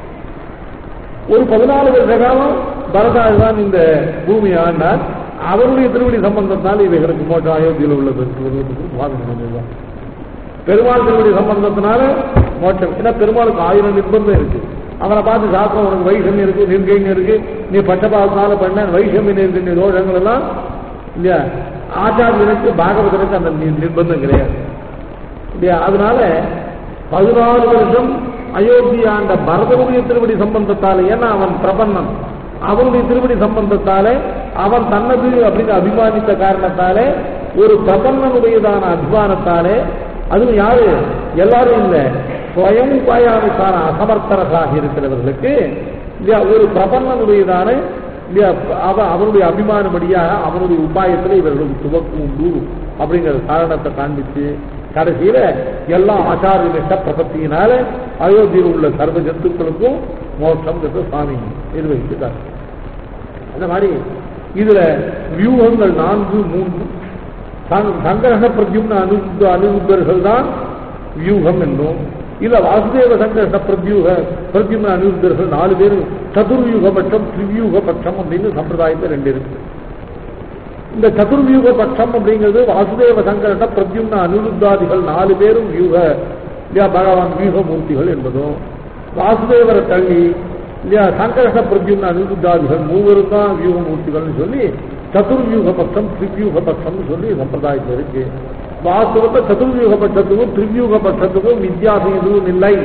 ஒரு பதினாலு வருஷ காலம் பரதாழ்வான் இந்த பூமியை ஆண்டார் அவருடைய திருவடி சம்பந்தத்தினால இவைகளுக்கு மோட்சம் அயோத்தியில் உள்ள பெருமாள் சுவாமி பண்ணிடுவார் பெருமாள் திருவடி சம்பந்தத்தினால மோட்சம் ஏன்னா பெருமாளுக்கு ஆயிரம் நிர்பந்தம் இருக்கு அவனை பார்த்து சாஸ்திரம் உனக்கு வைஷமியம் இருக்கு நிர்கைங்க இருக்கு நீ பட்டபாதத்தினால பண்ண வைஷமியம் இருக்கு நீ தோஷங்கள் எல்லாம் இல்லையா ஆச்சாரியனுக்கு பாகவதனுக்கு அந்த நி- நிர்பந்தம் கிடையாது இல்லையா அதனால பதினாறு வருஷம் அயோத்தி ஆண்ட பரதனுடைய திருவடி சம்பந்தத்தாலே ஏன்னா அவன் பிரபன்னன் அவனுடைய திருவடி சம்பந்தத்தாலே அவன் தன்னது அப்படின்னு அபிமானித்த காரணத்தாலே ஒரு பிரபன்னனுடையதான அபிமானத்தாலே அதுவும் யாரு எல்லாரும் இல்ல ஸ்வயம் உபாயானுக்கான அசமர்த்தரசாக இருக்கிறவர்களுக்கு இல்லையா ஒரு பிரபன்னனுடையதான இல்லையா அவ அவனுடைய அபிமானப்படியாக அவனுடைய உபாயத்தில் இவர்களுக்கு துவக்கு உண்டு அப்படிங்கிற காரணத்தை காண்பிச்சு கடைசியில எல்லா ஆச்சாரிய நிஷ்ட பிரபத்தியினால அயோத்தியில் உள்ள சர்வ ஜந்துக்களுக்கும் மோட்சம் சுவாமி நிர்வகிச்சுட்டார் அந்த மாதிரி இதுல வியூகங்கள் நான்கு மூன்று சங்- சங்கரக பிரத்யும்ன அனுருத்த அனிருத்தர்கள் தான் வியூகம் என்றும் இல்ல வாசுதேவ சங்கரக பிரத்யூக பிரத்யும்ன அனிருத்தர்கள் நாலு பேர் சதுர்வியூக பட்சம் திரிவியூக பட்சம் அப்படின்னு சம்பிரதாயத்தில் ரெண்டு இருக்கு இந்த சதுர்வியூக பட்சம் அப்படிங்கிறது வாசுதேவ சங்கரன பிரத்யும்ன அனிருத்தாதிகள் நாலு பேரும் வியூக இல்லையா பகவான் வியூகமூர்த்திகள் என்பதும் வாசுதேவரை தள்ளி இல்லையா சங்கரன பிரத்யும்ன அனிருத்தாதிகள் மூவரும் தான் வியூகமூர்த்திகள்னு சொல்லி சதுர்வியூக பட்சம் திரிவியூக பட்சம்னு சொல்லி சம்பிரதாயத்தில் இருக்கு வாஸ்தவத்தை சதுர்வியூக பட்சத்துக்கும் திரிவியூக பட்சத்துக்கும் வித்தியாசம் எதுவும் இல்லை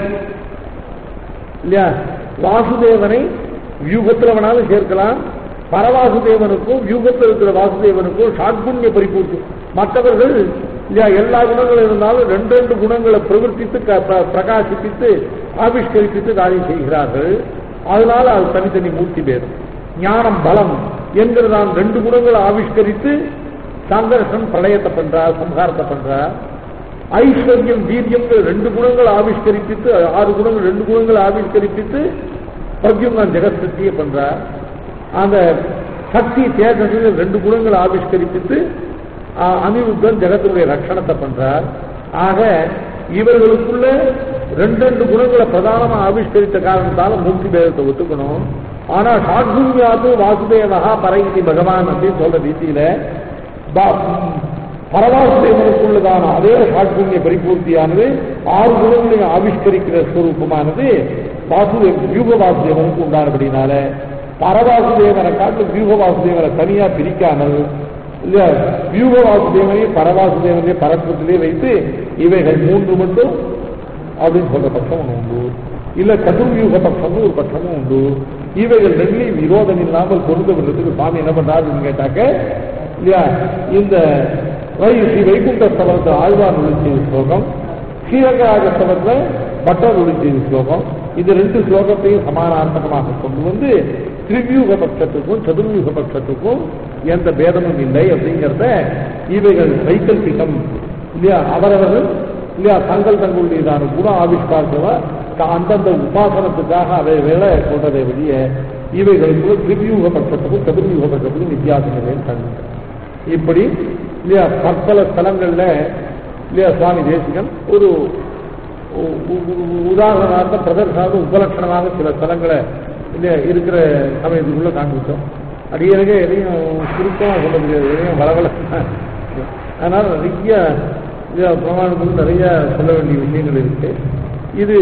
இல்லையா வாசுதேவனை வியூகத்தில் வேணாலும் சேர்க்கலாம் பரவாசுதேவனுக்கும் வியூகத்தில் இருக்கிற வாசுதேவனுக்கும் ஷாட்புண்ணிய பரிபூர்த்தி மற்றவர்கள் இல்லையா எல்லா குணங்களும் இருந்தாலும் ரெண்டு ரெண்டு குணங்களை பிரவர்த்தித்து க- பிர- பிரகாசிப்பித்து ஆவிஷ்கரிப்பித்து காரியம் செய்கிறார்கள் அதனால அது தனித்தனி மூர்த்தி பேரும் ஞானம் பலம் என்கிறதான் ரெண்டு குணங்களை ஆவிஷ்கரித்து சங்கர்ஷன் பிரளயத்தை பண்றார் சம்ஹாரத்தை பண்றார் ஐஸ்வர்யம் வீரியம் ரெண்டு குணங்கள் ஆவிஷ்கரிப்பித்து ஆறு குணங்கள் ரெண்டு குணங்கள் ஆவிஷ்கரிப்பித்து பிரத்யும்னன் ஜெகத்சக்தியை பண்றார் அந்த சக்தி தேஜஸ் ரெண்டு குணங்கள் ஆவிஷ்கரிப்பித்து ஆஹ், அனிருத்தன் ஜெகத்தினுடைய ரட்சணத்தை பண்றார் ஆக இவர்களுக்குள்ள ரெண்டு ரெண்டு குணங்களை பிரதானமா ஆவிஷ்கரித்த காரணத்தால மூர்த்தி பேதத்தை ஒத்துக்கணும் ஆனா ஷாட்குண்யாது வாசுதேவகா பரைதி பகவான் அப்படின்னு சொல்ற ரீதியில பா- பரவாசுதேவனுக்குள்ளதான அதே ஷாட்புண்ணிய பரிபூர்த்தியானது ஆறு குணங்களையும் ஆவிஷ்கரிக்கிற ஸ்வரூபமானது வாசுதேவ வியூக வாசுதேவனுக்கு உண்டானபடினால பரவாசுதேவனை காட்டு வியூக வாசுதேவனை தனியா பிரிக்காமல் இல்ல வியூக வாசுதேவனையும் பரவாசுதேவனையும் பரத்வத்திலே வைத்து இவைகள் மூன்று மட்டும் அப்படின்னு சொல்ற பட்சம் ஒன்று உண்டு இல்ல சதுர்வியூக பட்சமும் ஒரு பட்சமும் உண்டு இவைகள் ரெண்டுலையும் விரோதம் இல்லாமல் பொருந்த விடுறதுக்கு சுவாமி என்ன பண்றாருன்னு கேட்டாக்க இல்லையா இந்த வை ஸ்ரீ வைகுண்ட ஸ்தலத்தை ஆழ்வார் ஒழிச்சது ஸ்லோகம் ஸ்ரீரங்கராஜ ஸ்தலத்துல பட்டர் ஒழிச்சது ஸ்லோகம் இது ரெண்டு ஸ்லோகத்தையும் சமானார்த்தகமாக கொண்டு வந்து திரிவியூக பட்சத்துக்கும் சதுர்வியூக பட்சத்துக்கும் எந்த பேதமும் இல்லை அப்படிங்கிறத இவைகள் வைக்கல்பிகம் இல்லையா அவரவர்கள் இல்லையா தங்கள் தங்களுடையதான குண ஆவிஷ்காரத்தை அந்தந்த உபாசனத்துக்காக அதை வேலை கொண்டதை வெளிய இவைகளுக்கு திரிவியூக பட்சத்துக்கும் சதுர்வியூக பட்சத்துக்கும் வித்தியாசம் இல்லைன்னு கண்டு இப்படி இல்லையா பற்பல ஸ்தலங்கள்ல இல்லையா சுவாமி தேசிகன் ஒரு உ- உ- உ- உதாரணமாக பிரதர்சனாக உபலட்சணமாக சில ஸ்தலங்களை இல்லையா இருக்கிற சமயத்துக்குள்ள காண்பிச்சோம் அடியருகே எதையும் சுருக்கமாக சொல்ல முடியாது எதையும் வளவள அதனால நிறைய இல்லையா பிரமாணத்துக்கு நிறைய சொல்ல வேண்டிய விஷயங்கள் இருக்கு இது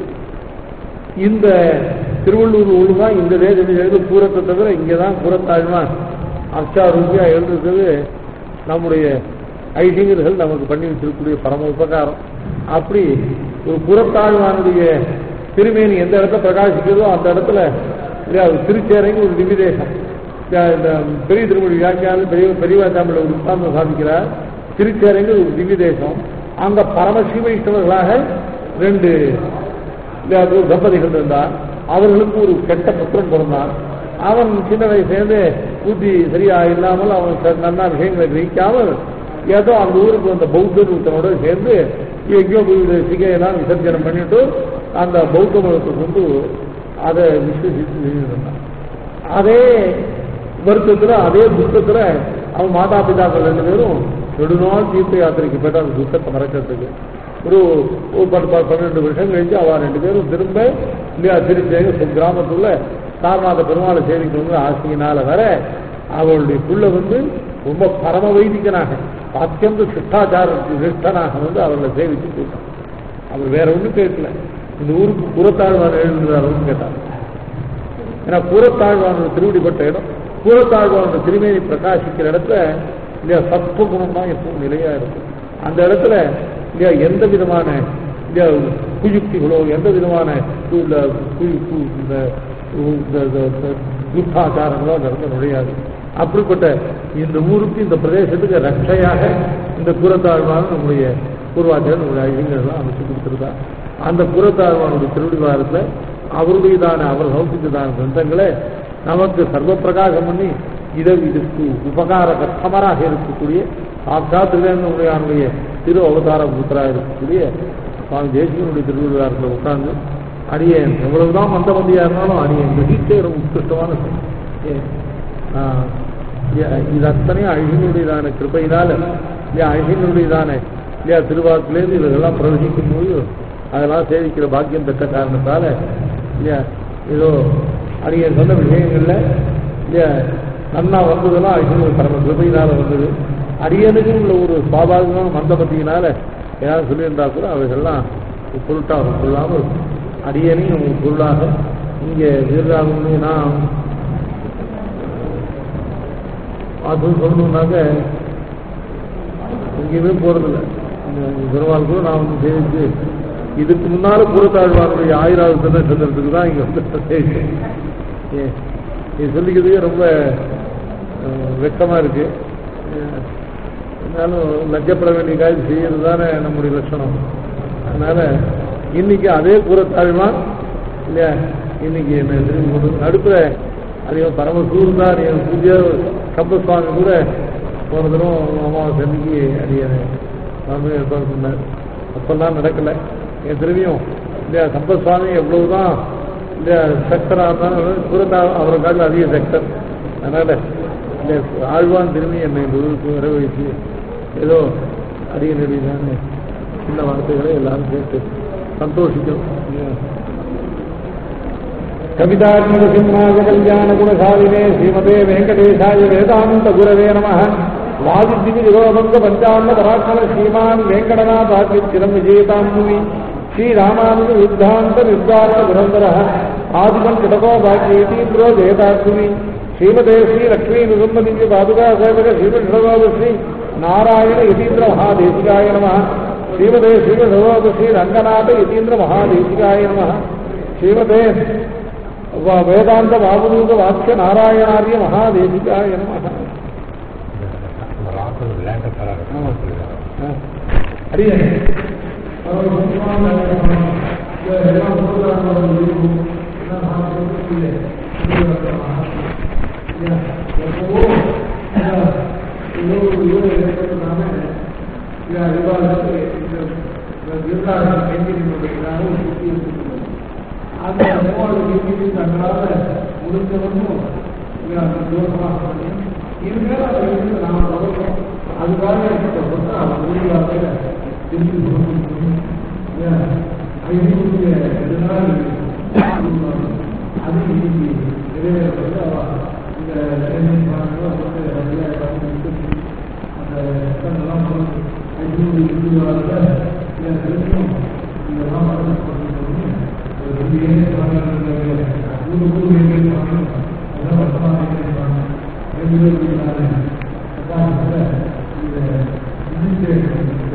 இந்த திருவள்ளூர் ஒழுங்கா இந்த தேசத்தில் எழுது பூரத்தை தவிர இங்கே தான் புறத்தாழ்வான் அச்சா ரூபியா எழுதுறது நம்முடைய ஐசிங்கர்கள் நமக்கு பண்ணி வச்சிருக்கக்கூடிய பரம உபகாரம் அப்படி ஒரு புறத்தாழ்வானுடைய திருமேனி எந்த இடத்துல பிரகாசிக்கிறதோ அந்த இடத்துல இல்லையா அது திருச்சேரைக்கு ஒரு திவிதேசம் இந்த பெரிய திருமொழி வியாக்கியானம் பெரிய பெரியவா தமிழ் ஒரு உட்கார்ந்து சாதிக்கிறார் திருச்சேரைக்கு ஒரு திவிதேசம் அங்க பரமசிவ வைஷ்ணவர்களாக ரெண்டு இல்லையா, ஒரு தம்பதிகள் இருந்தார் அவர்களுக்கு ஒரு கெட்ட புத்திரன் பிறந்தான் அவன் சின்ன வயசுலேருந்து புத்தி சரியா இல்லாமல் அவன் ச- நன்னா விஷயங்களை கிரகிக்காமல் ஏதோ அந்த ஊருக்கு வந்த பௌத்தர் ஒருத்தனோட சேர்ந்து எங்கேயோ போய் இது சிகையெல்லாம் விசர்ஜனம் பண்ணிட்டு அந்த பௌத்த மதத்தை கொண்டு அதை விஸ்வசித்து செஞ்சுட்டு இருந்தான் அதே வருத்தத்துல அதே துக்கத்துல அவன் மாதா பிதாக்கள் ரெண்டு பேரும் நெடுநாள் தீர்த்த யாத்திரைக்கு போயிட்டு அந்த துக்கத்தை மறக்கிறதுக்கு ஒரு ஒரு பத்து பத்து பன்னெண்டு வருஷம் கழிச்சு அவ ரெண்டு பேரும் திரும்ப இல்லையா திருச்சி கிராமத்துள்ள சாரநாத பெருமாளை சேவிக்கணுங்கிற ஆசையினால வர அவளுடைய புள்ள வந்து ரொம்ப பரம வைதிகனாக அத்தியந்த சிஷ்டாச்சார நிஷ்டனாக வந்து அவர்களை சேவிச்சு போயிட்டான் அவர் வேற ஒண்ணும் கேட்கல இந்த ஊருக்கு புறத்தாழ்வார் எழுதுறாருன்னு கேட்டார் ஏன்னா பூரத்தாழ்வானோட திருவடிப்பட்ட இடம் பூரத்தாழ்வானோட திருமேனி பிரகாசிக்கிற இடத்துல இல்லையா சத்துவ குணம் தான் எப்பவும் நிலையா இருக்கும் அந்த இடத்துல இல்லையா எந்த விதமான இல்லையா குயுக்திகளோ எந்த விதமான கு- இந்த கு- கு- இந்த இந்த- இந்த- இந்த துர்காச்சாரங்களோ அந்த இடத்துல நுழையாது அப்படிப்பட்ட இந்த ஊருக்கு இந்த பிரதேசத்துக்கு ரட்சையாக இந்த புறத்தாழ்வான நம்முடைய பூர்வாச்சாரியர் நம்முடைய ஐயங்கள்லாம் அமைச்சு கொடுத்துருக்கா அந்த புறத்தாழ்வானுடைய திருவிழாரத்தில் அவருடையதான அவர் சௌசித்ததான கிரந்தங்களை நமக்கு சர்வ பிரகாசம் பண்ணி இதை இதுக்கு உபகார கஸ்டமராக இருக்கக்கூடிய சாட்சாத் நம்முடைய திரு அவதார புத்தராக இருக்கக்கூடிய சுவாமி தேசிகனுடைய திருவிழாரத்தில் உட்கார்ந்து அடியேன் எவ்வளவுதான் மந்தமந்தியா இருந்தாலும் அடியேன் கிரகித்தே ரொம்ப உத்கிருஷ்டமான செயல். ஏன்? ஆஹ், ஏ- இது அத்தனையும் அழகினுடையதான கிருப்பையினால இல்லையா அழகினுடையதான இல்லையா திருவாக்கிலேருந்து இதெல்லாம் பிரவகிக்கும் போது அதெல்லாம் சேவிக்கிற பாக்கியம் பெற்ற காரணத்தால இல்லையா ஏதோ அடியன் சொன்ன விஷயங்கள்ல இல்லையா நன்னா வந்ததெல்லாம் அழகினுடைய பரம கிருப்பையினால வந்தது அடியனுக்கு உள்ள ஒரு சுவாபாவிகமான மந்தபத்தியினால ஏதாவது சொல்லியிருந்தா கூட அவைகள்லாம் பொருட்டாக கொள்ளாமல் அடியனையும் ஒரு பொருளாக இங்கே வீரராகவனே நான் அது சொல்லணுன்னாக்க எங்கேயுமே போறதில்ல இந்த பெருமாள் கூட நான் வந்து சேவிச்சு இதுக்கு முன்னால கூறத்தாழ்வாருடைய ஆயிராவது தினம் செல்றதுக்கு தான் இங்க வந்து சேவிச்சேன் ஏன் இது சொல்லிக்கிறதுக்கே ரொம்ப அஹ், வெட்கமா இருக்கு அஹ், இருந்தாலும் லஜ்ஜப்பட வேண்டிய காரியம் செய்யறது தானே நம்முடைய லட்சணம் அதனால இன்னைக்கு அதே கூறத்தாழ்வான் இல்லையா இன்னைக்கு என்ன திரும்பி கொண்டு நடுப்புற அதிகம் பரமசூர் தான் அதிகம் பூஜை கம்பசுவாமி கூட போன தரம் அமாவாசை அன்னைக்கு அதிக சாமி ஏற்பாடு பண்ணார் அப்பெல்லாம் நடக்கல என் திரும்பியும் இல்லையா கம்பசுவாமி எவ்வளவுதான் இல்லையா சக்தராக இருந்தாலும் குரந்தா அவரை காட்டில் அதிக சக்தர் அதனால இல்லை ஆழ்வான் திரும்பி என்னை இந்த ஊருக்கு வர வைத்து ஏதோ அதிக நெடிதானே சின்ன வார்த்தைகளை எல்லாரும் கேட்டு சந்தோஷிக்கும் இல்லையா கவிதாத்மக சிம்மாய கல்யாண குணசாலினே ஸ்ரீமதே வெங்கடேசாய வேதாந்த குரவே நம வாதித்வி விரோபங்க பஞ்சாந்த பராக்கிரம ஸ்ரீமான் வெங்கடநாதாக்கிரம் விஜயதாம் பூமி ஸ்ரீராமானுஜ வித்தாந்த நிர்தாரண புரந்தர ஆதிமன் கிடகோ பாக்கியதீந்திரோ வேதாத்மி ஸ்ரீமதே ஸ்ரீ லக்ஷ்மி நிரும்பதிவ்ய பாதுகா சேவக ஸ்ரீமத் ஸ்ரீ நாராயண யதீந்திர மகாதேசிகாய நம ஸ்ரீமதே ஸ்ரீமத் ஸ்ரீ ரங்கநாத யதீந்திர மகாதேசிகாய நம ஸ்ரீமதே வ- வேதாந்த வாபுதூத வாக்கிய நாராயணாரிய மகாதேசிகாய நம ஆமா. ஆ. அடியே அவர் முக்கியமான இந்த எல்லாம் சொல்றாங்க, இருக்கும். எல்லாம் நான் சொல்லக்கூடிய இது இல்லையா? எப்பவோ, இந்த ஏதோ ஒரு ஊரை ஏற்பட்டதான இந்த அறிவாளருக்கு இந்த இந்த விருதாளர் கைங்கரியினுடையதாக ஒரு சுத்தி இருக்கிறது. அந்த மூவாறு கைங்கரி தங்களால முடிஞ்சவனும் இல்லையா, அந்த தோற்றமாக பண்ணி இனிமேல் அதை வந்து நாம் வளர்க்கிறோம் அதுக்காக இப்ப சொன்னா முடிவாக திருப்பி கொடுக்கணும். இல்லையா? ஐநூறு இதனால் அது இன்னைக்கு நிறைவேறப்பட்டு அவ இந்த training பண்ணணும், வந்து நிறைய வந்து அந்த எல்லாம் வந்து ஐநூறு இருபது இந்த திருப்பியும் இதெல்லாம் பண்ணணும் ஒரு பெரிய ஊரு ஊர் வேண்டிய அதெல்லாம் வருத்தமாக இருப்பாங்க ரெண்டு பேரும் இந்த